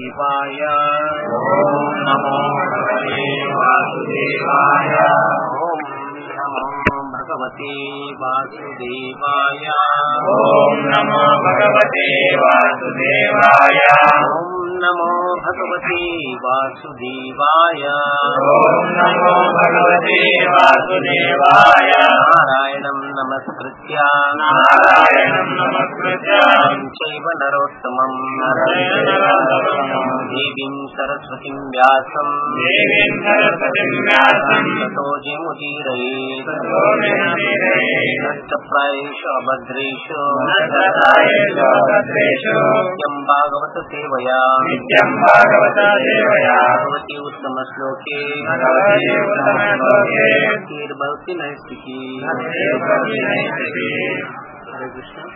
वासुदेवाय ॐ नमो भगवते वासुदेवाय ॐ नमो भगवते वासुदेवाय ॐ नमो भगवते वासुदेवाय ॐ नमो भगवते वासुदेवाय ॐ नमो भगवते वासुदेवाय नारायणं नमस्कृत्य नारायणं नमस्कृत्य चैव नरोत्तमम् नरोत्तमम् देवीं सरस्वतीं व्यासम् देवीं सरस्वतीं व्यासम् ततो जिमुदीरयेत् ततो जयमुदीरयेत् नष्टप्रायेषु अभद्रेषु नष्टप्रायेषु अभद्रेषु नित्यं भागवत सेवया नित्यं भागवता सेवया भगवती उत्तमश्लोके भगवती उत्तमश्लोके भक्तिर्भवति नैष्टिकी भक्तिर्भवति नैष्टिकी। हरे कृष्ण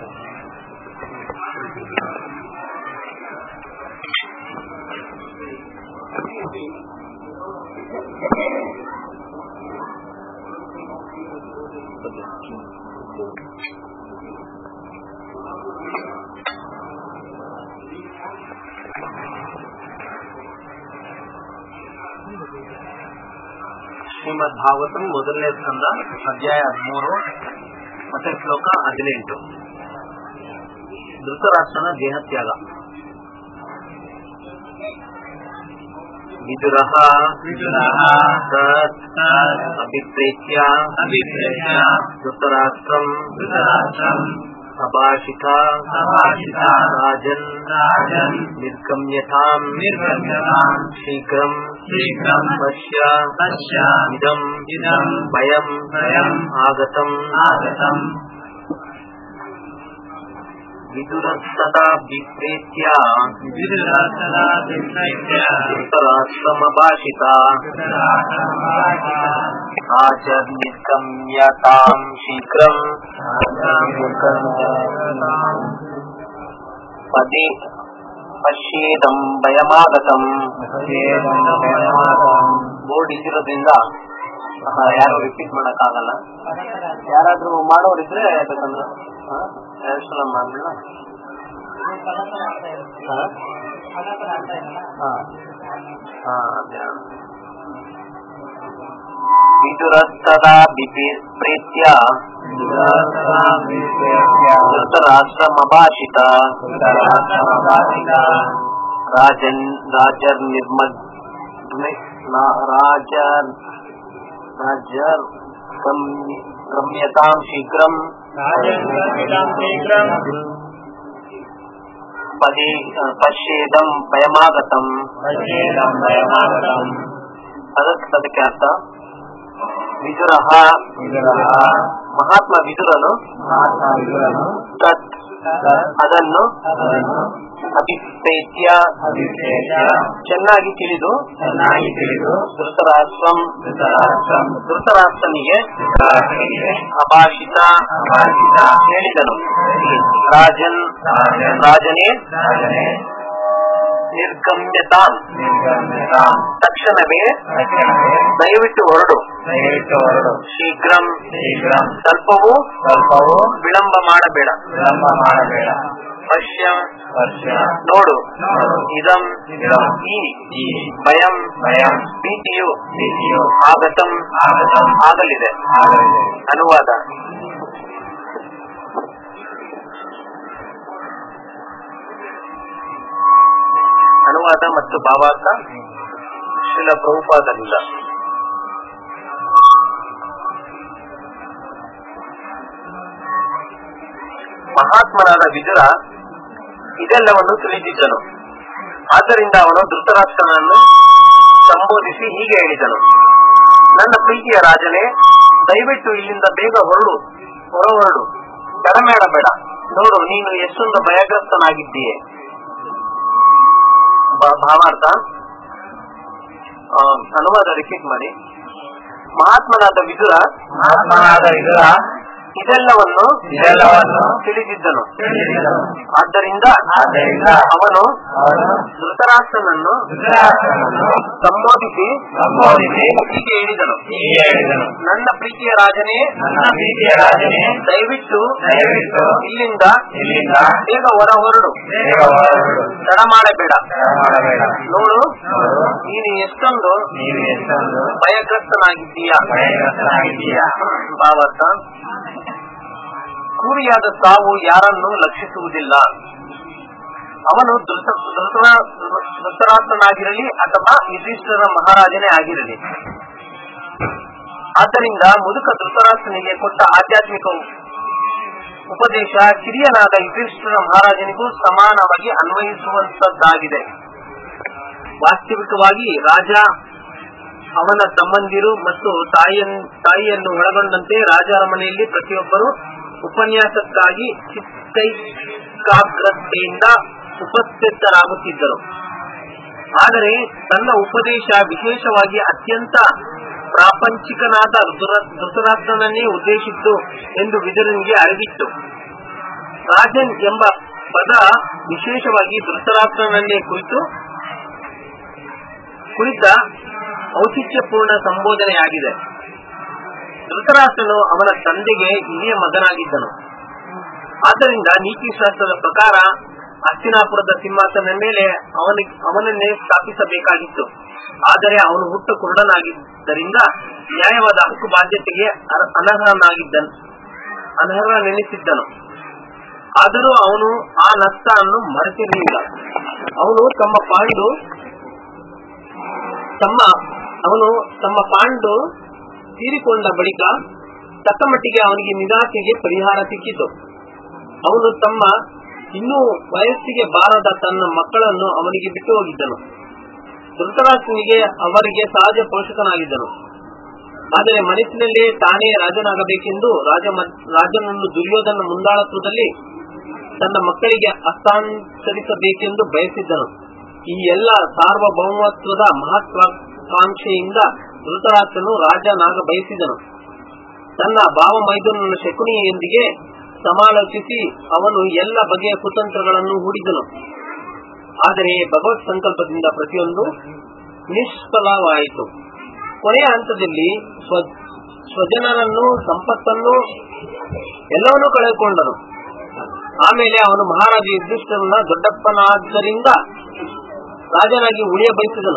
ಶ್ರೀಮದ್ ಭಾಗವತಂ ಮೊದಲನೇ ಸ್ಕಂದ ಅಧ್ಯಾಯ ಹದಿಮೂರು ಮತ್ತೆ ಶ್ಲೋಕ ಹದಿನೆಂಟು ಧೃತರಾಷ್ಟ್ರನ ದೇಹತ್ಯಾಗ ವಿದುರಃ ವಿದುರಃ ತತ್ ತತ್ ಅಭಿಪ್ರೇತ್ಯ ಅಭಿಪ್ರೇತ್ಯ ಧೃತರಾಷ್ಟ್ರಂ ಧೃತರಾಷ್ಟ್ರಂ ಅಭಾಷಿತ ಅಭಾಷಿತ ರಾಜನ್ ರಾಜನ್ ನಿರ್ಗಮ್ಯತಾಂ ನಿರ್ಗಮ್ಯತಾಂ ಶೀಘ್ರಂ ಶೀಘ್ರಂ ಪಶ್ಯ ಪಶ್ಯ ಇದಂ ಇದಂ ಭಯಂ ಭಯಂ ಆಗತಂ ಆಗತಂ ವಿದುರಸ್ತದಾ ವಿಪ್ರೇತ್ಯ ವಿದುರಸ್ತದಾ ವಿಪ್ರೇತ್ಯ ಧೃತರಾಷ್ಟ್ರಮಭಾಷಿತ ಧೃತರಾಷ್ಟ್ರಮಭಾಷಿತ ರಾಜರ್ನಿರ್ಗಮ್ಯತಾಂ ಶೀಘ್ರಂ ಪದೇ ಪಶ್ಯೇದಂ ಭಯಮಾಗತಂ ಬೋರ್ಡ್ ಇದ್ದಿರೋದ್ರಿಂದ ಆಹಾ, ಯಾರು ರಿಪೀಟ್ ಮಾಡಕ್ಕಾಗಲ್ಲ ಯಾರಾದ್ರೂ ಮಾಡೋರಿದ್ರೆ ಬೇಕಂದ್ರೆ ಹಾ? ಎರಡ್ ಸಲ ಮಾಡ್ಬಿಡ ಹಾ? ಹಾ. ಹಾ, ಅದೇ. ವಿದುರಸ್ತದಾ ವಿಪ್ರೇತ್ಯ ಧೃತರಾಷ್ಟ್ರಮಭಾಷಿತ ರಾಜನ್ ರಾಜರ್ ನಿರ್ಮಗ್ ರಾಜರ್ ರಾಜರ್ ಗಮ್ಯ- ಗಮ್ಯತಾಂ ಶೀಘ್ರಂ ಪದೇ ಪಶ್ಯೇದಂ ಭಯಮಾಗತಂ ಅದಕ್ಕೆ ಅದಕ್ಕೆ ಅರ್ಥ ವಿದುರಃ ಮಹಾತ್ಮ ವಿದುರನು ತತ್ ಅದನ್ನು ಅಭಿಪ್ರೇತ್ಯ ಚೆನ್ನಾಗಿ ತಿಳಿದು ಚೆನ್ನಾಗಿ ತಿಳಿದು ಧೃತರಾಷ್ಟ್ರಂ ಧೃತರಾಷ್ಟ್ರಂ ಧೃತರಾಷ್ಟ್ರನಿಗೆ ಧೃತರಾಷ್ಟ್ರನಿಗೆ ಅಭಾಷಿತ ಅಭಾಷಿತ ಹೇಳಿದನು ರಾಜನ್ ರಾಜನ್ ರಾಜನೇ ರಾಜನೇ ನಿರ್ಗಮ್ಯತಾಂ ನಿರ್ಗಮ್ಯತಾಂ ತಕ್ಷಣವೇ ತಕ್ಷಣವೇ ದಯವಿಟ್ಟು ಹೊರಡು ದಯವಿಟ್ಟು ಹೊರಡು ಶೀಘ್ರಂ ಶೀಘ್ರಂ ಸ್ವಲ್ಪವೂ ಸ್ವಲ್ಪವೂ ವಿಳಂಬ ಮಾಡಬೇಡ ವಿಳಂಬ ಮಾಡಬೇಡ ಪಶ್ಯ ವರ್ಷ ನೋಡು ನೋಡು. ಇದಂ ಇದಂ ಈ ಈ ಭಯಂ ಭಯಂ ಭೀತಿಯು ಭೀತಿಯು ಆಗತಂ ಆಗತಂ ಆಗಲಿದೆ ಆಗಲಿದೆ ಅನುವಾದ ಅನುವಾದ ಮತ್ತು ಭಾವಾರ್ಥ ಶಿಲ ಪ್ರಭುಪಾದರಿಂದ ಮಹಾತ್ಮನಾದ ವಿದುರ ಇದೆಲ್ಲವನ್ನು ತಿಳಿದಿದ್ದನು ಆದ್ದರಿಂದ ಅವನು ಧೃತರಾಷ್ಟ್ರನನ್ನು ಸಂಬೋಧಿಸಿ ಹೀಗೆ ಹೇಳಿದನು ನನ್ನ ಪ್ರೀತಿಯ ರಾಜನೇ ದಯವಿಟ್ಟು ಇಲ್ಲಿಂದ ಬೇಗ ಹೊರಡು ಹೊರ ಹೊರಡು ತಡಮೇಡಬೇಡ ನೋಡು ನೀನು ಎಷ್ಟೊಂದು ಭಯಗ್ರಸ್ತನಾಗಿದ್ದೀಯೆ ಭಾ- ಭಾವಾರ್ಥ ಆ, ಅನುವಾದ ರಿಪೀಟ್ ಮಾಡಿ ಮಹಾತ್ಮನಾದ ವಿದುರ ಮಹಾತ್ಮನಾದ ವಿದುರ ಇದೆಲ್ಲವನ್ನು ಇದೆಲ್ಲವನ್ನು ತಿಳಿದಿದ್ದನು ತಿಳಿದಿದ್ದನು. ಆದ್ದರಿಂದ ಆದ್ದರಿಂದ ಅವನು ಅವನು ಧೃತರಾಷ್ಟ್ರ ಧೃತರಾಷ್ಟ್ರನನ್ನು ಧೃತರಾಷ್ಟ್ರನನ್ನು ಸಂಬೋಧಿಸಿ ಸಂಬೋಧಿಸಿ ಹೀಗೆ ಹೇಳಿದನು ಹೀಗೆ ಹೇಳಿದನು ನನ್ನ ಪ್ರೀತಿಯ ರಾಜನೇ ನನ್ನ ಪ್ರೀತಿಯ ರಾಜನೇ ದಯವಿಟ್ಟು ದಯವಿಟ್ಟು ಇಲ್ಲಿಂದ ಇಲ್ಲಿಂದ ಬೇಗ ಹೊರ ಹೊರಡು ಬೇಗ ಹೊರಡು ತಡ ಮಾಡಬೇಡ ತಡ ಮಾಡಬೇಡ ನೋಡು ನೋಡು ನೀನು ಎಷ್ಟೊಂದು ನೀನು ಎಷ್ಟೊಂದು ಭಯಗ್ರಸ್ತನಾಗಿದ್ದೀಯಾ ಭಯಗ್ರಸ್ತನಾಗಿದ್ದೀಯಾ ಭಾವಾರ್ಥ ಕ್ರೂರಿಯಾದ ಸಾವು ಯಾರನ್ನು ಲಕ್ಷಿಸುವುದಿಲ್ಲ ಅವನು ಧೃತ ಧೃತರಾ- ಧೃತರಾಷ್ಟ್ರನಾಗಿರಲಿ ಅಥವಾ ಯುಧಿಷ್ಠಿರ ಮಹಾರಾಜನೇ ಆಗಿರಲಿ ಆದ್ದರಿಂದ ಮುದುಕ ಧೃತರಾಷ್ಟ್ರನಿಗೆ ಕೊಟ್ಟ ಆಧ್ಯಾತ್ಮಿಕ ಉಪದೇಶ ಕಿರಿಯನಾದ ಯುಧಿಷ್ಠಿರ ಮಹಾರಾಜನಿಗೂ ಸಮಾನವಾಗಿ ಅನ್ವಯಿಸುವಂತದ್ದಾಗಿದೆ ವಾಸ್ತವಿಕವಾಗಿ ರಾಜ ಅವನ ತಮ್ಮಂದಿರು ಮತ್ತು ತಾಯಿಯನ್ ತಾಯಿಯನ್ನು ಒಳಗೊಂಡಂತೆ ರಾಜಾರಮನೆಯಲ್ಲಿ ಪ್ರತಿಯೊಬ್ಬರು ಉಪನ್ಯಾಸಕ್ಕಾಗಿ ಚಿತ್ತೈಕಾಗ್ರತೆಯಿಂದ ಉಪಸ್ಥಿತರಾಗುತ್ತಿದ್ದರು ಆದರೆ ತನ್ನ ಉಪದೇಶ ವಿಶೇಷವಾಗಿ ಅತ್ಯಂತ ಪ್ರಾಪಂಚಿಕನಾದ ಧೃತರ- ಧೃತರಾಷ್ಟ್ರನನ್ನೇ ಉದ್ದೇಶಿತ್ತು ಎಂದು ವಿದುರನಿಗೆ ಅರಿವಿತ್ತು ರಾಜನ್ ಎಂಬ ಪದ ವಿಶೇಷವಾಗಿ ಧೃತರಾಷ್ಟ್ರನನ್ನೇ ಕುರಿತು ಕುರಿತ ಔಚಿತ್ಯಪೂರ್ಣ ಸಂಬೋಧನೆಯಾಗಿದೆ ಧೃತರಾಷ್ಟ್ರನು ಅವನ ತಂದೆಗೆ ಹಿರಿಯ ಮಗನಾಗಿದ್ದನು ಆದ್ದರಿಂದ ನೀತಿಶಾಸ್ತ್ರದ ಪ್ರಕಾರ ಹಸ್ತಿನಾಪುರದ ಸಿಂಹಾಸನ ಮೇಲೆ ಅವನಿಗೆ ಅವನನ್ನೇ ಸ್ಥಾಪಿಸಬೇಕಾಗಿತ್ತು ಆದರೆ ಅವನು ಹುಟ್ಟು ಕುರುಡನಾಗಿದ್ದರಿಂದ ನ್ಯಾಯವಾದ ಹಕ್ಕು ಬಾಧ್ಯತೆಗೆ ಅರ್- ಅನರ್ಹನಾಗಿದ್ದ ಅನರ್ಹನೆನಿಸಿದ್ದನು ಆದರೂ ಅವನು ಆ ನಷ್ಟವನ್ನು ಮರೆತಿರಲಿಲ್ಲ ಅವನು ತಮ್ಮ ಪಾಂಡು ತಮ್ಮ ಅವನು ತಮ್ಮ ಪಾಂಡು ತೀರಿಕೊಂಡ ಬಳಿಕ ತಕ್ಕ ಮಟ್ಟಿಗೆ ಅವನಿಗೆ ನಿರಾಸೆಗೆ ಪರಿಹಾರ ಸಿಕ್ಕಿತು ಅವನು ತಮ್ಮ ಇನ್ನೂ ವಯಸ್ಸಿಗೆ ಬಾರದ ತನ್ನ ಮಕ್ಕಳನ್ನು ಅವನಿಗೆ ಬಿಟ್ಟು ಹೋಗಿದ್ದನು ಧೃತರಾಷ್ಟ್ರನಿಗೆ ಅವರಿಗೆ ಸಹಜ ಪೋಷಕನಾಗಿದ್ದನು ಆದರೆ ಮನಸ್ಸಿನಲ್ಲೇ ತಾನೇ ರಾಜನಾಗಬೇಕೆಂದು ರಾಜ ರಾಜನನ್ನು ದುರ್ಯೋಧನ ಮುಂದಾಳತ್ವದಲ್ಲಿ ತನ್ನ ಮಕ್ಕಳಿಗೆ ಹಸ್ತಾಂತರಿಸಬೇಕೆಂದು ಬಯಸಿದ್ದನು ಈ ಎಲ್ಲ ಸಾರ್ವಭೌಮತ್ವದ ಮಹತ್ವಾಕಾಂಕ್ಷೆಯಿಂದ ಧೃತರಾಷ್ಟ್ರನು ರಾಜನಾಗ ಬಯಸಿದನು ತನ್ನ ಭಾವ ಮೈದುನನ ಶಕುನಿಯೊಂದಿಗೆ ಸಮಾಲೋಚಿಸಿ ಅವನು ಎಲ್ಲ ಬಗೆಯ ಕುತಂತ್ರಗಳನ್ನು ಹೂಡಿದನು ಆದರೆ ಭಗವತ್ ಸಂಕಲ್ಪದಿಂದ ಪ್ರತಿಯೊಂದು ನಿಷ್ಫಲವಾಯಿತು ಕೊನೆಯ ಹಂತದಲ್ಲಿ ಸ್ವ ಸ್ವಜನರನ್ನು ಸಂಪತ್ತನ್ನು ಎಲ್ಲವನ್ನೂ ಕಳೆದುಕೊಂಡನು ಆಮೇಲೆ ಅವನು ಮಹಾರಾಜ ಯುಧಿಷ್ಠರನ ದೊಡ್ಡಪ್ಪನಾದ್ದರಿಂದ ರಾಜನಾಗಿ ಉಳಿಯ ಬಯಸಿದನು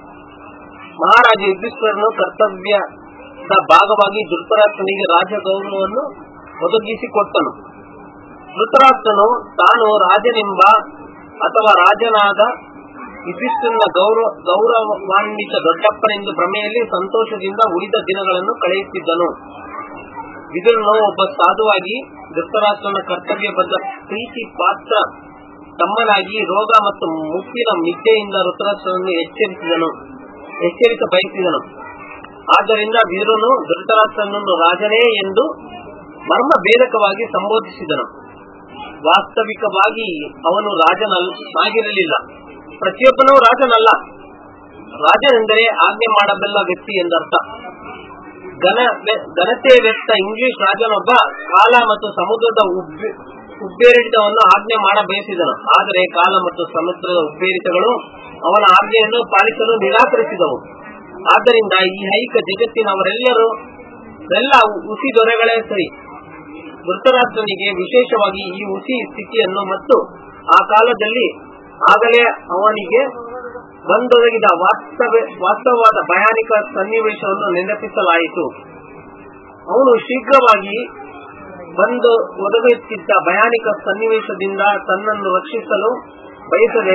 ಮಹಾರಾಜ ಯುಧಿಷ್ಠರನು ಕರ್ತವ್ಯದ ಭಾಗವಾಗಿ ಧೃತರಾಷ್ಟ್ರನಿಗೆ ರಾಜ ಗೌರವವನ್ನು ಒದಗಿಸಿಕೊಟ್ಟನು ಧೃತರಾಷ್ಟ್ರನು ತಾನು ರಾಜನೆಂಬ ಅಥವಾ ರಾಜನಾದ ಯುಧಿಷ್ಠರನ ಗೌರವ ಗೌರವಾನ್ವಿತ ದೊಡ್ಡಪ್ಪನೆಂದು ಭ್ರಮೆಯಲ್ಲಿ ಸಂತೋಷದಿಂದ ಉಳಿದ ದಿನಗಳನ್ನು ಕಳೆಯುತ್ತಿದ್ದನು ವಿದುರನು ಒಬ್ಬ ಸಾಧುವಾಗಿ ಧೃತರಾಷ್ಟ್ರನ ಕರ್ತವ್ಯಬದ್ಧ ಪ್ರೀತಿ ಪಾತ್ರ ತಮ್ಮನಾಗಿ ರೋಗ ಮತ್ತು ಮುಪ್ಪಿನ ಮಿಥ್ಯೆಯಿಂದ ಧೃತರಾಷ್ಟ್ರನನ್ನು ಎಚ್ಚರಿಸಿದನು ಎಚ್ಚರಿಸ ಬಯಸಿದನು ಆದ್ದರಿಂದ ವಿದುರನು ಧೃತರಾಷ್ಟ್ರನನ್ನು ರಾಜನೇ ಎಂದು ಮರ್ಮ ಭೇದಕವಾಗಿ ಸಂಬೋಧಿಸಿದನು ವಾಸ್ತವಿಕವಾಗಿ ಅವನು ರಾಜನಾಗಿರಲಿಲ್ಲ ಪ್ರತಿಯೊಬ್ಬನೂ ರಾಜನಲ್ಲ ರಾಜನೆಂದರೆ ಆಜ್ಞೆ ಮಾಡಬಲ್ಲ ವ್ಯಕ್ತಿ ಎಂದರ್ಥ ಘನ ಘನತೆ ವ್ಯಕ್ತ ಇಂಗ್ಲಿಷ್ ರಾಜನೊಬ್ಬ ಕಾಲ ಮತ್ತು ಸಮುದ್ರದ ಉಬ್ಬೆ- ಉಬ್ಬೇರಿತವನ್ನು ಆಜ್ಞೆ ಮಾಡ ಬಯಸಿದನು ಆದರೆ ಕಾಲ ಮತ್ತು ಸಮುದ್ರದ ಉಬ್ಬೇರಿತಗಳು ಅವನ ಆಜ್ಞೆಯನ್ನು ಪಾಲಿಸಲು ನಿರಾಕರಿಸಿದವು ಆದ್ದರಿಂದ ಈ ಐಕ ಜಗತ್ತಿನವರೆಲ್ಲರೂ ಎಲ್ಲ ಹುಸಿ ದೊರೆಗಳೇ ಸರಿ ಧೃತರಾಷ್ಟ್ರನಿಗೆ ವಿಶೇಷವಾಗಿ ಈ ಹುಸಿ ಸ್ಥಿತಿಯನ್ನು ಮತ್ತು ಆ ಕಾಲದಲ್ಲಿ ಆಗಲೇ ಅವನಿಗೆ ಬಂದೊದಗಿದ ವಾಸ್ತವ ವಾಸ್ತವವಾದ ಭಯಾನಿಕ ಸನ್ನಿವೇಶವನ್ನು ನೆನಪಿಸಲಾಯಿತು ಅವನು ಶೀಘ್ರವಾಗಿ ಬಂದು ಒದಗುತ್ತಿದ್ದ ಭಯಾನಿಕ ಸನ್ನಿವೇಶದಿಂದ ತನ್ನನ್ನು ರಕ್ಷಿಸಲು ಬಯಸದೆ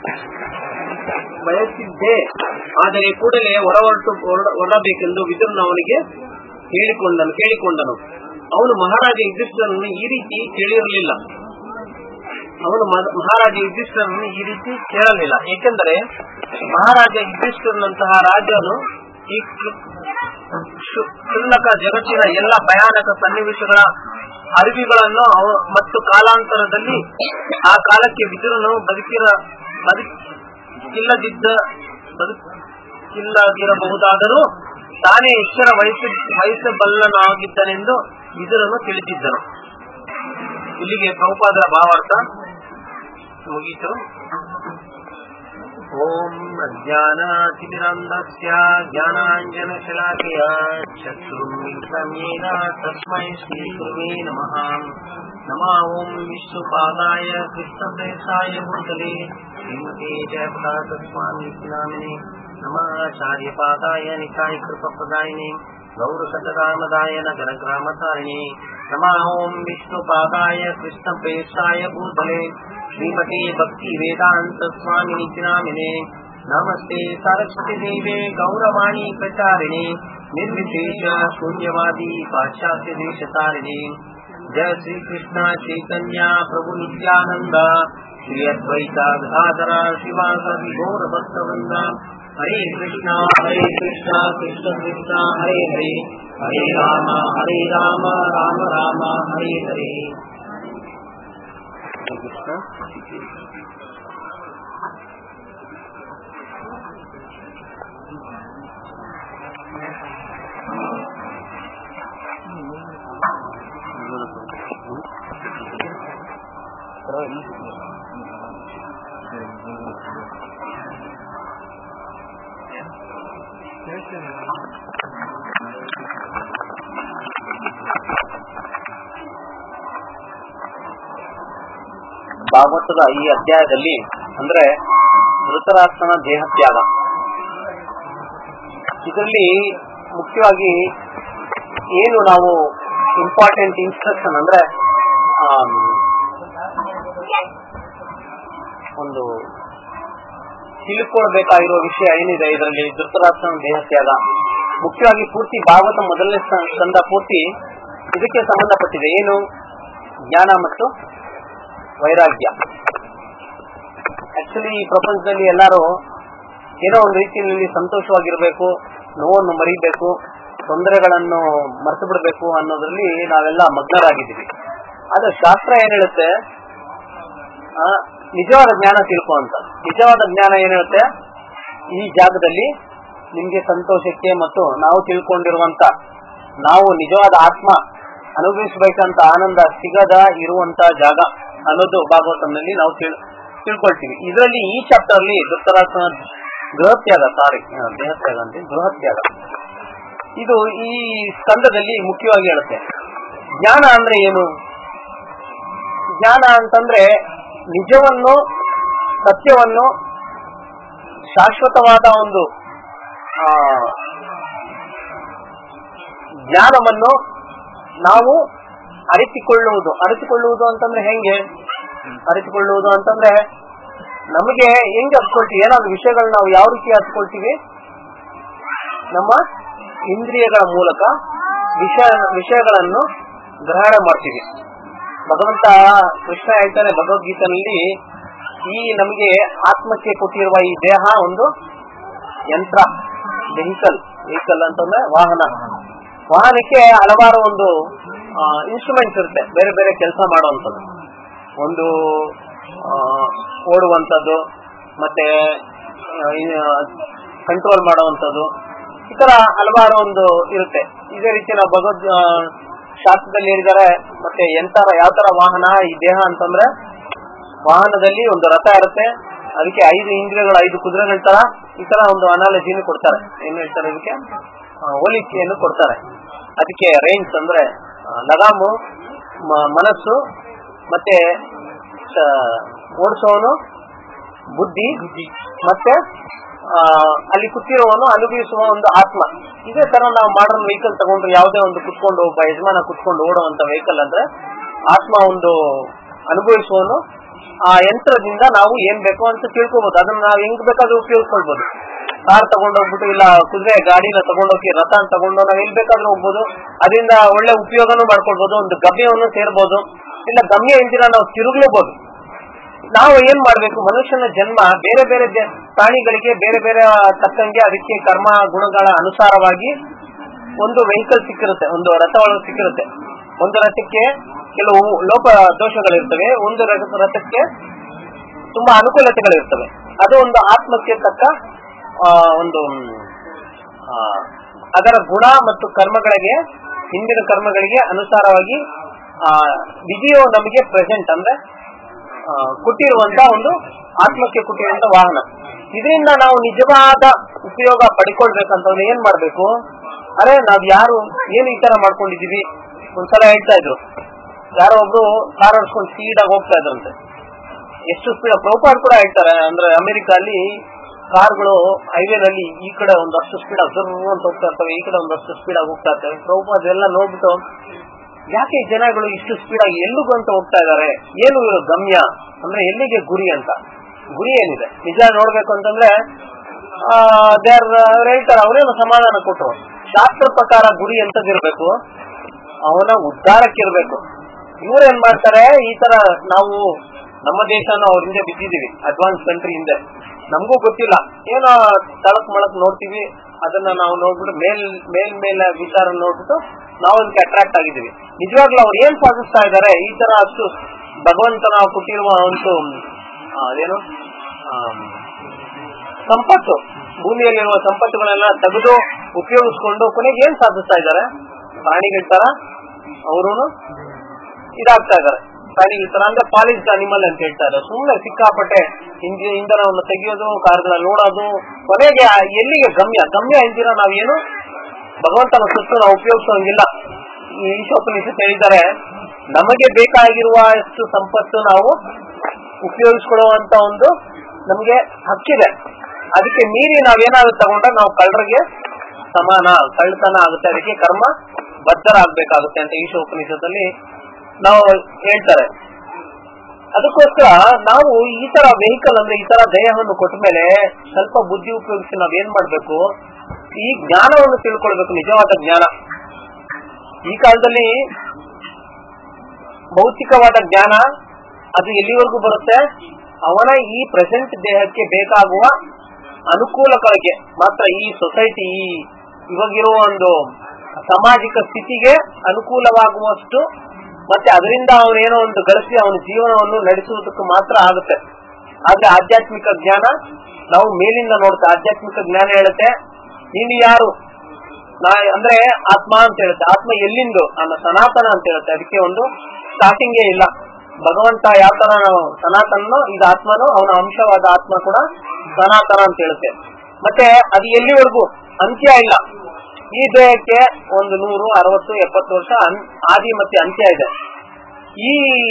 ಬಯಸಿದ್ದೆ ಆದರೆ ಕೂಡಲೇ ಹೊರಹೊರಟು ಹೊರಡ- ಹೊರಡಬೇಕೆಂದು ವಿದುರನು ಅವನಿಗೆ ಹೇಳಿಕೊಂಡನು ಕೇಳಿಕೊಂಡನು ಅವನು ಮಹಾರಾಜ ಯುಧಿಷ್ಠರನ್ನು ಈ ರೀತಿ ಕೇಳಿರಲಿಲ್ಲ ಅವನು ಮ- ಮಹಾರಾಜ ಯುಧಿಷ್ಠರನ್ನು ಈ ರೀತಿ ಕೇಳಲಿಲ್ಲ ಏಕೆಂದರೆ ಮಹಾರಾಜ ಯುಧಿಷ್ಠರನಂತಹ ರಾಜನು ಈ ಕ್ಷು- ಕ್ಷು- ಕ್ಷುಲ್ಲಕ ಜಗತ್ತಿನ ಎಲ್ಲ ಭಯಾನಕ ಸನ್ನಿವೇಶಗಳ ಅರಿವುಗಳನ್ನು ಅವ- ಮತ್ತು ಕಾಲಾಂತರದಲ್ಲಿ ಆ ಕಾಲಕ್ಕೆ ವಿದುರನು ಬದುಕಿರ ಬದುಕಿಲ್ಲದಿದ್ದ ಬದುಕಿಲ್ಲದಿರಬಹುದಾದರೂ ತಾನೇ ಎಚ್ಚರ ವಹಿಸ ವಹಿಸಬಲ್ಲನಾಗಿದ್ದನೆಂದು ವಿದುರನು ತಿಳಿದಿದ್ದನು ಇಲ್ಲಿಗೆ ಪ್ರಭುಪಾದರ ಭಾವಾರ್ಥ ಮುಗೀತು अज्ञानातिरन्धस्य ज्ञानाञ्जनशलाकया चक्षुरुन्मिलितं येन तस्मै श्रीगुरुवे नमः नमः ॐ विष्णुपादाय कृष्णप्रेसाय भूतले श्रीमते जयप्रदातस्वामिति नामिने नमः आचार्यपादाय निकाय कृपप्रदायिने गौरकटरामदाय नगरग्रामतारिणे नमः ॐ विष्णुपादाय कृष्णप्रेसाय भूतले श्रीमते भक्तिवेदान्त स्वामिनिति नामिने नमस्ते सरस्वती देवे गौरवाणी प्रचारिणे निर्विशेष शून्यवादी पाश्चात्य देशतारिणे जय श्री कृष्ण चैतन्य प्रभु नित्यानंद श्री अद्वैता गदाधरा शिवासि गौर भक्तवृंद हरे कृष्णा हरे कृष्णा कृष्ण कृष्णा हरे हरे हरे राम हरे राम राम राम हरे हरे हरे कृष्ण ಭಾಗವತದ ಈ ಅಧ್ಯಾಯದಲ್ಲಿ ಅಂದ್ರೆ ಧೃತರಾಷ್ಟ್ರನ ದೇಹತ್ಯಾಗ ಇದರಲ್ಲಿ ಮುಖ್ಯವಾಗಿ ಏನು ನಾವು ಇಂಪಾರ್ಟೆಂಟ್ ಇನ್ಸ್ಟ್ರಕ್ಷನ್ ಅಂದ್ರೆ ಆಮ್, ಒಂದು ತಿಳ್ಕೊಳ್ಬೇಕಾಗಿರುವ ವಿಷಯ ಏನಿದೆ ಇದರಲ್ಲಿ ಧೃತರಾಷ್ಟ್ರನ ದೇಹತ್ಯಾಗ ಮುಖ್ಯವಾಗಿ ಪೂರ್ತಿ ಭಾಗವತ ಮೊದಲನೇ ಸ್ಕ- ಸ್ಕಂದ ಪೂರ್ತಿ ಇದಕ್ಕೆ ಸಂಬಂಧಪಟ್ಟಿದೆ ಏನು ಜ್ಞಾನ ಮತ್ತು ವೈರಾಗ್ಯ ಆಕ್ಚುಲಿ ಈ ಪ್ರಪಂಚದಲ್ಲಿ ಎಲ್ಲರೂ ಏನೋ ಒಂದು ರೀತಿಯಲ್ಲಿ ಸಂತೋಷವಾಗಿರ್ಬೇಕು ನೋವನ್ನು ಮರಿಬೇಕು ತೊಂದರೆಗಳನ್ನು ಮರೆತು ಬಿಡಬೇಕು ಅನ್ನೋದ್ರಲ್ಲಿ ನಾವೆಲ್ಲ ಮಗ್ನರಾಗಿದ್ದೀವಿ ಆದ್ರೆ ಶಾಸ್ತ್ರ ಏನ್ ಹೇಳುತ್ತೆ ಆ, ನಿಜವಾದ ಜ್ಞಾನ ತಿಳ್ಕೊ ಅಂತ ನಿಜವಾದ ಜ್ಞಾನ ಏನ್ ಹೇಳುತ್ತೆ ಈ ಜಾಗದಲ್ಲಿ ನಿಮ್ಗೆ ಸಂತೋಷಕ್ಕೆ ಮತ್ತು ನಾವು ತಿಳ್ಕೊಂಡಿರುವಂತ ನಾವು ನಿಜವಾದ ಆತ್ಮ ಅನುಭವಿಸಬೇಕಂತ ಆನಂದ ಸಿಗದ ಇರುವಂತ ಜಾಗ ಅನ್ನೋದು ಭಾಗವತನಲ್ಲಿ ನಾವು ತಿಳ್ ತಿಳ್ಕೊಳ್ತೀವಿ ಇದರಲ್ಲಿ ಈ ಚಾಪ್ಟರ್ ಅಲ್ಲಿ ಧೃತರಾಷ್ಟ್ರನ ಗೃಹತ್ಯಾಗ ಸಾರಿ ದೇಹತ್ಯಾಗ ಅಂತ ಗೃಹತ್ಯಾಗ ಇದು ಈ ಸ್ಕಂದದಲ್ಲಿ ಮುಖ್ಯವಾಗಿ ಹೇಳುತ್ತೆ ಜ್ಞಾನ ಅಂದ್ರೆ ಏನು ಜ್ಞಾನ ಅಂತಂದ್ರೆ ನಿಜವನ್ನು ಸತ್ಯವನ್ನು ಶಾಶ್ವತವಾದ ಒಂದು ಆ, ಜ್ಞಾನವನ್ನು ನಾವು ಅರಿತುಕೊಳ್ಳುವುದು ಅರಿತುಕೊಳ್ಳುವುದು ಅಂತಂದ್ರೆ ಹೆಂಗೆ ಅರಿತುಕೊಳ್ಳುವುದು ಅಂತಂದ್ರೆ ನಮಗೆ ಹೆಂಗೆ ಹತ್ಕೊಳ್ತೀವಿ ಏನಾದ್ರು ವಿಷಯಗಳನ್ನ ನಾವು ಯಾವ ರೀತಿ ಹತ್ಕೊಳ್ತೀವಿ ನಮ್ಮ ಇಂದ್ರಿಯಗಳ ಮೂಲಕ ವಿಷಯ ವಿಷಯಗಳನ್ನು ಗ್ರಹಣ ಮಾಡ್ತೀವಿ ಭಗವಂತ ಕೃಷ್ಣ ಹೇಳ್ತಾನೆ ಭಗವದ್ಗೀತೆನಲ್ಲಿ ಈ ನಮಗೆ ಆತ್ಮಕ್ಕೆ ಕೊಟ್ಟಿರುವ ಈ ದೇಹ ಒಂದು ಯಂತ್ರ ವೆಹಿಕಲ್ ವೆಹಿಕಲ್ ಅಂತಂದ್ರೆ ವಾಹನ ವಾಹನಕ್ಕೆ ಹಲವಾರು ಒಂದು ಇನ್ಸ್ಟ್ರೂಮೆಂಟ್ಸ್ ಇರುತ್ತೆ ಬೇರೆ ಬೇರೆ ಕೆಲಸ ಮಾಡುವಂಥದ್ದು ಒಂದು ಆ, ಓಡುವಂಥದ್ದು ಮತ್ತೆ ಕಂಟ್ರೋಲ್ ಮಾಡುವಂಥದ್ದು ಈ ತರ ಹಲವಾರು ಒಂದು ಇರುತ್ತೆ ಇದೇ ರೀತಿ ನಾವು ಭಗವದ್ ಆ, ಶಾಸ್ತ್ರದಲ್ಲಿ ಹೇಳಿದ್ದಾರೆ ಮತ್ತೆ ಎಂತರ ಯಾವ ತರ ವಾಹನ ಈ ದೇಹ ಅಂತಂದ್ರೆ ವಾಹನದಲ್ಲಿ ಒಂದು ರಥ ಇರುತ್ತೆ ಅದಕ್ಕೆ ಐದು ಇಂದ್ರಿಯಗಳು ಐದು ಕುದುರೆಗಳ ತರ ಈ ತರ ಒಂದು ಅನಾಲಜಿನ ಕೊಡ್ತಾರೆ ಏನ್ ಹೇಳ್ತಾರೆ ಇದಕ್ಕೆ ಆ, ಹೋಲಿಕೆಯನ್ನು ಕೊಡ್ತಾರೆ ಅದಕ್ಕೆ ರೇಂಜ್ ಅಂದ್ರೆ ಆ, ಲಗಾಮು ಮ- ಮನಸ್ಸು ಮತ್ತೆ ಸ- ಓಡಿಸೋನು ಬುದ್ಧಿ ಮತ್ತೆ ಆ, ಅಲ್ಲಿ ಕೂತಿರುವವನು ಅನುಭವಿಸುವ ಒಂದು ಆತ್ಮ ಇದೇ ತರ ನಾವು ಮಾಡರ್ನ್ ವೆಹಿಕಲ್ ತಗೊಂಡ್ರೆ ಯಾವುದೇ ಒಂದು ಕುತ್ಕೊಂಡು ಒಬ್ಬ ಯಜಮಾನ ಕುತ್ಕೊಂಡು ಓಡುವಂತ ವೆಹಿಕಲ್ ಅಂದ್ರೆ ಆತ್ಮ ಒಂದು ಅನುಭವಿಸುವವನು ಆ ಯಂತ್ರದಿಂದ ನಾವು ಏನ್ ಬೇಕೋ ಅಂತ ತಿಳ್ಕೊಬಹುದು ಅದನ್ನ ನಾವು ಹೆಂಗ್ ಬೇಕಾದ್ರೂ ಉಪಯೋಗಿಸ್ಕೊಳ್ಬಹುದು ಕಾರ್ ತಗೊಂಡೋಗ್ಬಿಟ್ಟು ಇಲ್ಲ ಕುದುರೆ ಗಾಡಿನ ತಗೊಂಡೋಗಿ ರಥ ತಗೊಂಡು ನಾವು ಎಲ್ಲಿ ಬೇಕಾದ್ರೂ ಹೋಗ್ಬೋದು ಅದರಿಂದ ಒಳ್ಳೆ ಉಪಯೋಗನೂ ಮಾಡ್ಕೊಳ್ಬಹುದು ಒಂದು ಗಮ್ಯವನ್ನು ಸೇರ್ಬೋದು ಇಲ್ಲ ಗಮ್ಯ ಇಂದಿನ ನಾವು ತಿರುಗ್ಲೂಬಹುದು ನಾವು ಏನ್ ಮಾಡ್ಬೇಕು ಮನುಷ್ಯನ ಜನ್ಮ ಬೇರೆ ಬೇರೆ ಜ- ಪ್ರಾಣಿಗಳಿಗೆ ಬೇರೆ ಬೇರೆ ತಕ್ಕಂಗೆ ಅದಕ್ಕೆ ಕರ್ಮ ಗುಣಗಳ ಅನುಸಾರವಾಗಿ ಒಂದು ವೆಹಿಕಲ್ ಸಿಕ್ಕಿರುತ್ತೆ ಒಂದು ರಥ ಒಳಗೆ ಸಿಕ್ಕಿರುತ್ತೆ ಒಂದು ರಥಕ್ಕೆ ಕೆಲವು ಲೋಪ ದೋಷಗಳಿರ್ತವೆ ಒಂದು ರಥ- ರಥಕ್ಕೆ ತುಂಬಾ ಅನುಕೂಲತೆಗಳಿರ್ತವೆ ಅದು ಒಂದು ಆತ್ಮಕ್ಕೆ ತಕ್ಕ ಆ, ಒಂದು ಮ್, ಆ, ಅದರ ಗುಣ ಮತ್ತು ಕರ್ಮಗಳಿಗೆ ಹಿಂದಿನ ಕರ್ಮಗಳಿಗೆ ಅನುಸಾರವಾಗಿ ಆ ವಿಧಿಯು ನಮಗೆ ಪ್ರೆಸೆಂಟ್ ಅಂದ್ರೆ ಆ, ಕೊಟ್ಟಿರುವಂತ ಒಂದು ಆತ್ಮಕ್ಕೆ ಕೊಟ್ಟಿರುವಂತ ವಾಹನ ಇದರಿಂದ ನಾವು ನಿಜವಾದ ಉಪಯೋಗ ಪಡ್ಕೊಳ್ಬೇಕಂತಂದ್ರೆ ಏನ್ ಮಾಡ್ಬೇಕು ಅರೆ ನಾವ್ ಯಾರು ಏನು ಈ ತರ ಮಾಡ್ಕೊಂಡಿದೀವಿ ಒಂದ್ಸಲ ಹೇಳ್ತಾ ಇದ್ರು ಯಾರೋ ಒಬ್ರು ಕಾರ್ ಓಡಿಸ್ಕೊಂಡು ಸ್ಪೀಡ್ ಆಗಿ ಹೋಗ್ತಾ ಇದ್ರಂತೆ ಎಷ್ಟು ಸ್ಪೀಡ್ ಪ್ರಭುಪಾದ್ ಕೂಡ ಹೇಳ್ತಾರೆ ಅಂದ್ರೆ ಅಮೆರಿಕ ಅಲ್ಲಿ ಕಾರ್ಗಳು ಹೈವೇನಲ್ಲಿ ಈ ಕಡೆ ಒಂದಷ್ಟು ಸ್ಪೀಡ್ ಆಗಿ ಜರ್ರ್ ಅಂತ ಹೋಗ್ತಾ ಇರ್ತವೆ ಈ ಕಡೆ ಒಂದಷ್ಟು ಸ್ಪೀಡ್ ಆಗಿ ಹೋಗ್ತಾ ಇರ್ತವೆ ಪ್ರಭುಪಾದ್ ಎಲ್ಲ ನೋಡ್ಬಿಟ್ಟು ಯಾಕೆ ಈ ಜನಗಳು ಇಷ್ಟು ಸ್ಪೀಡ್ ಆಗಿ ಎಲ್ಲಿಗೂ ಅಂತ ಹೋಗ್ತಾ ಇದಾರೆ ಏನು ಇವ್ರ ಗಮ್ಯ ಅಂದ್ರೆ ಎಲ್ಲಿಗೆ ಗುರಿ ಅಂತ ಗುರಿ ಏನಿದೆ ನಿಜ ನೋಡ್ಬೇಕು ಅಂತಂದ್ರೆ ದೇರ್ ಅವ್ರು ಹೇಳ್ತಾರೆ ಅವರೇನು ಸಮಾಧಾನ ಕೊಟ್ಟು ಶಾಸ್ತ್ರ ಪ್ರಕಾರ ಗುರಿ ಎಂತದಿರ್ಬೇಕು ಅವನ ಉದ್ಧಾರಕ್ಕಿರ್ಬೇಕು ಇವ್ರೇನ್ ಮಾಡ್ತಾರೆ ಈ ತರ ನಾವು ನಮ್ಮ ದೇಶನ ಅವ್ರ ಹಿಂದೆ ಬಿದ್ದಿದೀವಿ ಅಡ್ವಾನ್ಸ್ ಕಂಟ್ರಿ ಹಿಂದೆ ನಮಗೂ ಗೊತ್ತಿಲ್ಲ ಏನೋ ತಳಕ್ ಮಳಕ್ ನೋಡ್ತೀವಿ ಅದನ್ನ ನಾವು ನೋಡ್ಬಿಟ್ಟು ಮೇಲ್ ಮೇಲ್ ಮೇಲೆ ವಿಚಾರ ನೋಡ್ಬಿಟ್ಟು ನಾವು ಅದಕ್ಕೆ ಅಟ್ರಾಕ್ಟ್ ಆಗಿದ್ದೀವಿ ನಿಜವಾಗ್ಲೂ ಅವ್ರು ಏನ್ ಸಾಧಿಸ್ತಾ ಇದ್ದಾರೆ ಈ ತರ ಅಷ್ಟು ಭಗವಂತನ ಕೊಟ್ಟಿರುವ ಒಂದು ಆ, ಅದೇನು ಆಮ್, ಸಂಪತ್ತು ಭೂಮಿಯಲ್ಲಿರುವ ಸಂಪತ್ತುಗಳೆಲ್ಲ ತೆಗೆದು ಉಪಯೋಗಿಸ್ಕೊಂಡು ಕೊನೆಗೆ ಏನ್ ಸಾಧಿಸ್ತಾ ಇದ್ದಾರೆ ಪ್ರಾಣಿಗಳ ತರ ಅವರು ಇದಾಗ್ತಾ ಇದ್ದಾರೆ ಪ್ರಾಣಿಗಳ ತರ ಅಂದ್ರೆ ಪಾಲಿಸ್ಡ್ ಅನಿಮಲ್ ಅಂತ ಹೇಳ್ತಾರೆ ಸುಮ್ಮನೆ ಸಿಕ್ಕಾಪಟ್ಟೆ ಇಂಜಿ ಇಂಧನವನ್ನು ತೆಗೆಯೋದು ಕಾರ್ಗಳ ನೋಡೋದು ಕೊನೆಗೆ ಆ ಎಲ್ಲಿಗೆ ಗಮ್ಯ ಗಮ್ಯ ಎಂದಿರ ನಾವೇನು ಭಗವಂತನ ಸುತ್ತು ನಾವು ಉಪಯೋಗಿಸೋಂಗಿಲ್ಲ ಈ ಈಶೋಪನಿಷತ್ ಹೇಳಿದ್ದಾರೆ ನಮಗೆ ಬೇಕಾಗಿರುವ ಅಷ್ಟು ಸಂಪತ್ತು ನಾವು ಉಪಯೋಗಿಸ್ಕೊಳ್ಳುವಂತ ಒಂದು ನಮ್ಗೆ ಹಕ್ಕಿದೆ ಅದಕ್ಕೆ ಮೀರಿ ನಾವೇನಾದ್ರು ತಗೊಂಡ್ರೆ ನಾವು ಕಳ್ಳರಿಗೆ ಸಮಾನ ಕಳ್ಳತನ ಆಗುತ್ತೆ ಅದಕ್ಕೆ ಕರ್ಮ ಬದ್ಧರಾಗಬೇಕಾಗುತ್ತೆ ಅಂತ ಈಶ ಉಪನಿಷತ್ತಲ್ಲಿ ನಾವು ಹೇಳ್ತಾರೆ ಅದಕ್ಕೋಸ್ಕರ ನಾವು ಈ ತರ ವೆಹಿಕಲ್ ಅಂದ್ರೆ ಈ ತರ ದೇಹವನ್ನು ಕೊಟ್ಟ ಮೇಲೆ ಸ್ವಲ್ಪ ಬುದ್ಧಿ ಉಪಯೋಗಿಸಿ ನಾವ್ ಏನ್ ಮಾಡ್ಬೇಕು ಈ ಜ್ಞಾನವನ್ನು ತಿಳ್ಕೊಳ್ಬೇಕು ನಿಜವಾದ ಜ್ಞಾನ ಈ ಕಾಲದಲ್ಲಿ ಭೌತಿಕವಾದ ಜ್ಞಾನ ಅದು ಎಲ್ಲಿವರೆಗೂ ಬರುತ್ತೆ ಅವನ ಈ ಪ್ರೆಸೆಂಟ್ ದೇಹಕ್ಕೆ ಬೇಕಾಗುವ ಅನುಕೂಲಗಳಿಗೆ ಮಾತ್ರ ಈ ಸೊಸೈಟಿ ಈ ಇವಾಗಿರುವ ಒಂದು ಸಾಮಾಜಿಕ ಸ್ಥಿತಿಗೆ ಅನುಕೂಲವಾಗುವಷ್ಟು ಮತ್ತೆ ಅದರಿಂದ ಅವನೇನೋ ಒಂದು ಗಳಿಸಿ ಅವನ ಜೀವನವನ್ನು ನಡೆಸುವುದಕ್ಕೆ ಮಾತ್ರ ಆಗುತ್ತೆ ಆದ್ರೆ ಆಧ್ಯಾತ್ಮಿಕ ಜ್ಞಾನ ನಾವು ಮೇಲಿಂದ ನೋಡ್ತಾ ಆಧ್ಯಾತ್ಮಿಕ ಜ್ಞಾನ ಹೇಳುತ್ತೆ ನೀನು ಯಾರು ನಾ ಅಂದ್ರೆ ಆತ್ಮ ಅಂತ ಹೇಳುತ್ತೆ ಆತ್ಮ ಎಲ್ಲಿಂದು ನನ್ನ ಸನಾತನ ಅಂತ ಹೇಳುತ್ತೆ ಅದಕ್ಕೆ ಒಂದು ಸ್ಟಾರ್ಟಿಂಗೇ ಇಲ್ಲ ಭಗವಂತ ಯಾವ ತರ ನಾವು ಸನಾತನನೋ ಇದು ಆತ್ಮನೋ ಅವನ ಅಂಶವಾದ ಆತ್ಮ ಕೂಡ ಸನಾತನ ಅಂತ ಹೇಳುತ್ತೆ ಮತ್ತೆ ಅದು ಎಲ್ಲಿವರೆಗೂ ಅಂತ್ಯ ಇಲ್ಲ ಈ ದೇಹಕ್ಕೆ ಒಂದು ನೂರು ಅರವತ್ತು ಎಪ್ಪತ್ತು ವರ್ಷ ಅನ್- ಆದಿ ಮತ್ತೆ ಅಂತ್ಯ ಇದೆ ಈ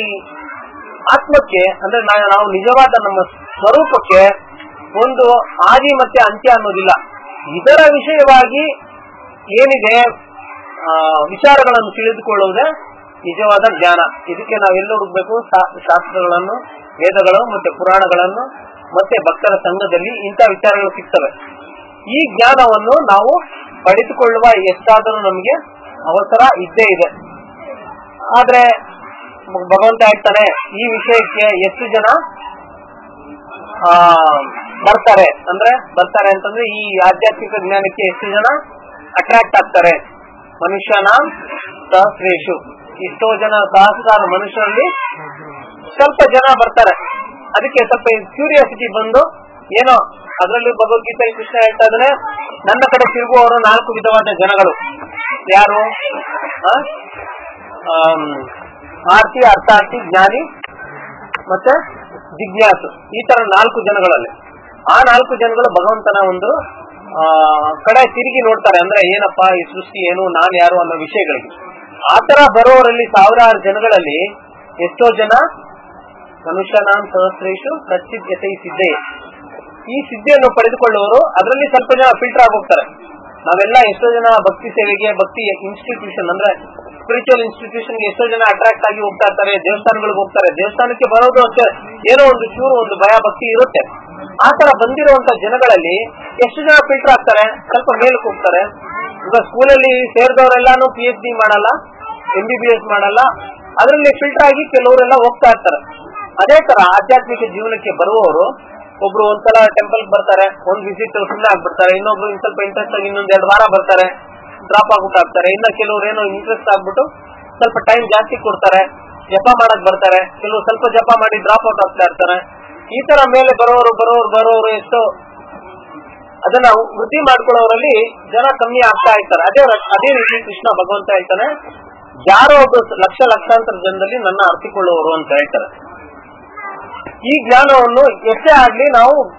ಆತ್ಮಕ್ಕೆ ಅಂದ್ರೆ ನಾ- ನಾವು ನಿಜವಾದ ನಮ್ಮ ಸ್ವರೂಪಕ್ಕೆ ಒಂದು ಆದಿ ಮತ್ತೆ ಅಂತ್ಯ ಅನ್ನೋದಿಲ್ಲ ಇದರ ವಿಷಯವಾಗಿ ಏನಿದೆ ಆ, ವಿಚಾರಗಳನ್ನು ತಿಳಿದುಕೊಳ್ಳುವುದೇ ನಿಜವಾದ ಜ್ಞಾನ ಇದಕ್ಕೆ ನಾವೆಲ್ಲ ಹುಡುಕ್ಬೇಕು ಶಾ- ಶಾಸ್ತ್ರಗಳನ್ನು ವೇದಗಳು ಮತ್ತೆ ಪುರಾಣಗಳನ್ನು ಮತ್ತೆ ಭಕ್ತರ ಸಂಘದಲ್ಲಿ ಇಂಥ ವಿಚಾರಗಳು ಸಿಗ್ತವೆ ಈ ಜ್ಞಾನವನ್ನು ನಾವು ಪಡೆದುಕೊಳ್ಳುವ ಎಷ್ಟಾದರೂ ನಮಗೆ ಅವಸರ ಇದ್ದೇ ಇದೆ ಆದ್ರೆ ಭಗವಂತ ಹೇಳ್ತಾನೆ ಈ ವಿಷಯಕ್ಕೆ ಎಷ್ಟು ಜನ ಆ ಬರ್ತಾರೆ ಅಂದ್ರೆ ಬರ್ತಾರೆ ಅಂತಂದ್ರೆ ಈ ಆಧ್ಯಾತ್ಮಿಕ ಜ್ಞಾನಕ್ಕೆ ಎಷ್ಟು ಜನ ಅಟ್ರಾಕ್ಟ್ ಆಗ್ತಾರೆ ಮನುಷ್ಯನ ಸಹಸ್ರೇಶು ಎಷ್ಟೋ ಜನ ಸಹಸ್ರಾರು ಮನುಷ್ಯರಲ್ಲಿ ಸ್ವಲ್ಪ ಜನ ಬರ್ತಾರೆ ಅದಕ್ಕೆ ಸ್ವಲ್ಪ ಕ್ಯೂರಿಯಾಸಿಟಿ ಬಂದು ಏನೋ ಅದರಲ್ಲಿ ಭಗವದ್ಗೀತೆ ಕೃಷ್ಣ ಹೇಳ್ತಾ ಇದ್ದಾನೆ ನನ್ನ ಕಡೆ ತಿರುಗುವವರು ನಾಲ್ಕು ವಿಧವಾದ ಜನಗಳು ಯಾರು ಆ? ಆಮ್, ಆರ್ತಿ ಅರ್ಥಾರ್ಥಿ ಜ್ಞಾನಿ ಮತ್ತೆ ಜಿಜ್ಞಾಸು ಈ ತರ ನಾಲ್ಕು ಜನಗಳಲ್ಲಿ ಆ ನಾಲ್ಕು ಜನಗಳು ಭಗವಂತನ ಒಂದು ಆ ಕಡೆ ತಿರುಗಿ ನೋಡ್ತಾರೆ ಅಂದ್ರೆ ಏನಪ್ಪಾ ಈ ಸೃಷ್ಟಿ ಏನು ನಾನ್ ಯಾರು ಅನ್ನೋ ವಿಷಯಗಳಿಗೆ ಆ ತರ ಬರೋವರಲ್ಲಿ ಸಾವಿರಾರು ಜನಗಳಲ್ಲಿ ಎಷ್ಟೋ ಜನ ಮನುಷ್ಯನಾಂ ಸಹಸ್ರೇಶು ಕಚ್ಚಿತ್ ಯಥೈಸಿದ್ದೆ ಈ ಸಿದ್ಧಿಯನ್ನು ಪಡೆದುಕೊಳ್ಳುವವರು ಅದರಲ್ಲಿ ಸ್ವಲ್ಪ ಜನ ಫಿಲ್ಟರ್ ಆಗಿ ಹೋಗ್ತಾರೆ ನಾವೆಲ್ಲ ಎಷ್ಟೋ ಜನ ಭಕ್ತಿ ಸೇವೆಗೆ ಭಕ್ತಿ ಇನ್ಸ್ಟಿಟ್ಯೂಷನ್ ಅಂದ್ರೆ ಸ್ಪಿರಿಚುವಲ್ ಇನ್ಸ್ಟಿಟ್ಯೂಷನ್ ಗೆ ಎಷ್ಟೋ ಜನ ಅಟ್ರಾಕ್ಟ್ ಆಗಿ ಹೋಗ್ತಾ ಇರ್ತಾರೆ ದೇವಸ್ಥಾನಗಳಿಗೆ ಹೋಗ್ತಾರೆ ದೇವಸ್ಥಾನಕ್ಕೆ ಬರೋದು ಅಷ್ಟೇ ಏನೋ ಒಂದು ಚೂರು ಒಂದು ಭಯ ಭಕ್ತಿ ಇರುತ್ತೆ ಆ ತರ ಬಂದಿರುವಂತ ಜನಗಳಲ್ಲಿ ಎಷ್ಟು ಜನ ಫಿಲ್ಟರ್ ಆಗ್ತಾರೆ ಸ್ವಲ್ಪ ಮೇಲಕ್ಕೆ ಹೋಗ್ತಾರೆ ಈಗ ಸ್ಕೂಲಲ್ಲಿ ಸೇರಿದವರೆಲ್ಲಾನು ಪಿ ಎಚ್ ಡಿ ಮಾಡಲ್ಲ ಎಂ ಬಿ ಬಿ ಎಸ್ ಮಾಡಲ್ಲ ಅದರಲ್ಲಿ ಫಿಲ್ಟರ್ ಆಗಿ ಕೆಲವರೆಲ್ಲ ಹೋಗ್ತಾ ಇರ್ತಾರೆ ಅದೇ ತರ ಆಧ್ಯಾತ್ಮಿಕ ಜೀವನಕ್ಕೆ ಬರುವವರು ಒಬ್ರು ಒಂದ್ಸಲ ಟೆಂಪಲ್ ಬರ್ತಾರೆ ಒಂದ್ ವಿಸಿಟ್ ಸುಮ್ಮನೆ ಆಗ್ಬಿಡ್ತಾರೆ ಇನ್ನೊಬ್ರು ಇನ್ ಸ್ವಲ್ಪ ಇಂಟ್ರೆಸ್ಟ್ ಆಗಿ ಇನ್ನೊಂದ್ ಎರಡು ವಾರ ಬರ್ತಾರೆ ಡ್ರಾಪ್ ಆಗ್ಬಿಟ್ಟು ಆಗ್ತಾರೆ ಇನ್ನ ಕೆಲವ್ರು ಏನೋ ಇಂಟ್ರೆಸ್ಟ್ ಆಗ್ಬಿಟ್ಟು ಸ್ವಲ್ಪ ಟೈಮ್ ಜಾಸ್ತಿ ಕೊಡ್ತಾರೆ ಜಪ ಮಾಡಕ್ ಬರ್ತಾರೆ ಕೆಲವು ಸ್ವಲ್ಪ ಜಪ ಮಾಡಿ ಡ್ರಾಪ್ ಔಟ್ ಆಗ್ತಾ ಇರ್ತಾರೆ ಈ ತರ ಮೇಲೆ ಬರೋರು ಬರೋರು ಬರೋರು ಎಷ್ಟೋ ಅದನ್ನ ವೃದ್ಧಿ ಮಾಡ್ಕೊಳ್ಳೋರಲ್ಲಿ ಜನ ಕಮ್ಮಿ ಆಗ್ತಾ ಇರ್ತಾರೆ ಅದೇ ಅದೇ ರೀತಿ ಕೃಷ್ಣ ಭಗವಂತ ಹೇಳ್ತಾನೆ ಯಾರೋ ಒಬ್ಬ ಲಕ್ಷ ಲಕ್ಷಾಂತರ ಜನದಲ್ಲಿ ನನ್ನ ಅರ್ಥಿಕೊಳ್ಳುವವರು ಅಂತ ಹೇಳ್ತಾರೆ ಈ ಜ್ಞಾನವನ್ನು ಎಷ್ಟೇ ಆಗ್ಲಿ ನಾವು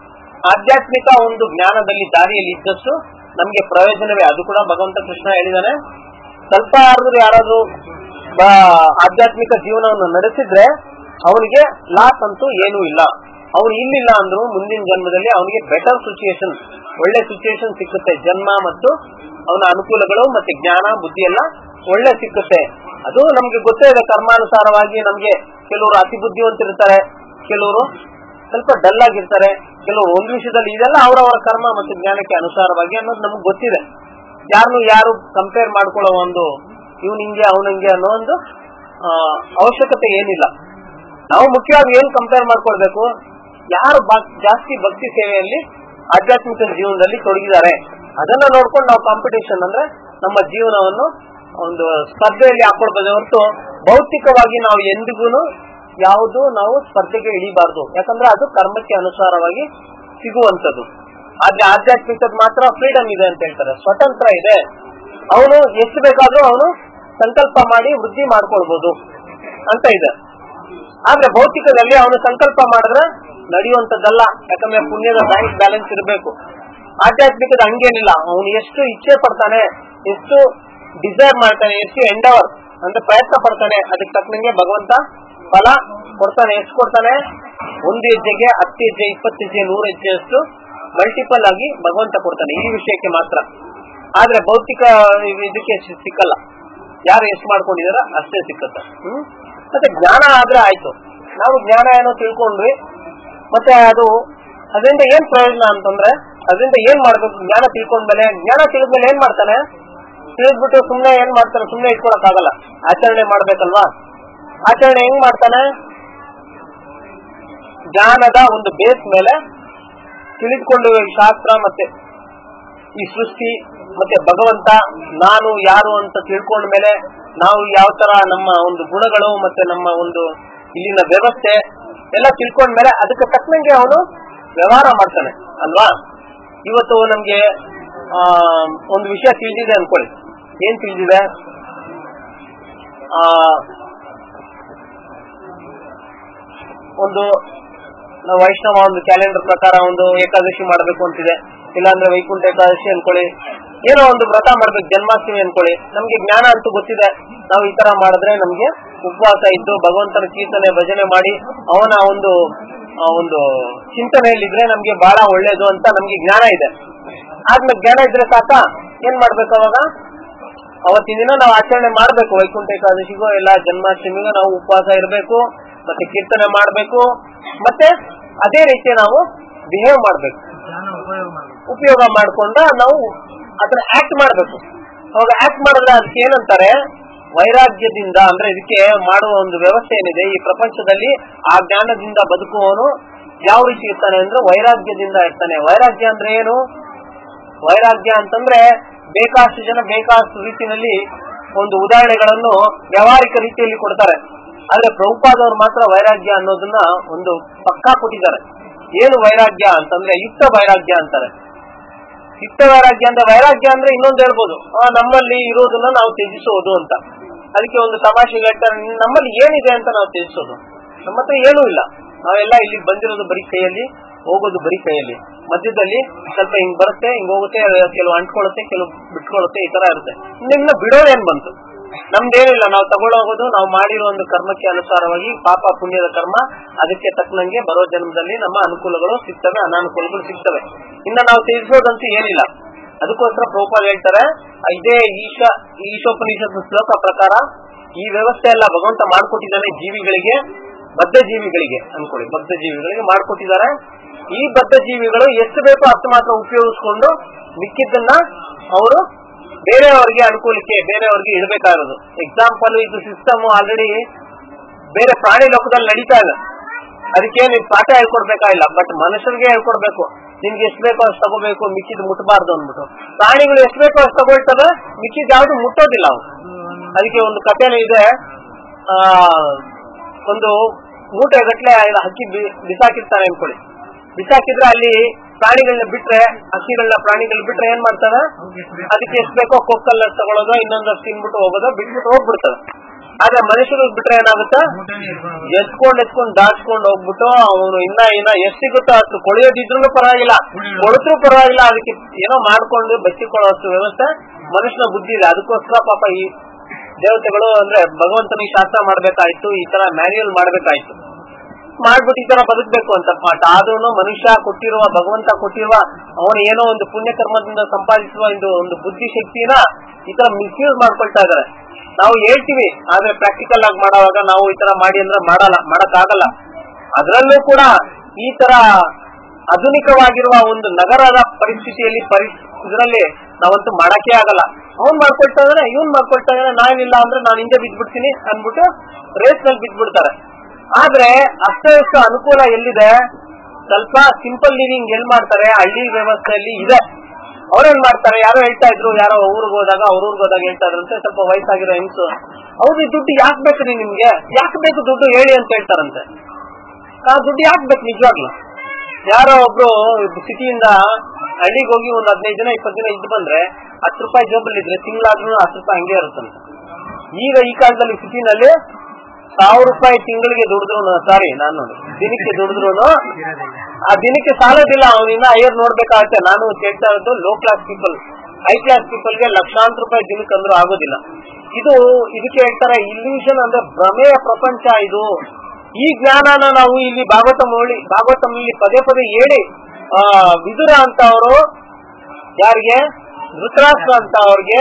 ಆಧ್ಯಾತ್ಮಿಕ ಒಂದು ಜ್ಞಾನದಲ್ಲಿ ದಾರಿಯಲ್ಲಿ ಇದ್ದಷ್ಟು ನಮ್ಗೆ ಪ್ರಯೋಜನವೇ ಅದು ಕೂಡ ಭಗವಂತ ಕೃಷ್ಣ ಹೇಳಿದಾನೆ ಸ್ವಲ್ಪ ಯಾರಾದ್ರೂ ಯಾರಾದ್ರೂ ಬ- ಆಧ್ಯಾತ್ಮಿಕ ಜೀವನವನ್ನು ನಡೆಸಿದ್ರೆ ಅವನಿಗೆ ಲಾಸ್ ಅಂತೂ ಏನೂ ಇಲ್ಲ ಅವನು ಇಲ್ಲಿಲ್ಲ ಅಂದ್ರೂ ಮುಂದಿನ ಜನ್ಮದಲ್ಲಿ ಅವನಿಗೆ ಬೆಟರ್ ಸಿಚುಯೇಷನ್ ಒಳ್ಳೆ ಸಿಚುಯೇಷನ್ ಸಿಕ್ಕುತ್ತೆ ಜನ್ಮ ಮತ್ತು ಅವನ ಅನುಕೂಲಗಳು ಮತ್ತೆ ಜ್ಞಾನ ಬುದ್ಧಿ ಎಲ್ಲ ಒಳ್ಳೆ ಸಿಕ್ಕುತ್ತೆ ಅದು ನಮ್ಗೆ ಗೊತ್ತೇ ಇದೆ ಕರ್ಮಾನುಸಾರವಾಗಿ ನಮ್ಗೆ ಕೆಲವರು ಅತಿ ಬುದ್ಧಿವಂತರಿರ್ತಾರೆ ಕೆಲವರು ಸ್ವಲ್ಪ ಡಲ್ ಆಗಿರ್ತಾರೆ ಕೆಲವರು ಒಂದು ವಿಷಯದಲ್ಲಿ ಇದೆಲ್ಲ ಅವರವರ ಕರ್ಮ ಮತ್ತು ಜ್ಞಾನಕ್ಕೆ ಅನುಸಾರವಾಗಿ ಅನ್ನೋದು ನಮ್ಗೆ ಗೊತ್ತಿದೆ ಯಾರನ್ನು ಯಾರು ಕಂಪೇರ್ ಮಾಡ್ಕೊಳ್ಳೋ ಒಂದು ಇವ್ನು ಹಿಂಗೆ ಅವನು ಹಿಂಗೆ ಅನ್ನೋ ಒಂದು ಆ, ಅವಶ್ಯಕತೆ ಏನಿಲ್ಲ ನಾವು ಮುಖ್ಯವಾಗಿ ಏನ್ ಕಂಪೇರ್ ಮಾಡ್ಕೊಳ್ಬೇಕು ಯಾರು ಬಾ- ಜಾಸ್ತಿ ಭಕ್ತಿ ಸೇವೆಯಲ್ಲಿ ಆಧ್ಯಾತ್ಮಿಕ ಜೀವನದಲ್ಲಿ ತೊಡಗಿದ್ದಾರೆ ಅದನ್ನ ನೋಡ್ಕೊಂಡು ನಾವು ಕಾಂಪಿಟೇಷನ್ ಅಂದ್ರೆ ನಮ್ಮ ಜೀವನವನ್ನು ಒಂದು ಸ್ಪರ್ಧೆಯಲ್ಲಿ ಹಾಕೊಳ್ಬೋದೇ ಹೊರತು ಭೌತಿಕವಾಗಿ ನಾವು ಎಂದಿಗೂ ಯಾವುದು ನಾವು ಸ್ಪರ್ಧೆಗೆ ಇಳಿಬಾರ್ದು ಯಾಕಂದ್ರೆ ಅದು ಕರ್ಮಕ್ಕೆ ಅನುಸಾರವಾಗಿ ಸಿಗುವಂತದ್ದು ಆದ್ರೆ ಆಧ್ಯಾತ್ಮಿಕದ ಮಾತ್ರ ಫ್ರೀಡಮ್ ಇದೆ ಅಂತ ಹೇಳ್ತಾರೆ ಸ್ವತಂತ್ರ ಇದೆ ಅವನು ಎಷ್ಟು ಬೇಕಾದ್ರೂ ಅವನು ಸಂಕಲ್ಪ ಮಾಡಿ ವೃದ್ಧಿ ಮಾಡ್ಕೊಳ್ಬಹುದು ಅಂತ ಇದೆ ಆದ್ರೆ ಭೌತಿಕದಲ್ಲಿ ಅವನು ಸಂಕಲ್ಪ ಮಾಡಿದ್ರೆ ನಡೆಯುವಂತದ್ದಲ್ಲ ಯಾಕಂದ್ರೆ ಪುಣ್ಯದ ಬ್ಯಾಂಕ್ ಬ್ಯಾಲೆನ್ಸ್ ಇರಬೇಕು ಆಧ್ಯಾತ್ಮಿಕದ ಹಂಗೇನಿಲ್ಲ ಅವನು ಎಷ್ಟು ಇಚ್ಛೆ ಪಡ್ತಾನೆ ಎಷ್ಟು ಡಿಸೈರ್ ಮಾಡ್ತಾನೆ ಎಷ್ಟು ಎಂಡವರ್ ಅಂದ್ರೆ ಪ್ರಯತ್ನ ಪಡ್ತಾನೆ ಅದಕ್ಕೆ ತಕ್ಕನಂಗೆ ಭಗವಂತ ಫಲ ಕೊಡ್ತಾನೆ ಎಷ್ಟು ಕೊಡ್ತಾನೆ ಒಂದು ಹೆಜ್ಜೆಗೆ ಹತ್ತು ಹೆಜ್ಜೆ ಇಪ್ಪತ್ತು ಹೆಜ್ಜೆ ನೂರು ಹೆಜ್ಜೆಯಷ್ಟು ಮಲ್ಟಿಪಲ್ ಆಗಿ ಭಗವಂತ ಕೊಡ್ತಾನೆ ಈ ವಿಷಯಕ್ಕೆ ಮಾತ್ರ ಆದ್ರೆ ಭೌತಿಕ ಇದಕ್ಕೆ ಸಿ- ಸಿಕ್ಕಲ್ಲ ಯಾರು ಎಷ್ಟು ಮಾಡ್ಕೊಂಡಿದಾರ ಅಷ್ಟೇ ಸಿಕ್ಕತ್ತೆ ಹ್ಮ್ ಮತ್ತೆ ಜ್ಞಾನ ಆದ್ರೆ ಆಯ್ತು ನಾವು ಜ್ಞಾನ ಏನೋ ತಿಳ್ಕೊಂಡ್ವಿ ಮತ್ತೆ ಅದು ಅದರಿಂದ ಏನ್ ಪ್ರಯೋಜನ ಅಂತಂದ್ರೆ ಅದರಿಂದ ಏನ್ ಮಾಡ್ಬೇಕು ಜ್ಞಾನ ತಿಳ್ಕೊಂಡ್ಮೇಲೆ ಜ್ಞಾನ ತಿಳಿದ್ಮೇಲೆ ಏನ್ ಮಾಡ್ತಾನೆ ತಿಳಿದ್ಬಿಟ್ಟು ಸುಮ್ನೆ ಏನ್ ಮಾಡ್ತಾನೆ ಸುಮ್ನೆ ಇಟ್ಕೊಳಕ್ ಆಗಲ್ಲ ಆಚರಣೆ ಮಾಡ್ಬೇಕಲ್ವಾ ಆಚರಣೆ ಹೆಂಗ್ ಮಾಡ್ತಾನೆ ಜ್ಞಾನದ ಒಂದು ಬೇಸ್ ಮೇಲೆ ತಿಳಿದುಕೊಂಡು ಈ ಶಾಸ್ತ್ರ ಮತ್ತೆ ಈ ಸೃಷ್ಟಿ ಮತ್ತೆ ಭಗವಂತ ನಾನು ಯಾರು ಅಂತ ತಿಳ್ಕೊಂಡ ಮೇಲೆ ನಾವು ಯಾವ ತರ ನಮ್ಮ ಒಂದು ಗುಣಗಳು ಮತ್ತೆ ನಮ್ಮ ಒಂದು ಇಲ್ಲಿನ ವ್ಯವಸ್ಥೆ ಎಲ್ಲ ತಿಳ್ಕೊಂಡ್ಮೇಲೆ ಅದಕ್ಕೆ ತಕ್ಕನಂಗೆ ಅವನು ವ್ಯವಹಾರ ಮಾಡ್ತಾನೆ ಅಲ್ವಾ ಇವತ್ತು ನಮ್ಗೆ ಆ, ಒಂದು ವಿಷಯ ತಿಳಿದಿದೆ ಅನ್ಕೊಳ್ಳಿ ಏನ್ ತಿಳಿದಿದೆ ಆ ಒಂದು ನಾವು ವೈಷ್ಣವ ಒಂದು ಕ್ಯಾಲೆಂಡರ್ ಪ್ರಕಾರ ಒಂದು ಏಕಾದಶಿ ಮಾಡಬೇಕು ಅಂತಿದೆ ಇಲ್ಲಾಂದ್ರೆ ವೈಕುಂಠ ಏಕಾದಶಿ ಅನ್ಕೊಳ್ಳಿ ಏನೋ ಒಂದು ವ್ರತ ಮಾಡ್ಬೇಕು ಜನ್ಮಾಷ್ಟಮಿ ಅನ್ಕೊಳ್ಳಿ ನಮ್ಗೆ ಜ್ಞಾನ ಅಂತೂ ಗೊತ್ತಿದೆ ನಾವು ಈ ತರ ಮಾಡಿದ್ರೆ ನಮ್ಗೆ ಉಪವಾಸ ಇದ್ದು ಭಗವಂತನ ಕೀರ್ತನೆ ಭಜನೆ ಮಾಡಿ ಅವನ ಒಂದು ಆ ಒಂದು ಚಿಂತನೆಯಲ್ಲಿದ್ರೆ ನಮ್ಗೆ ಬಹಳ ಒಳ್ಳೇದು ಅಂತ ನಮ್ಗೆ ಜ್ಞಾನ ಇದೆ ಆದ್ಮೇಲೆ ಜ್ಞಾನ ಇದ್ರೆ ಸಾಕ ಏನ್ ಮಾಡ್ಬೇಕು ಅವಾಗ ಅವತ್ತಿನ ದಿನ ನಾವು ಆಚರಣೆ ಮಾಡ್ಬೇಕು ವೈಕುಂಠ ಏಕಾದಶಿಗೂ ಎಲ್ಲ ಜನ್ಮಾಷ್ಟಮಿಗೂ ನಾವು ಉಪವಾಸ ಇರಬೇಕು ಮತ್ತೆ ಕೀರ್ತನೆ ಮಾಡ್ಬೇಕು ಮತ್ತೆ ಅದೇ ರೀತಿ ನಾವು ಬಿಹೇವ್ ಮಾಡ್ಬೇಕು ಉಪಯೋಗ ಮಾಡ್ಕೊಂಡ ನಾವು ಅದನ್ನ ಆಕ್ಟ್ ಮಾಡ್ಬೇಕು ಅವಾಗ ಆಕ್ಟ್ ಮಾಡಿದ್ರೆ ಅದಕ್ಕೆ ಏನಂತಾರೆ ವೈರಾಗ್ಯದಿಂದ ಅಂದ್ರೆ ಇದಕ್ಕೆ ಮಾಡುವ ಒಂದು ವ್ಯವಸ್ಥೆ ಏನಿದೆ ಈ ಪ್ರಪಂಚದಲ್ಲಿ ಆ ಜ್ಞಾನದಿಂದ ಬದುಕುವವನು ಯಾವ ರೀತಿ ಇರ್ತಾನೆ ಅಂದ್ರೆ ವೈರಾಗ್ಯದಿಂದ ಇರ್ತಾನೆ ವೈರಾಗ್ಯ ಅಂದ್ರೆ ಏನು ವೈರಾಗ್ಯ ಅಂತಂದ್ರೆ ಬೇಕಾಷ್ಟು ಜನ ಬೇಕಾಷ್ಟು ರೀತಿಯಲ್ಲಿ ಒಂದು ಉದಾಹರಣೆಗಳನ್ನು ವ್ಯಾವಹಾರಿಕ ರೀತಿಯಲ್ಲಿ ಕೊಡ್ತಾರೆ ಆದ್ರೆ ಪ್ರಭುಪಾದವ್ರು ಮಾತ್ರ ವೈರಾಗ್ಯ ಅನ್ನೋದನ್ನ ಒಂದು ಪಕ್ಕಾ ಕೊಟ್ಟಿದ್ದಾರೆ ಏನು ವೈರಾಗ್ಯ ಅಂತಂದ್ರೆ ಯುಕ್ತ ವೈರಾಗ್ಯ ಅಂತಾರೆ ಯುಕ್ತ ವೈರಾಗ್ಯ ಅಂದ್ರೆ ವೈರಾಗ್ಯ ಅಂದ್ರೆ ಇನ್ನೊಂದು ಹೇಳ್ಬೋದು ಆ, ನಮ್ಮಲ್ಲಿ ಇರೋದನ್ನ ನಾವು ತ್ಯಜಿಸೋದು ಅಂತ ಅದಕ್ಕೆ ಒಂದು ತಮಾಷೆಗೆ ಹೇಳ್ತಾರೆ ನಮ್ಮಲ್ಲಿ ಏನಿದೆ ಅಂತ ನಾವು ತ್ಯಜಿಸೋದು ನಮ್ಮ ಹತ್ರ ಏನೂ ಇಲ್ಲ ನಾವೆಲ್ಲ ಇಲ್ಲಿ ಬಂದಿರೋದು ಬರೀ ಕೈಯಲ್ಲಿ ಹೋಗೋದು ಬರೀ ಕೈಯಲ್ಲಿ ಮಧ್ಯದಲ್ಲಿ ಸ್ವಲ್ಪ ಹಿಂಗ್ ಬರುತ್ತೆ ಹಿಂಗ್ ಹೋಗುತ್ತೆ ಕೆಲವು ಅಂಟ್ಕೊಳ್ಳುತ್ತೆ ಕೆಲವು ಬಿಟ್ಕೊಳ್ಳುತ್ತೆ ಈ ತರ ಇರುತ್ತೆ ನಿಮ್ನ ಬಿಡೋದೇನ್ ಬಂತು ನಮ್ದೇನಿಲ್ಲ ನಾವು ತಗೊಳ್ಳೋಗೋದು ನಾವು ಮಾಡಿರೋ ಒಂದು ಕರ್ಮಕ್ಕೆ ಅನುಸಾರವಾಗಿ ಪಾಪ ಪುಣ್ಯದ ಕರ್ಮ ಅದಕ್ಕೆ ತಕ್ಕನಂಗೆ ಬರೋ ಜನ್ಮದಲ್ಲಿ ನಮ್ಮ ಅನುಕೂಲಗಳು ಸಿಗ್ತವೆ ಅನಾನುಕೂಲಗಳು ಸಿಗ್ತವೆ ಇನ್ನ ನಾವು ತ್ಯಜಿಸೋದಂತೂ ಏನಿಲ್ಲ ಅದಕ್ಕೋಸ್ಕರ ಪ್ರಭುಪಾದ ಹೇಳ್ತಾರೆ ಇದೇ ಈಶ ಈಶೋಪನಿಷತ್ ಶ್ಲೋಕ ಪ್ರಕಾರ ಈ ವ್ಯವಸ್ಥೆ ಎಲ್ಲ ಭಗವಂತ ಮಾಡ್ಕೊಟ್ಟಿದ್ದಾನೆ ಜೀವಿಗಳಿಗೆ ಬದ್ಧ ಜೀವಿಗಳಿಗೆ ಅನ್ಕೊಳ್ಳಿ ಬದ್ಧ ಜೀವಿಗಳಿಗೆ ಮಾಡ್ಕೊಟ್ಟಿದ್ದಾರೆ ಈ ಬದ್ಧ ಜೀವಿಗಳು ಎಷ್ಟು ಬೇಕೋ ಅಷ್ಟು ಮಾತ್ರ ಉಪಯೋಗಿಸ್ಕೊಂಡು ಮಿಕ್ಕಿದ್ದನ್ನ ಅವರು ಬೇರೆಯವರಿಗೆ ಅನುಕೂಲಕ್ಕೆ ಬೇರೆಯವರಿಗೆ ಇಡಬೇಕಾಗಿರೋದು ಎಕ್ಸಾಂಪಲ್ ಇದು ಸಿಸ್ಟಮ್ ಆಲ್ರೆಡಿ ಬೇರೆ ಪ್ರಾಣಿ ಲೋಕದಲ್ಲಿ ನಡೀತಾ ಇದೆ ಅದಕ್ಕೆ ನೀವು ಪಾಠ ಹೇಳ್ಕೊಡ್ಬೇಕಾಗಿಲ್ಲ ಬಟ್ ಮನುಷ್ಯರಿಗೆ ಹೇಳ್ಕೊಡ್ಬೇಕು ನಿಮ್ಗೆ ಎಷ್ಟು ಬೇಕೋ ಅಷ್ಟು ತಗೋಬೇಕು ಮಿಕ್ಕಿದ್ ಮುಟ್ಟಬಾರ್ದು ಅಂದ್ಬಿಟ್ಟು ಪ್ರಾಣಿಗಳು ಎಷ್ಟು ಬೇಕೋ ಅಷ್ಟು ತಗೊಳ್ತವೆ ಮಿಕ್ಕಿದ್ ಯಾವ್ದು ಮುಟ್ಟೋದಿಲ್ಲ ಅವು ಅದಕ್ಕೆ ಒಂದು ಕಥೆನೂ ಇದೆ ಆ ಒಂದು ಮೂಟೆ ಗಟ್ಲೆ ಹಕ್ಕಿ ಬಿ- ಬಿಸಾಕಿರ್ತಾರೆ ಅನ್ಕೊಳ್ಳಿ ಬಿಸಾಕಿದ್ರೆ ಅಲ್ಲಿ ಪ್ರಾಣಿಗಳನ್ನ ಬಿಟ್ರೆ ಹಕ್ಕಿಗಳನ್ನ ಪ್ರಾಣಿಗಳನ್ನ ಬಿಟ್ರೆ ಏನ್ ಮಾಡ್ತವೆ ಅದಕ್ಕೆ ಎಷ್ಟು ಬೇಕೋ ಕೊಕ್ಕಲ್ಲ ತಗೊಳ್ಳೋದು ಇನ್ನೊಂದಷ್ಟು ತಿನ್ಬಿಟ್ಟು ಹೋಗೋದು ಬಿಟ್ಬಿಟ್ಟು ಹೋಗ್ಬಿಡ್ತವೆ ಆದ್ರೆ ಮನುಷ್ಯರಿಗೆ ಬಿಟ್ರೆ ಏನಾಗುತ್ತೆ ಎತ್ಕೊಂಡ್ ಎತ್ಕೊಂಡ್ ದಾಟ್ಕೊಂಡ್ ಹೋಗ್ಬಿಟ್ಟು ಅವನು ಇನ್ನ ಇನ್ನ ಎಷ್ಟ್ ಸಿಗುತ್ತೋ ಅಷ್ಟು ಕೊಳೆಯೋದಿದ್ರು ಪರವಾಗಿಲ್ಲ ಕೊಳತ್ರು ಪರವಾಗಿಲ್ಲ ಅದಕ್ಕೆ ಏನೋ ಮಾಡ್ಕೊಂಡು ಬಚ್ಚಿಕೊಳ್ಳುವಷ್ಟು ವ್ಯವಸ್ಥೆ ಮನುಷ್ಯನ ಬುದ್ಧಿ ಇದೆ ಅದಕ್ಕೋಸ್ಕರ ಪಾಪ ಈ ದೇವತೆಗಳು ಅಂದ್ರೆ ಭಗವಂತನಿಗೆ ಶಾಸ್ತ್ರ ಮಾಡ್ಬೇಕಾಯ್ತು ಈ ತರ ಮ್ಯಾನ್ಯಲ್ ಮಾಡ್ಬೇಕಾಯ್ತು ಮಾಡ್ಬಿಟ್ಟು ಈ ತರ ಬದುಕ್ಬೇಕು ಅಂತ ಪಾಠ ಆದ್ರೂ ಮನುಷ್ಯ ಕೊಟ್ಟಿರುವ ಭಗವಂತ ಕೊಟ್ಟಿರುವ ಅವನು ಏನೋ ಒಂದು ಪುಣ್ಯ ಕರ್ಮದಿಂದ ಸಂಪಾದಿಸುವ ಒಂದು ಒಂದು ಬುದ್ಧಿ ಶಕ್ತಿನ ಈ ತರ ಮಿಸ್ಯೂಸ್ ಮಾಡ್ಕೊಳ್ತಾ ಇದಾರೆ ನಾವು ಹೇಳ್ತೀವಿ ಆದ್ರೆ ಪ್ರಾಕ್ಟಿಕಲ್ ಆಗಿ ಮಾಡುವಾಗ ನಾವು ಈ ತರ ಮಾಡಿ ಅಂದ್ರೆ ಮಾಡಲ್ಲ ಮಾಡಕ್ ಆಗಲ್ಲ ಅದರಲ್ಲೂ ಕೂಡ ಈ ತರ ಆಧುನಿಕವಾಗಿರುವ ಒಂದು ನಗರದ ಪರಿಸ್ಥಿತಿಯಲ್ಲಿ ಪರಿ ಇದರಲ್ಲಿ ನಾವಂತೂ ಮಾಡಕ್ಕೆ ಆಗಲ್ಲ ಅವ್ನ್ ಮಾಡ್ಕೊಳ್ತಾ ಇದಾನೆ ಇವ್ನ್ ಮಾಡ್ಕೊಳ್ತಾ ಇದಾನೆ ನಾನಿಲ್ಲ ಅಂದ್ರೆ ನಾನು ಹಿಂದೆ ಬಿದ್ಬಿಡ್ತೀನಿ ಅನ್ಬಿಟ್ಟು ರೇಸ್ ನಲ್ಲಿ ಬಿದ್ಬಿಡ್ತಾರೆ ಆದ್ರೆ ಅಷ್ಟಷ್ಟು ಅನುಕೂಲ ಎಲ್ಲಿದೆ ಸ್ವಲ್ಪ ಸಿಂಪಲ್ ಲಿವಿಂಗ್ ಎಲ್ ಮಾಡ್ತಾರೆ ಹಳ್ಳಿ ವ್ಯವಸ್ಥೆಯಲ್ಲಿ ಇದೆ ಅವ್ರೇನ್ ಮಾಡ್ತಾರೆ ಯಾರೋ ಹೇಳ್ತಾ ಇದ್ರು ಯಾರೋ ಊರಿಗೆ ಹೋದಾಗ ಅವ್ರ ಊರಿಗೆ ಹೋದಾಗ ಹೇಳ್ತಾ ಇದ್ರಂತೆ ಸ್ವಲ್ಪ ವಯಸ್ಸಾಗಿರೋ ಹೆಂಗ್ಸು ಹೌದು ಈ ದುಡ್ಡು ಯಾಕೆ ಬೇಕು ರೀ ನಿಮ್ಗೆ ಯಾಕೆ ಬೇಕು ದುಡ್ಡು ಹೇಳಿ ಅಂತ ಹೇಳ್ತಾರಂತೆ ಆ ದುಡ್ಡು ಯಾಕೆ ಬೇಕು ನಿಜವಾಗ್ಲು ಯಾರೋ ಒಬ್ರು ಸಿಟಿಯಿಂದ ಹಳ್ಳಿಗೆ ಹೋಗಿ ಒಂದ್ ಹದಿನೈದು ದಿನ ಇಪ್ಪತ್ತು ದಿನ ಇದ್ದು ಬಂದ್ರೆ ಹತ್ತು ರೂಪಾಯಿ ಜೋಬಲ್ಲಿ ಇದ್ರೆ ತಿಂಗಳಾದ್ರೂ ಹತ್ತು ರೂಪಾಯಿ ಹಂಗೆ ಇರುತ್ತಂತೆ ಈಗ ಈ ಕಾಲದಲ್ಲಿ ಸಿಟಿನಲ್ಲಿ ಸಾವಿರ ರೂಪಾಯಿ ತಿಂಗಳಿಗೆ ದುಡಿದ್ರು ಸಾರಿ ನಾನು ದಿನಕ್ಕೆ ದುಡಿದ್ರು ಆ ದಿನಕ್ಕೆ ಸಾಲೋದಿಲ್ಲ ಅವನಿನ್ನ ಐಯರ್ ನೋಡ್ಬೇಕಾಗತ್ತೆ ನಾನು ಕೇಳ್ತಾ ಇರೋದು low class people high class ಪೀಪಲ್ಗೆ ಲಕ್ಷಾಂತರ ರೂಪಾಯಿ ದಿನಕ್ಕೆ ಅಂದ್ರೂ ಆಗೋದಿಲ್ಲ ಇದು ಇದಕ್ಕೆ ಹೇಳ್ತಾರೆ ಇಲ್ಯೂಷನ್ ಅಂದ್ರೆ ಭ್ರಮೆಯ ಪ್ರಪಂಚ ಇದು ಈ ಜ್ಞಾನನ ನಾವು ಇಲ್ಲಿ ಭಾಗವತಮಲ್ಲಿ ಭಾಗವತಮಲ್ಲಿ ಪದೇ ಪದೇ ಹೇಳಿ ಆ ವಿದುರ ಅಂತ ಅವರು ಯಾರಿಗೆ ಧೃತರಾಷ್ಟ್ರ ಅಂತ ಅವ್ರಿಗೆ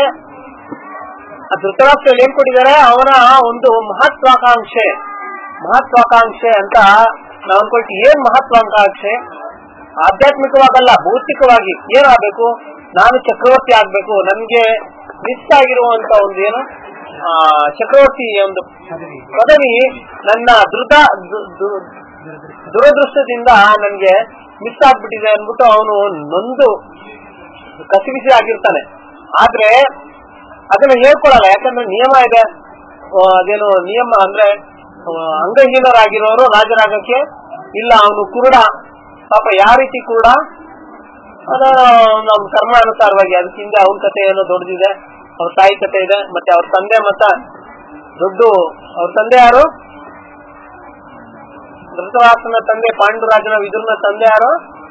ಆ ಧೃತರಾಷ್ಟ್ರ ಏನ್ ಕೊಟ್ಟಿದ್ದಾರೆ ಅವನ ಒಂದು ಮಹತ್ವಾಕಾಂಕ್ಷೆ ಮಹತ್ವಾಕಾಂಕ್ಷೆ ಅಂತ ನಾವು ಅನ್ಕೊಳ್ತೀವಿ ಏನ್ ಮಹತ್ವಾಕಾಂಕ್ಷೆ ಆಧ್ಯಾತ್ಮಿಕವಾಗಲ್ಲ ಭೌತಿಕವಾಗಿ ಏನಾಗಬೇಕು ನಾನು ಚಕ್ರವರ್ತಿ ಆಗ್ಬೇಕು ನನ್ಗೆ ಮಿಸ್ ಆಗಿರುವಂತ ಒಂದು ಏನು ಆ, ಚಕ್ರವರ್ತಿ ಒಂದು ಪದವಿ ನನ್ನ ಧೃತ ದು- ದು- ದುರದೃಷ್ಟದಿಂದ ನನ್ಗೆ ಮಿಸ್ ಆಗ್ಬಿಟ್ಟಿದೆ ಅನ್ಬಿಟ್ಟು ಅವನು ನೊಂದು ಕಸಿಬಿಸಿ ಆಗಿರ್ತಾನೆ ಆದ್ರೆ ಅದನ್ನ ಹೇಳ್ಕೊಳಲ್ಲ ಯಾಕಂದ್ರೆ ನಿಯಮ ಇದೆ ಆ, ಅದೇನು ನಿಯಮ ಅಂದ್ರೆ ಆ, ಅಂಗಹೀನರಾಗಿರೋರು ರಾಜರಾಗಕ್ಕೆ ಇಲ್ಲ ಅವನು ಕುರುಡ ಪಾಪ ಯಾವ ರೀತಿ ಕುರುಡ ಅದ ನಮ್ ಕರ್ಮ ಅನುಸಾರವಾಗಿ ಅದಕ್ಕಿಂತ ಅವನ ಕತೆ ಏನೋ ದೊಡ್ಡದಿದೆ ಅವ್ರ ತಾಯಿ ಕತೆ ಇದೆ ಮತ್ತೆ ಅವ್ರ ತಂದೆ ಮತ್ತ ದೊಡ್ಡ ಅವ್ರ ತಂದೆ ಯಾರು ಧೃತರಾಷ್ಟ್ರನ ತಂದೆ ಪಾಂಡುರಾಜನ ವಿದುರನ ತಂದೆ ಯಾರು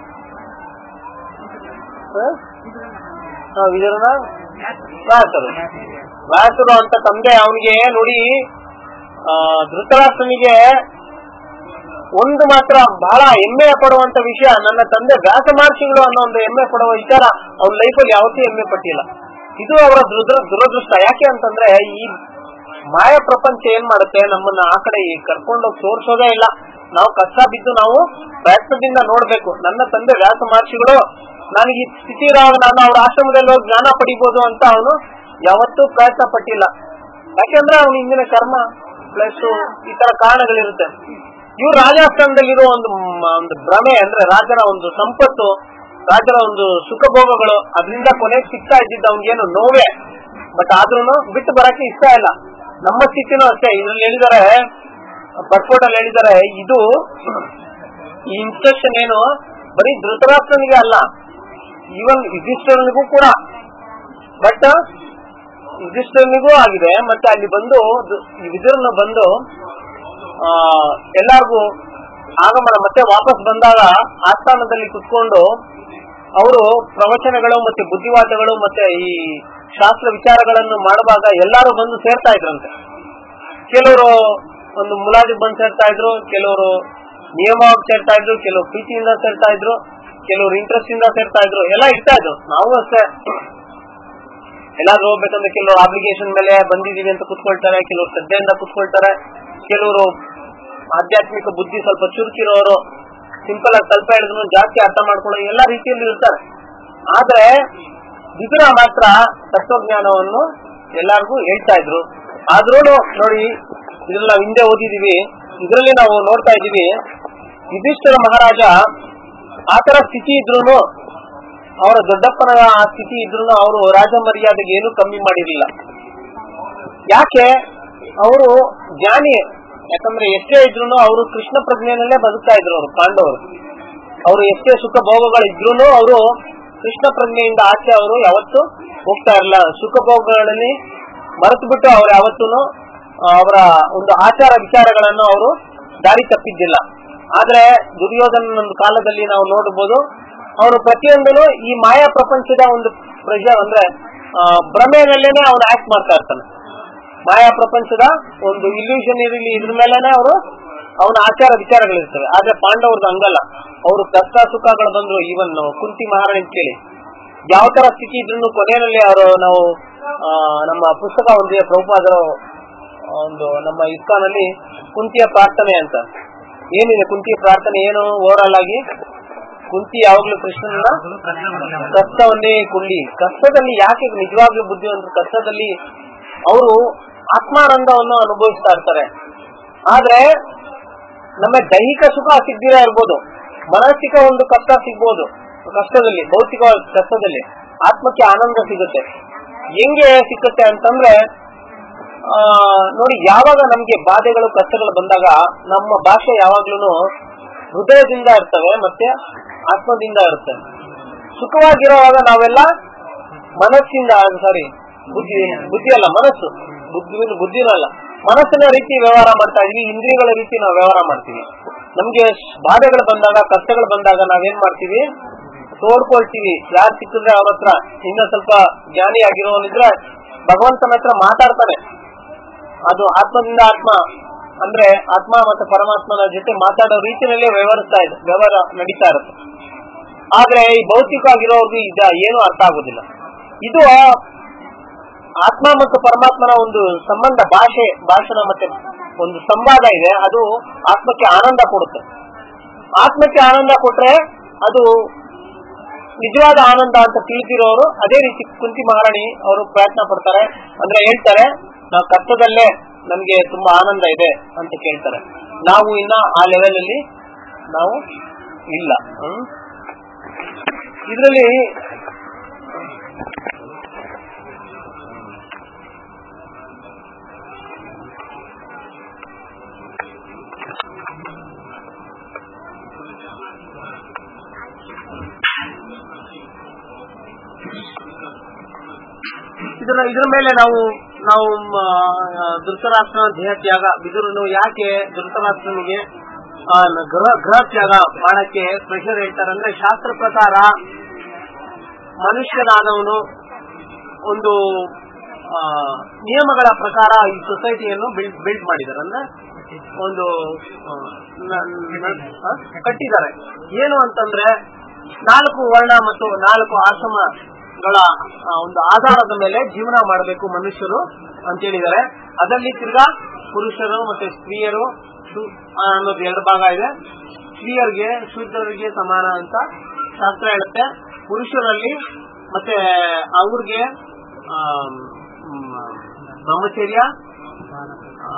ಹ? ಹ, ವಿದುರನ ವ್ಯಾಸರು ವ್ಯಾಸರು ಅಂತ ತಂದೆ ಅವನಿಗೆ ನೋಡಿ ಆ, ಧೃತರಾಷ್ಟ್ರನಿಗೆ ಒಂದು ಮಾತ್ರ ಬಹಳ ಹೆಮ್ಮೆ ಪಡುವಂತ ವಿಷಯ ನನ್ನ ತಂದೆ ವ್ಯಾಸ ಮಹರ್ಷಿಗಳು ಅನ್ನೋ ಒಂದು ಹೆಮ್ಮೆ ಪಡುವ ವಿಚಾರ ಅವ್ನ ಲೈಫಲ್ಲಿ ಯಾವತ್ತೂ ಹೆಮ್ಮೆ ಪಟ್ಟಿಲ್ಲ ಇದು ಅವರ ದುರ- ದುರದೃಷ್ಟ ಯಾಕೆ ಅಂತಂದ್ರೆ ಈ ಮಾಯ ಪ್ರಪಂಚ ಏನ್ ಮಾಡುತ್ತೆ ನಮ್ಮನ್ನ ಆ ಕಡೆ ಈ ಕರ್ಕೊಂಡೋಗಿ ತೋರ್ಸೋದೇ ಇಲ್ಲ ನಾವು ಕಷ್ಟ ಬಿದ್ದು ನಾವು ಪ್ರಯತ್ನದಿಂದ ನೋಡ್ಬೇಕು ನನ್ನ ತಂದೆ ವ್ಯಾಸ ಮಹರ್ಷಿಗಳು ನನಗೆ ಈ ಸ್ಥಿತಿ ಇರುವಾಗ ನಾನು ಅವ್ರ ಆಶ್ರಮದಲ್ಲಿ ಹೋಗಿ ಜ್ಞಾನ ಪಡಿಬೋದು ಅಂತ ಅವನು ಯಾವತ್ತೂ ಪ್ರಯತ್ನ ಪಟ್ಟಿಲ್ಲ ಯಾಕೆಂದ್ರೆ ಅವನ ಹಿಂದಿನ ಕರ್ಮ ಪ್ಲಸ್ ಈ ತರ ಕಾರಣಗಳಿರುತ್ತೆ ಇವ್ರು ರಾಜಾಸ್ಥಾನದಲ್ಲಿರೋ ಒಂದು ಮ- ಒಂದು ಭ್ರಮೆ ಅಂದ್ರೆ ರಾಜನ ಒಂದು ಸಂಪತ್ತು ರಾಜನ ಒಂದು ಸುಖ ಭೋಗಗಳು ಅದರಿಂದ ಕೊನೆಗೆ ಸಿಗ್ತಾ ಇದ್ದಿದ್ದು ಅವ್ನಿಗೇನು ನೋವೇ ಬಟ್ ಆದ್ರೂ ಬಿಟ್ಟು ಬರಕ್ಕೆ ಇಷ್ಟ ಇಲ್ಲ ನಮ್ಮ ಸ್ಥಿತಿನೂ ಅಷ್ಟೇ ಇದ್ರಲ್ಲಿ ಹೇಳಿದ್ದಾರೆ ಬರ್ಕೋಟಲ್ಲಿ ಹೇಳಿದ್ದಾರೆ ಇದು ಈ ಇನ್ಸ್ಟ್ರಕ್ಷನ್ ಏನು ಬರೀ ಧೃತರಾಷ್ಟ್ರನಿಗೆ ಅಲ್ಲ ಈವನ್ ಯುಧಿಷ್ಠರನಿಗೂ ಕೂಡ ಬಟ್ ಯುಧಿಷ್ಠರನಿಗೂ ಆಗಿದೆ ಮತ್ತೆ ಅಲ್ಲಿ ಬಂದು ದು- ಈ ವಿದುರನ ಬಂದು ಆ ಎಲ್ಲಾರ್ಗೂ ಆಗಮನ ಮತ್ತೆ ವಾಪಸ್ ಬಂದಾಗ ಆಸ್ಥಾನದಲ್ಲಿ ಕುತ್ಕೊಂಡು ಅವರು ಪ್ರವಚನಗಳು ಮತ್ತೆ ಬುದ್ಧಿವಾದಗಳು ಮತ್ತೆ ಈ ಶಾಸ್ತ್ರ ವಿಚಾರಗಳನ್ನು ಮಾಡುವಾಗ ಎಲ್ಲರೂ ಬಂದು ಸೇರ್ತಾ ಇದ್ರಂತೆ ಕೆಲವರು ಒಂದು ಮುಲಾಜಿಗೆ ಬಂದು ಸೇರ್ತಾ ಇದ್ರು ಕೆಲವರು ನಿಯಮವಾಗಿ ಸೇರ್ತಾ ಇದ್ರು ಕೆಲವರು ಪ್ರೀತಿಯಿಂದ ಸೇರ್ತಾ ಇದ್ರು ಕೆಲವರು ಇಂಟ್ರೆಸ್ಟ್ ಇಂದ ಸೇರ್ತಾ ಇದ್ರು ಎಲ್ಲ ಇರ್ತಾ ಇದ್ರು ನಾವು ಅಷ್ಟೇ ಎಲ್ಲಾದ್ರೂ ಹೋಗ್ಬೇಕಂದ್ರೆ ಕೆಲವರು ಅಪ್ಲಿಕೇಶನ್ ಮೇಲೆ ಬಂದಿದೀವಿ ಅಂತ ಕುತ್ಕೊಳ್ತಾರೆ ಕೆಲವರು ಶ್ರದ್ಧೆಯಿಂದ ಕುತ್ಕೊಳ್ತಾರೆ ಕೆಲವರು ಆಧ್ಯಾತ್ಮಿಕ ಬುದ್ಧಿ ಸ್ವಲ್ಪ ಚುರುಕಿರೋರು ಸಿಂಪಲ್ ಆಗಿ ಸ್ವಲ್ಪ ಹೇಳಿದ್ರು ಜಾಸ್ತಿ ಅರ್ಥ ಮಾಡ್ಕೊಳ್ಳೋ ಎಲ್ಲಾ ರೀತಿಯಲ್ಲಿ ಇರ್ತಾರೆ ಆದ್ರೆ ವಿದುರ ಮಾತ್ರ ತತ್ವಜ್ಞಾನವನ್ನು ಎಲ್ಲಾರ್ಗೂ ಹೇಳ್ತಾ ಇದ್ರು ಆದ್ರೂ ನೋಡಿ ಇದ್ರಲ್ಲಿ ನಾವು ಹಿಂದೆ ಓದಿದೀವಿ ಇದರಲ್ಲಿ ನಾವು ನೋಡ್ತಾ ಇದೀವಿ ಯುಧಿಷ್ಠಿರ ಮಹಾರಾಜ ಆತರ ಸ್ಥಿತಿ ಇದ್ರು ಅವರ ದೊಡ್ಡಪ್ಪನ ಆ ಸ್ಥಿತಿ ಇದ್ರು ಅವರು ರಾಜ ಮರ್ಯಾದೆಗೆ ಏನು ಕಮ್ಮಿ ಮಾಡಿರಲಿಲ್ಲ ಯಾಕೆ ಅವರು ಜ್ಞಾನಿ ಯಾಕಂದ್ರೆ ಎಷ್ಟೇ ಇದ್ರು ಅವರು ಕೃಷ್ಣ ಪ್ರಜ್ಞೆನಲ್ಲೇ ಬದುಕ್ತಾ ಇದ್ರು ಅವರು ಪಾಂಡವರು ಅವರು ಎಷ್ಟೇ ಸುಖ ಭೋಗಗಳು ಇದ್ರು ಅವರು ಕೃಷ್ಣ ಪ್ರಜ್ಞೆಯಿಂದ ಆಚೆ ಅವರು ಯಾವತ್ತೂ ಹೋಗ್ತಾ ಇರಲಿಲ್ಲ ಸುಖ ಭೋಗಗಳಲ್ಲಿ ಮರೆತು ಬಿಟ್ಟು ಅವ್ರು ಯಾವತ್ತೂ ಆ, ಅವರ ಒಂದು ಆಚಾರ ವಿಚಾರಗಳನ್ನು ಅವರು ದಾರಿ ತಪ್ಪಿದ್ದಿಲ್ಲ ಆದ್ರೆ ದುರ್ಯೋಧನ ಒಂದು ಕಾಲದಲ್ಲಿ ನಾವು ನೋಡಬಹುದು ಅವನು ಪ್ರತಿಯೊಂದನು ಈ ಮಾಯಾ ಪ್ರಪಂಚದ ಒಂದು ಪ್ರೆಷರ್ ಅಂದ್ರೆ ಆ, ಭ್ರಮೆಯಲ್ಲೇನೆ ಅವನು ಆಕ್ಟ್ ಮಾಡ್ತಾ ಇರ್ತಾನೆ ಮಾಯಾ ಪ್ರಪಂಚದ ಒಂದು ಇಲ್ಯೂಷನ್ ಇರಲಿ ಇದ್ರ ಮೇಲೆನೆ ಅವರು ಅವನ ಆಚಾರ ವಿಚಾರಗಳಿರ್ತವೆ ಆದ್ರೆ ಪಾಂಡವ್ರದ್ದು ಹಂಗಲ್ಲ ಅವರು ಕಷ್ಟ ಸುಖಗಳು ಬಂದ್ರು ಈವನ್ ಕುಂತಿ ಮಹಾರಾಣಿ ಕೇಳಿ ಯಾವ ತರ ಸ್ಥಿತಿ ಇದ್ರು ಕೊನೆಯಲ್ಲಿ ಅವರು ನಾವು ಆ, ನಮ್ಮ ಪುಸ್ತಕ ಒಂದಿದೆ ಪ್ರಭುಪಾದರು ಒಂದು ನಮ್ಮ ಇಸ್ಕಾನಲ್ಲಿ ಕುಂತಿಯ ಪ್ರಾರ್ಥನೆ ಅಂತ ಏನಿದೆ ಕುಂತಿಯ ಪ್ರಾರ್ಥನೆ ಏನು ಓವರಾಲ್ ಆಗಿ ಕುಂತಿ ಯಾವಾಗ್ಲೂ ಕೃಷ್ಣನ ಕಷ್ಟವನ್ನೇ ಕೊಳ್ಳಿ ಕಷ್ಟದಲ್ಲಿ ಯಾಕೆ ನಿಜವಾಗ್ಲೂ ಬುದ್ಧಿವಂತರು ಕಷ್ಟದಲ್ಲಿ ಅವರು ಆತ್ಮಾನಂದವನ್ನು ಅನುಭವಿಸ್ತಾ ಇರ್ತಾರೆ ಆದ್ರೆ ನಮ್ಮ ದೈಹಿಕ ಸುಖ ಸಿಗ್ದಿರ ಇರ್ಬೋದು ಮಾನಸಿಕ ಒಂದು ಕಷ್ಟ ಸಿಗ್ಬೋದು ಕಷ್ಟದಲ್ಲಿ ಭೌತಿಕ ಕಷ್ಟದಲ್ಲಿ ಆತ್ಮಕ್ಕೆ ಆನಂದ ಸಿಗುತ್ತೆ ಹೆಂಗೆ ಸಿಕ್ಕುತ್ತೆ ಅಂತಂದ್ರೆ ಆ ನೋಡಿ ಯಾವಾಗ ನಮ್ಗೆ ಬಾಧೆಗಳು ಕಷ್ಟಗಳು ಬಂದಾಗ ನಮ್ಮ ಭಾಷೆ ಯಾವಾಗ್ಲೂ ಹೃದಯದಿಂದ ಇರ್ತವೆ ಮತ್ತೆ ಆತ್ಮದಿಂದ ಇರುತ್ತೆ ಸುಖವಾಗಿರುವಾಗ ನಾವೆಲ್ಲ ಮನಸ್ಸಿಂದ ಸಾರಿ ಬುದ್ಧಿ ಬುದ್ಧಿ ಅಲ್ಲ ಮನಸ್ಸು ಬುದ್ಧಿ ಬುದ್ಧಿನಲ್ಲ ಮನಸ್ಸಿನ ರೀತಿ ವ್ಯವಹಾರ ಮಾಡ್ತಾ ಇದೀವಿ ಇಂದ್ರಿಯಗಳ ರೀತಿ ನಾವು ವ್ಯವಹಾರ ಮಾಡ್ತೀವಿ ನಮ್ಗೆ ಬಾಧೆಗಳು ಬಂದಾಗ ಕಷ್ಟಗಳು ಬಂದಾಗ ನಾವೇನ್ ಮಾಡ್ತೀವಿ ತೋಡ್ಕೊಳ್ತೀವಿ ಯಾರು ಸಿಕ್ಕಿದ್ರೆ ಅವ್ರ ಹತ್ರ ಇನ್ನ ಸ್ವಲ್ಪ ಜ್ಞಾನಿ ಆಗಿರೋನಿದ್ರೆ ಭಗವಂತನ ಹತ್ರ ಮಾತಾಡ್ತಾನೆ ಅದು ಆತ್ಮದಿಂದ ಆತ್ಮ ಅಂದ್ರೆ ಆತ್ಮ ಮತ್ತೆ ಪರಮಾತ್ಮನ ಜೊತೆ ಮಾತಾಡೋ ರೀತಿಯಲ್ಲೇ ವ್ಯವಹರಿಸ್ತಾ ಇದೆ ವ್ಯವಹಾರ ನಡೀತಾ ಇರುತ್ತೆ ಆದ್ರೆ ಈ ಭೌತಿಕ ಆಗಿರೋರ್ಗು ಇದ ಏನು ಅರ್ಥ ಆಗೋದಿಲ್ಲ ಇದು ಆತ್ಮ ಮತ್ತು ಪರಮಾತ್ಮನ ಒಂದು ಸಂಬಂಧ ಭಾಷೆ ಭಾಷಣ ಮತ್ತೆ ಒಂದು ಸಂವಾದ ಇದೆ ಅದು ಆತ್ಮಕ್ಕೆ ಆನಂದ ಕೊಡುತ್ತೆ ಆತ್ಮಕ್ಕೆ ಆನಂದ ಕೊಟ್ರೆ ಅದು ನಿಜವಾದ ಆನಂದ ಅಂತ ತಿಳಿದಿರೋರು ಅದೇ ರೀತಿ ಕುಂತಿ ಮಹಾರಾಣಿ ಅವರು ಪ್ರಯತ್ನ ಪಡ್ತಾರೆ ಅಂದ್ರೆ ಹೇಳ್ತಾರೆ ನಾವು ಕಷ್ಟದಲ್ಲೇ ನಮ್ಗೆ ತುಂಬಾ ಆನಂದ ಇದೆ ಅಂತ ಕೇಳ್ತಾರೆ ನಾವು ಇನ್ನ ಆ ಲೆವೆಲ್ ಅಲ್ಲಿ ನಾವು ಇಲ್ಲ ಹ್ಮ್ ಇದರಲ್ಲಿ ಇದರ ಇದ್ರ ಮೇಲೆ ನಾವು ನಾವು ಮ, ಆ, ಧೃತರಾಷ್ಟ್ರನ ದೇಹ ತ್ಯಾಗ ಬಿದುರನು ಯಾಕೆ ಧೃತರಾಷ್ಟ್ರನಿಗೆ ಆ, ನ- ಗೃಹ ಗೃಹ ತ್ಯಾಗ ಮಾಡಕ್ಕೆ ಪ್ರೆಷರ್ ಹೇಳ್ತಾರೆ ಅಂದ್ರೆ ಶಾಸ್ತ್ರ ಪ್ರಕಾರ ಮನುಷ್ಯನಾದವನು ಒಂದು ಆ, ನಿಯಮಗಳ ಪ್ರಕಾರ ಈ ಸೊಸೈಟಿಯನ್ನು ಬಿಲ್ಡ್ ಬಿಲ್ಡ್ ಮಾಡಿದ್ದಾರೆ ಅಂದ್ರೆ ಒಂದು ಆ, ನ- ನ- ಆ, ಕಟ್ಟಿದ್ದಾರೆ ಏನು ಅಂತಂದ್ರೆ ನಾಲ್ಕು ವರ್ಣ ಮತ್ತು ನಾಲ್ಕು ಆಶ್ರಮಗಳ ಆ, ಒಂದು ಆಧಾರದ ಮೇಲೆ ಜೀವನ ಮಾಡಬೇಕು ಮನುಷ್ಯರು ಅಂತ ಹೇಳಿದ್ದಾರೆ ಅದರಲ್ಲಿ ತಿರ್ಗಾ ಪುರುಷರು ಮತ್ತೆ ಸ್ತ್ರೀಯರು ಶು- ಆ, ಅನ್ನೋದು ಎರಡು ಭಾಗ ಇದೆ ಸ್ತ್ರೀಯರಿಗೆ ಶೂದ್ರರಿಗೆ ಸಮಾನ ಅಂತ ಶಾಸ್ತ್ರ ಹೇಳುತ್ತೆ ಪುರುಷರಲ್ಲಿ ಮತ್ತೆ ಅವ್ರಿಗೆ ಆ, ಮ್, ಬ್ರಹ್ಮಚರ್ಯ ಆ,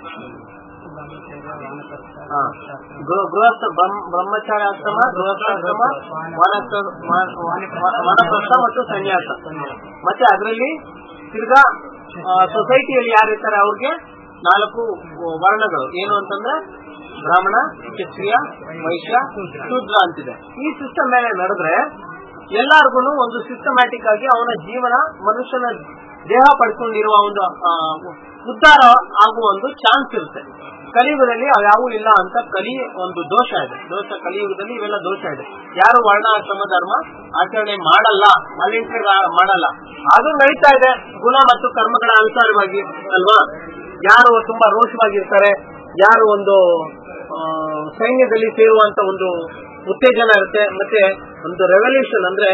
ಆ, ಗೃಹ- ಗೃಹಸ್ಥ ಬ್ರಹ್ಮ- ಬ್ರಹ್ಮಚಾರ್ಯಾಶ್ರಮ ಗೃಹಸ್ಥಾಶ್ರಮ ವಾನಸ್ಥ ವ- ವ- ವಾನಪ್ರಸ್ಥ ಮತ್ತು ಸನ್ಯಾಸ ಮತ್ತೆ ಅದರಲ್ಲಿ ತಿರ್ಗಾ ಸೊಸೈಟಿಯಲ್ಲಿ ಯಾರಿರ್ತಾರೆ ಅವ್ರಿಗೆ ನಾಲ್ಕು ವರ್ಣಗಳು ಏನು ಅಂತಂದ್ರೆ ಬ್ರಾಹ್ಮಣ ಕ್ಷತ್ರಿಯ ವೈಶ್ಯ ಶೂದ್ರ ಅಂತಿದೆ ಈ ಸಿಸ್ಟಮ್ ಮೇಲೆ ನಡೆದ್ರೆ ಎಲ್ಲಾರ್ಗು ಒಂದು ಸಿಸ್ಟಮ್ಯಾಟಿಕ್ ಆಗಿ ಅವನ ಜೀವನ ಮನುಷ್ಯನ ದೇಹ ಪಡ್ಕೊಂಡಿರುವ ಒಂದು ಆ, ಉದ್ಧಾರ ಆಗುವ ಒಂದು ಚಾನ್ಸ್ ಇರುತ್ತೆ ಕಲಿಯುಗದಲ್ಲಿ ಅವ್ಯಾವೂ ಇಲ್ಲ ಅಂತ ಕಲಿ ಒಂದು ದೋಷ ಇದೆ ದೋಷ ಕಲಿಯುಗದಲ್ಲಿ ಇವೆಲ್ಲ ದೋಷ ಇದೆ ಯಾರು ವರ್ಣಾಶ್ರಮ ಧರ್ಮ ಆಚರಣೆ ಮಾಡಲ್ಲ ವಾಲಂಟಿಯರ್ ಮಾಡಲ್ಲ ಅದು ನಡೀತಾ ಇದೆ ಗುಣ ಮತ್ತು ಕರ್ಮಗಳ ಅನುಸಾರವಾಗಿ ಅಲ್ವಾ ಯಾರು ತುಂಬಾ ರೋಷವಾಗಿರ್ತಾರೆ ಯಾರು ಒಂದು ಆ, ಸೈನ್ಯದಲ್ಲಿ ಸೇರುವಂತ ಒಂದು ಉತ್ತೇಜನ ಇರುತ್ತೆ ಮತ್ತೆ ಒಂದು ರೆವಲ್ಯೂಷನ್ ಅಂದ್ರೆ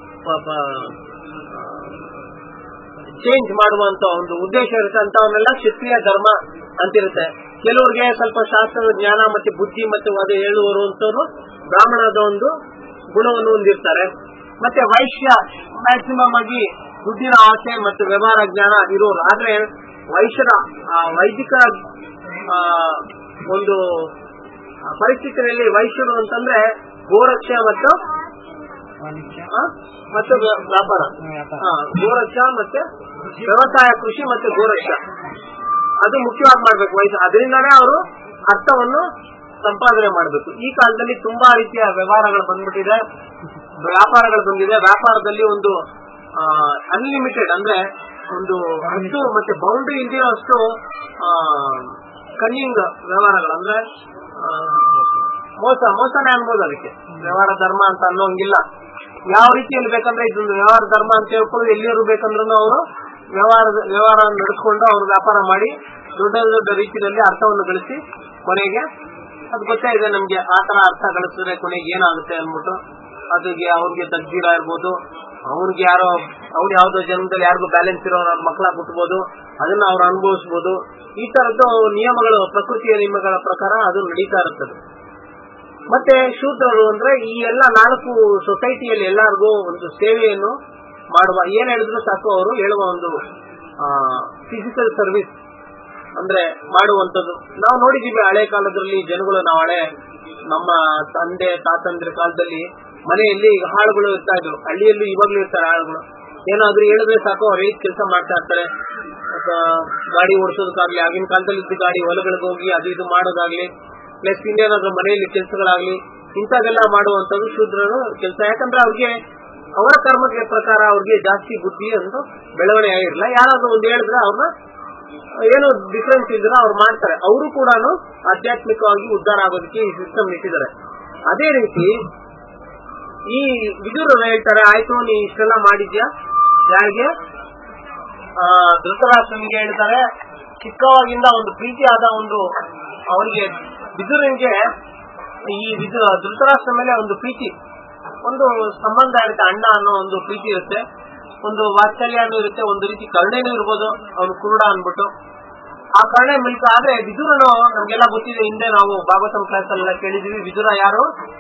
ಚೇಂಜ್ ಮಾಡುವಂತ ಒಂದು ಉದ್ದೇಶ ಇರುತ್ತೆ ಅಂತವನ್ನೆಲ್ಲ ಕ್ಷತ್ರಿಯ ಧರ್ಮ ಅಂತಿರುತ್ತೆ ಕೆಲವ್ರಿಗೆ ಸ್ವಲ್ಪ ಶಾಸ್ತ್ರದ ಜ್ಞಾನ ಮತ್ತೆ ಬುದ್ಧಿ ಮತ್ತೆ ಅದು ಹೇಳುವರು ಅಂತವ್ರು ಬ್ರಾಹ್ಮಣದ ಒಂದು ಗುಣವನ್ನು ಹೊಂದಿರ್ತಾರೆ ಮತ್ತೆ ವೈಶ್ಯ ಮ್ಯಾಕ್ಸಿಮಮ್ ಆಗಿ ದುಡ್ಡಿನ ಆಸೆ ಮತ್ತು ವ್ಯವಹಾರ ಜ್ಞಾನ ಇರೋರು ಆದ್ರೆ ವೈಶ್ಯರ ಆ, ವೈದಿಕ ಆ, ಒಂದು ಪರಿಸ್ಥಿತಿಯಲ್ಲಿ ವೈಶ್ಯರು ಅಂತಂದ್ರೆ ಗೋರಕ್ಷ ಮತ್ತು ಆ, ಮತ್ತು ವ್ಯ- ವ್ಯಾಪಾರ ಆ, ಗೋರಕ್ಷ ಮತ್ತೆ ವ್ಯವಸಾಯ ಕೃಷಿ ಮತ್ತೆ ಗೋರಕ್ಷ ಅದು ಮುಖ್ಯವಾಗಿ ಮಾಡ್ಬೇಕು ವಯಸ್ಸು ಅದರಿಂದಾನೇ ಅವರು ಅರ್ಥವನ್ನು ಸಂಪಾದನೆ ಮಾಡಬೇಕು ಈ ಕಾಲದಲ್ಲಿ ತುಂಬಾ ರೀತಿಯ ವ್ಯವಹಾರಗಳು ಬಂದ್ಬಿಟ್ಟಿದೆ ವ್ಯಾಪಾರಗಳು ಬಂದಿದೆ ವ್ಯಾಪಾರದಲ್ಲಿ ಒಂದು ಅನ್ಲಿಮಿಟೆಡ್ ಅಂದ್ರೆ ಒಂದು ಅಷ್ಟು ಮತ್ತೆ ಬೌಂಡ್ರಿ ಇಲ್ದಿರೋ ಅಷ್ಟು ಕನ್ನಿಂಗ್ ವ್ಯವಹಾರಗಳು ಅಂದ್ರೆ ಆ, ಮೋಸ ಮೋಸನೇ ಅನ್ಬೋದು ಅದಕ್ಕೆ ವ್ಯವಹಾರ ಧರ್ಮ ಅಂತ ಅನ್ನೋಂಗಿಲ್ಲ ಯಾವ ರೀತಿಯಲ್ಲಿ ಬೇಕಂದ್ರೆ ಇದೊಂದು ವ್ಯವಹಾರ ಧರ್ಮ ಅಂತ ಹೇಳ್ಕೊಂಡು ಎಲ್ಲಿಯವರು ಬೇಕಂದ್ರೂ ಅವರು ವ್ಯವಹಾರದ ವ್ಯವಹಾರ ನಡೆಸ್ಕೊಂಡು ಅವ್ರು ವ್ಯಾಪಾರ ಮಾಡಿ ದೊಡ್ಡ ದೊಡ್ಡ ರೀತಿಯಲ್ಲಿ ಅರ್ಥವನ್ನು ಗಳಿಸಿ ಕೊನೆಗೆ ಅದು ಗೊತ್ತೇ ಇದೆ ನಮ್ಗೆ ಆ ತರ ಅರ್ಥ ಗಳಿಸಿದ್ರೆ ಕೊನೆಗೆ ಏನಾಗುತ್ತೆ ಅನ್ಬಿಟ್ಟು ಅದಿಗೆ ಅವ್ರಿಗೆ ತಗ್ದೀರ ಇರ್ಬೋದು ಅವ್ರಿಗೆ ಯಾರೋ ಅವ್ರು ಯಾವ್ದೋ ಜನ್ಮದಲ್ಲಿ ಯಾರಿಗೂ ಬ್ಯಾಲೆನ್ಸ್ ಇರೋ ಅವ್ರ ಮಕ್ಕಳ ಹುಟ್ಟಬಹುದು ಅದನ್ನ ಅವ್ರು ಅನುಭವಿಸಬಹುದು ಈ ತರದ್ದು ನಿಯಮಗಳು ಪ್ರಕೃತಿಯ ನಿಯಮಗಳ ಪ್ರಕಾರ ಅದು ನಡೀತಾ ಇರುತ್ತದೆ ಮತ್ತೆ ಶೂದ್ರರು ಅಂದ್ರೆ ಈ ಎಲ್ಲ ನಾಲ್ಕು ಸೊಸೈಟಿಯಲ್ಲಿ ಎಲ್ಲರಿಗೂ ಒಂದು ಸೇವೆಯನ್ನು ಮಾಡುವ ಏನ್ ಹೇಳಿದ್ರು ಸಾಕು ಅವರು ಹೇಳುವ ಒಂದು ಫಿಸಿಕಲ್ ಸರ್ವಿಸ್ ಅಂದ್ರೆ ಮಾಡುವಂತದ್ದು ನಾವು ನೋಡಿದೀವಿ ಹಳೆ ಕಾಲದಲ್ಲಿ ಜನಗಳು ನಾವು ಹಳೆ ನಮ್ಮ ತಂದೆ ತಾತಂದ್ರ ಕಾಲದಲ್ಲಿ ಮನೆಯಲ್ಲಿ ಹಾಳುಗಳು ಇರ್ತಾ ಇದ್ರು ಹಳ್ಳಿಯಲ್ಲಿ ಇವಾಗ್ಲೂ ಇರ್ತಾರೆ ಆಳುಗಳು ಏನಾದ್ರೂ ಹೇಳಿದ್ರೆ ಸಾಕು ಅವ್ರ ಕೆಲಸ ಮಾಡ್ತಾ ಇರ್ತಾರೆ ಅಥವಾ ಗಾಡಿ ಓಡಿಸೋದಕ್ಕಾಗ್ಲಿ ಆಗಿನ ಕಾಲದಲ್ಲಿ ಇದ್ದ ಗಾಡಿ ಹೊಲಗಳಿಗೆ ಹೋಗಿ ಅದು ಇದು ಮಾಡೋದಾಗ್ಲಿ ಪ್ಲಸ್ ಇನ್ನೇನಾದ್ರೂ ಮನೆಯಲ್ಲಿ ಕೆಲಸಗಳಾಗ್ಲಿ ಇಂಥವೆಲ್ಲ ಮಾಡುವಂತದ್ದು ಶೂದ್ರರು ಕೆಲಸ ಯಾಕಂದ್ರೆ ಅವ್ರಿಗೆ ಅವರ ಕರ್ಮಕ್ಕೆ ಪ್ರಕಾರ ಅವ್ರಿಗೆ ಜಾಸ್ತಿ ಬುದ್ಧಿ ಒಂದು ಬೆಳವಣಿಗೆ ಆಗಿರಲ್ಲ ಯಾರಾದ್ರೂ ಒಂದು ಹೇಳಿದ್ರೆ ಅವ್ರನ್ನ ಏನು ಡಿಫ್ರೆನ್ಸ್ ಇದ್ರೆ ಅವ್ರು ಮಾಡ್ತಾರೆ ಅವರು ಕೂಡ ಆಧ್ಯಾತ್ಮಿಕವಾಗಿ ಉದ್ಧಾರ ಆಗೋದಕ್ಕೆ ಈ ಸಿಸ್ಟಮ್ ಇಟ್ಟಿದ್ದಾರೆ ಅದೇ ರೀತಿ ಈ ವಿದುರರು ಹೇಳ್ತಾರೆ ಆಯ್ತು ನೀ ಇಷ್ಟೆಲ್ಲ ಮಾಡಿದ್ಯಾ ಯಾರಿಗೆ ಆ, ಧೃತರಾಷ್ಟ್ರನಿಗೆ ಹೇಳ್ತಾರೆ ಚಿಕ್ಕವಾಗಿಂದ ಒಂದು ಪ್ರೀತಿಯಾದ ಒಂದು ಅವರಿಗೆ ವಿದುರನಿಗೆ ಈ ವಿದು ಧೃತರಾಷ್ಟ್ರ ಮೇಲೆ ಒಂದು ಪ್ರೀತಿ ಒಂದು ಸಂಬಂಧ ಇರುತ್ತೆ ಅಣ್ಣ ಅನ್ನೋ ಒಂದು ಪ್ರೀತಿ ಇರುತ್ತೆ ಒಂದು ವಾತ್ಸಲ್ಯನೂ ಇರುತ್ತೆ ಒಂದು ರೀತಿ ಕರುಣೆನೂ ಇರ್ಬೋದು ಅವನು ಕುರುಡ ಅನ್ಬಿಟ್ಟು ಆ ಕರುಣೆ ಮೂಲಕ ಆದ್ರೆ ವಿದುರನು ನಮ್ಗೆಲ್ಲ ಗೊತ್ತಿದೆ ಹಿಂದೆ ನಾವು ಭಾಗವತಂ ಕ್ಲಾಸ್ ಅಲ್ಲೆಲ್ಲ ಕೇಳಿದೀವಿ ವಿದುರ ಯಾರು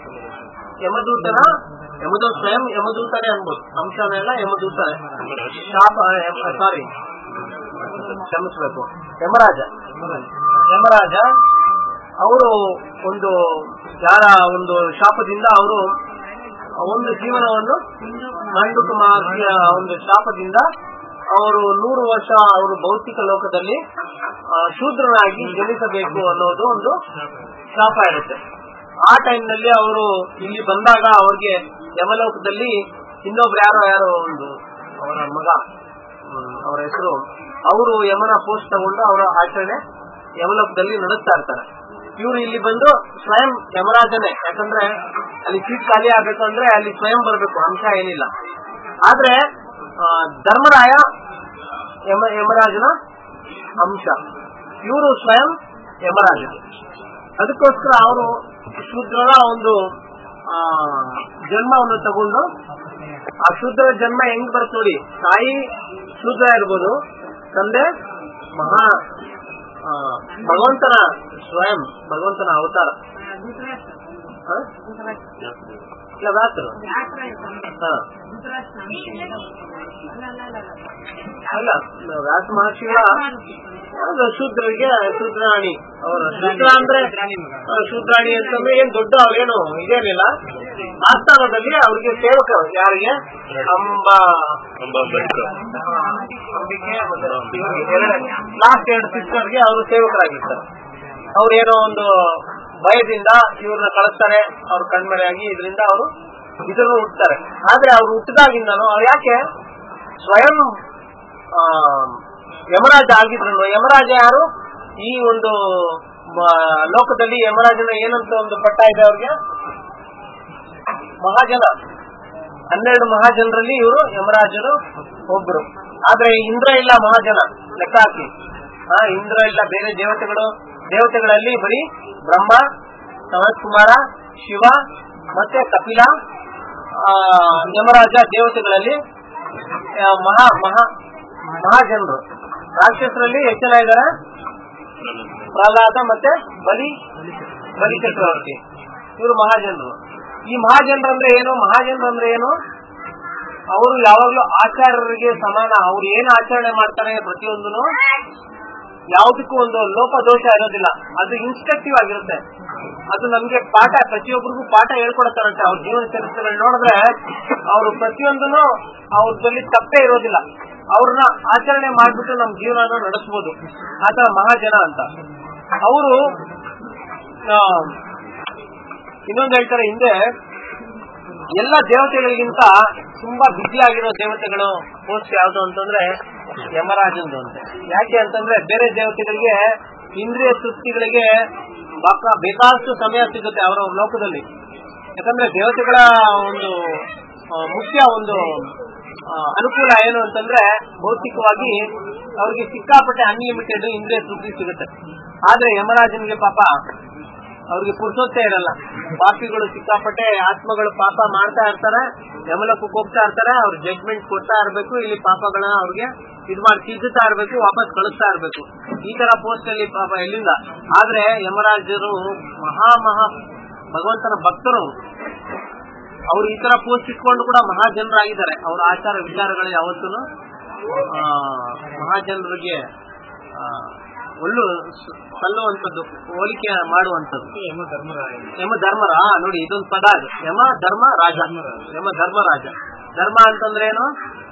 ಯಮದೂತನ ಯಮದೂತ ಸ್ವಯಂ ಯಮದೂತನೇ ಅನ್ಬೋದು ಅಂಶನೆಲ್ಲ ಯಮದೂತನೇ ಶಾಪ ಸಾರಿ ಕ್ಷಮಿಸ್ಬೇಕು ಯಮರಾಜ ಯಮರಾಜ ಅವರು ಒಂದು ಯಾರ ಒಂದು ಶಾಪದಿಂದ ಅವರು ಒಂದು ಜೀವನವನ್ನು ಮಂಡುಕ ಮಹರ್ಷಿಯ ಒಂದು ಶಾಪದಿಂದ ಅವರು ನೂರು ವರ್ಷ ಅವರು ಭೌತಿಕ ಲೋಕದಲ್ಲಿ ಆ, ಶೂದ್ರನಾಗಿ ಜನಿಸಬೇಕು ಅನ್ನೋದು ಒಂದು ಶಾಪ ಇರುತ್ತೆ ಆ ಟೈಮ್ ನಲ್ಲಿ ಅವರು ಇಲ್ಲಿ ಬಂದಾಗ ಅವ್ರಿಗೆ ಯಮಲೋಕದಲ್ಲಿ ಇನ್ನೊಬ್ರು ಯಾರೋ ಯಾರೋ ಒಂದು ಅವರ ಮಗ ಹ್ಮ್, ಅವರ ಹೆಸರು ಅವರು ಯಮನ ಪೋಸ್ಟ್ ತಗೊಂಡು ಅವರ ಆಚರಣೆ ಯಮಲೋಕದಲ್ಲಿ ನಡೆಸ್ತಾ ಇರ್ತಾರೆ ಇವರು ಇಲ್ಲಿ ಬಂದು ಸ್ವಯಂ ಯಮರಾಜನೇ ಯಾಕಂದ್ರೆ ಅಲ್ಲಿ ಸೀಟ್ ಖಾಲಿ ಆಗ್ಬೇಕು ಅಂದ್ರೆ ಅಲ್ಲಿ ಸ್ವಯಂ ಬರಬೇಕು ಅಂಶ ಏನಿಲ್ಲ ಆದ್ರೆ ಆ, ಧರ್ಮರಾಯ ಯಮ ಯಮರಾಜನ ಅಂಶ ಇವರು ಸ್ವಯಂ ಯಮರಾಜ ಅದಕ್ಕೋಸ್ಕರ ಅವರು ಶೂದ್ರರ ಒಂದು ಆ, ಜನ್ಮವನ್ನು ತಗೊಂಡು ಆ ಶೂದ್ರ ಜನ್ಮ ಹೆಂಗ್ ಬರುತ್ತೆ ನೋಡಿ ತಾಯಿ ಶೂದ್ರ ಇರ್ಬೋದು ತಂದೆ ಮಹಾ ಆ, ಭಗವಂತನ ಸ್ವಯಂ ಭಗವಂತನ ಅವತಾರ ಹ? ಇಲ್ಲ ವ್ಯಾಸರು ಹ. ಅಲ್ಲ ವ್ಯಾಸ ಮಹರ್ಷಿಗಳ ಅದು ಶೂದ್ರರಿಗೆ ಶೂದ್ರಾಣಿ ಅವರ ಶೂದ್ರ ಅಂದ್ರೆ ಆ, ಶೂದ್ರಾಣಿ ಅಂತಂದ್ರೆ ಏನ್ ದೊಡ್ಡ ಅವ್ರೇನು ಇದೇನಿಲ್ಲ ಆಸ್ಥಾನದಲ್ಲಿ ಅವ್ರಿಗೆ ಸೇವಕರು ಯಾರಿಗೆ ಅಂಬ ಅಂಬಿಕೆ ಲಾಸ್ಟ್ ಎರಡು ಸಿಸ್ಟರ್ಗೆ ಅವರು ಸೇವಕರಾಗಿರ್ತಾರೆ ಅವ್ರು ಏನೋ ಒಂದು ಭಯದಿಂದ ಇವ್ರನ್ನ ಕಳಿಸ್ತಾರೆ ಅವ್ರ ಕಣ್ಮರೆಯಾಗಿ ಇದರಿಂದ ಅವರು ಇದನ್ನು ಹುಟ್ಟುತ್ತಾರೆ ಆದ್ರೆ ಅವ್ರು ಹುಟ್ಟಿದಾಗಿಂದನು ಅವ್ರು ಯಾಕೆ ಸ್ವಯಂ ಆ, ಯಮರಾಜ ಆಗಿದ್ರು ಯಮರಾಜ ಯಾರು ಈ ಒಂದು ಮ- ಲೋಕದಲ್ಲಿ ಯಮರಾಜನ ಏನಂತ ಒಂದು ಪಟ್ಟ ಇದೆ ಅವ್ರಿಗೆ ಮಹಾಜನ ಹನ್ನೆರಡು ಮಹಾಜನರಲ್ಲಿ ಇವರು ಯಮರಾಜರು ಒಬ್ರು ಆದ್ರೆ ಇಂದ್ರ ಇಲ್ಲ ಮಹಾಜನ ಲೆಕ್ಕ ಹಾಕಿ ಆ ಇಂದ್ರ ಇಲ್ಲ ಬೇರೆ ದೇವತೆಗಳು ದೇವತೆಗಳಲ್ಲಿ ಬರೀ ಬ್ರಹ್ಮ ಸನತ್ ಕುಮಾರ ಶಿವ ಮತ್ತೆ ಕಪಿಲ ಆ, ಯಮರಾಜ ದೇವತೆಗಳಲ್ಲಿ ಆ, ಮಹಾ ಮಹಾ ಮಹಾಜನರು ರಾಕ್ಷಸರಲ್ಲಿ ಎಷ್ಟು ಜನ ಇದ್ದಾರೆ ಪ್ರಹ್ಲಾದ ಮತ್ತೆ ಬಲಿ ಬಲಿ ಚಕ್ರವರ್ತಿ ಇವರು ಮಹಾಜನರು ಈ ಮಹಾಜನರು ಅಂದ್ರೆ ಏನು ಮಹಾಜನರು ಅಂದ್ರೆ ಏನು ಅವರು ಯಾವಾಗ್ಲೂ ಆಚಾರ್ಯರಿಗೆ ಸಮಾನ ಅವ್ರು ಏನು ಆಚರಣೆ ಮಾಡ್ತಾರೆ ಪ್ರತಿಯೊಂದನು ಯಾವುದಕ್ಕೂ ಒಂದು ಲೋಪದೋಷ ಇರೋದಿಲ್ಲ ಅದು ಇನ್ಸ್ಟ್ರಕ್ಟಿವ್ ಆಗಿರುತ್ತೆ ಅದು ನಮ್ಗೆ ಪಾಠ ಪ್ರತಿಯೊಬ್ಬರಿಗೂ ಪಾಠ ಹೇಳ್ಕೊಡ್ತಾರಂತೆ ಅವ್ರ ಜೀವನ ಚರಿತ್ರೆಗಳು ನೋಡಿದ್ರೆ ಅವರು ಪ್ರತಿಯೊಂದನು ಅವ್ರದಲ್ಲಿ ತಪ್ಪೇ ಇರೋದಿಲ್ಲ ಅವ್ರನ್ನ ಆಚರಣೆ ಮಾಡ್ಬಿಟ್ಟು ನಮ್ ಜೀವನ ನಡೆಸ್ಬೋದು ಆತರ ಮಹಾಜನ ಅಂತ ಅವರು ಇನ್ನೊಂದು ಹೇಳ್ತಾರೆ ಹಿಂದೆ ಎಲ್ಲ ದೇವತೆಗಳಿಗಿಂತ ತುಂಬಾ ಬಿಸಿ ಆಗಿರೋ ದೇವತೆಗಳು ಪೋಸ್ಟ್ ಯಾವ್ದು ಅಂತಂದ್ರೆ ಯಮರಾಜಂದು ಅಂತ ಯಾಕೆ ಅಂತಂದ್ರೆ ಬೇರೆ ದೇವತೆಗಳಿಗೆ ಇಂದ್ರಿಯ ತೃಪ್ತಿಗಳಿಗೆ ಬಾಕ- ಬೇಕಾದಷ್ಟು ಸಮಯ ಸಿಗುತ್ತೆ ಅವರ ಲೋಕದಲ್ಲಿ ಯಾಕಂದ್ರೆ ದೇವತೆಗಳ ಒಂದು ಆ, ಮುಖ್ಯ ಒಂದು ಆ, ಅನುಕೂಲ ಏನು ಅಂತಂದ್ರೆ ಭೌತಿಕವಾಗಿ ಅವ್ರಿಗೆ ಸಿಕ್ಕಾಪಟ್ಟೆ ಅನ್ಲಿಮಿಟೆಡ್ ಇಂದ್ರಿಯ ತೃಪ್ತಿ ಸಿಗುತ್ತೆ ಆದ್ರೆ ಯಮರಾಜನಿಗೆ ಪಾಪ ಅವ್ರಿಗೆ ಪುರ್ಸೊತ್ತೇ ಇರಲ್ಲ ಪಾಪಿಗಳು ಸಿಕ್ಕಾಪಟ್ಟೆ ಆತ್ಮಗಳು ಪಾಪ ಮಾಡ್ತಾ ಇರ್ತಾರೆ ಯಮಲಕ್ಕಕ್ಕೆ ಹೋಗ್ತಾ ಇರ್ತಾರೆ ಅವ್ರ ಜಡ್ಜ್ಮೆಂಟ್ ಕೊಡ್ತಾ ಇರ್ಬೇಕು ಇಲ್ಲಿ ಪಾಪಗಳನ್ನ ಅವ್ರಿಗೆ ಇದ್ ಮಾಡಿ ತಿದ್ದುತ್ತಾ ಇರ್ಬೇಕು ವಾಪಸ್ ಕಳಿಸ್ತಾ ಇರ್ಬೇಕು ಈ ತರ ಪೋಸ್ಟ್ ಅಲ್ಲಿ ಪಾಪ ಎಲ್ಲಿಂದ ಆದ್ರೆ ಯಮರಾಜರು ಮಹಾ ಮಹಾ ಭಗವಂತನ ಭಕ್ತರು ಅವ್ರು ಈ ತರ ಪೋಸ್ಟ್ ಇಟ್ಕೊಂಡು ಕೂಡ ಮಹಾಜನರಾಗಿದ್ದಾರೆ ಅವರ ಆಚಾರ ವಿಚಾರಗಳು ಯಾವತ್ತೂ ಮಹಾಜನರಿಗೆ ಆ, ಒಳ್ಳು ಸ- ಸಲ್ಲುವಂಥದ್ದು ಹೋಲಿಕೆ ಮಾಡುವಂಥದ್ದು ಯಮ ಧರ್ಮರ ನೋಡಿ ಇದೊಂದು ಪದ ಅದು ಯಮ ಧರ್ಮ ರಾಜ ಯಮ ಧರ್ಮ ರಾಜ ಧರ್ಮ ಅಂತಂದ್ರೆ ಏನು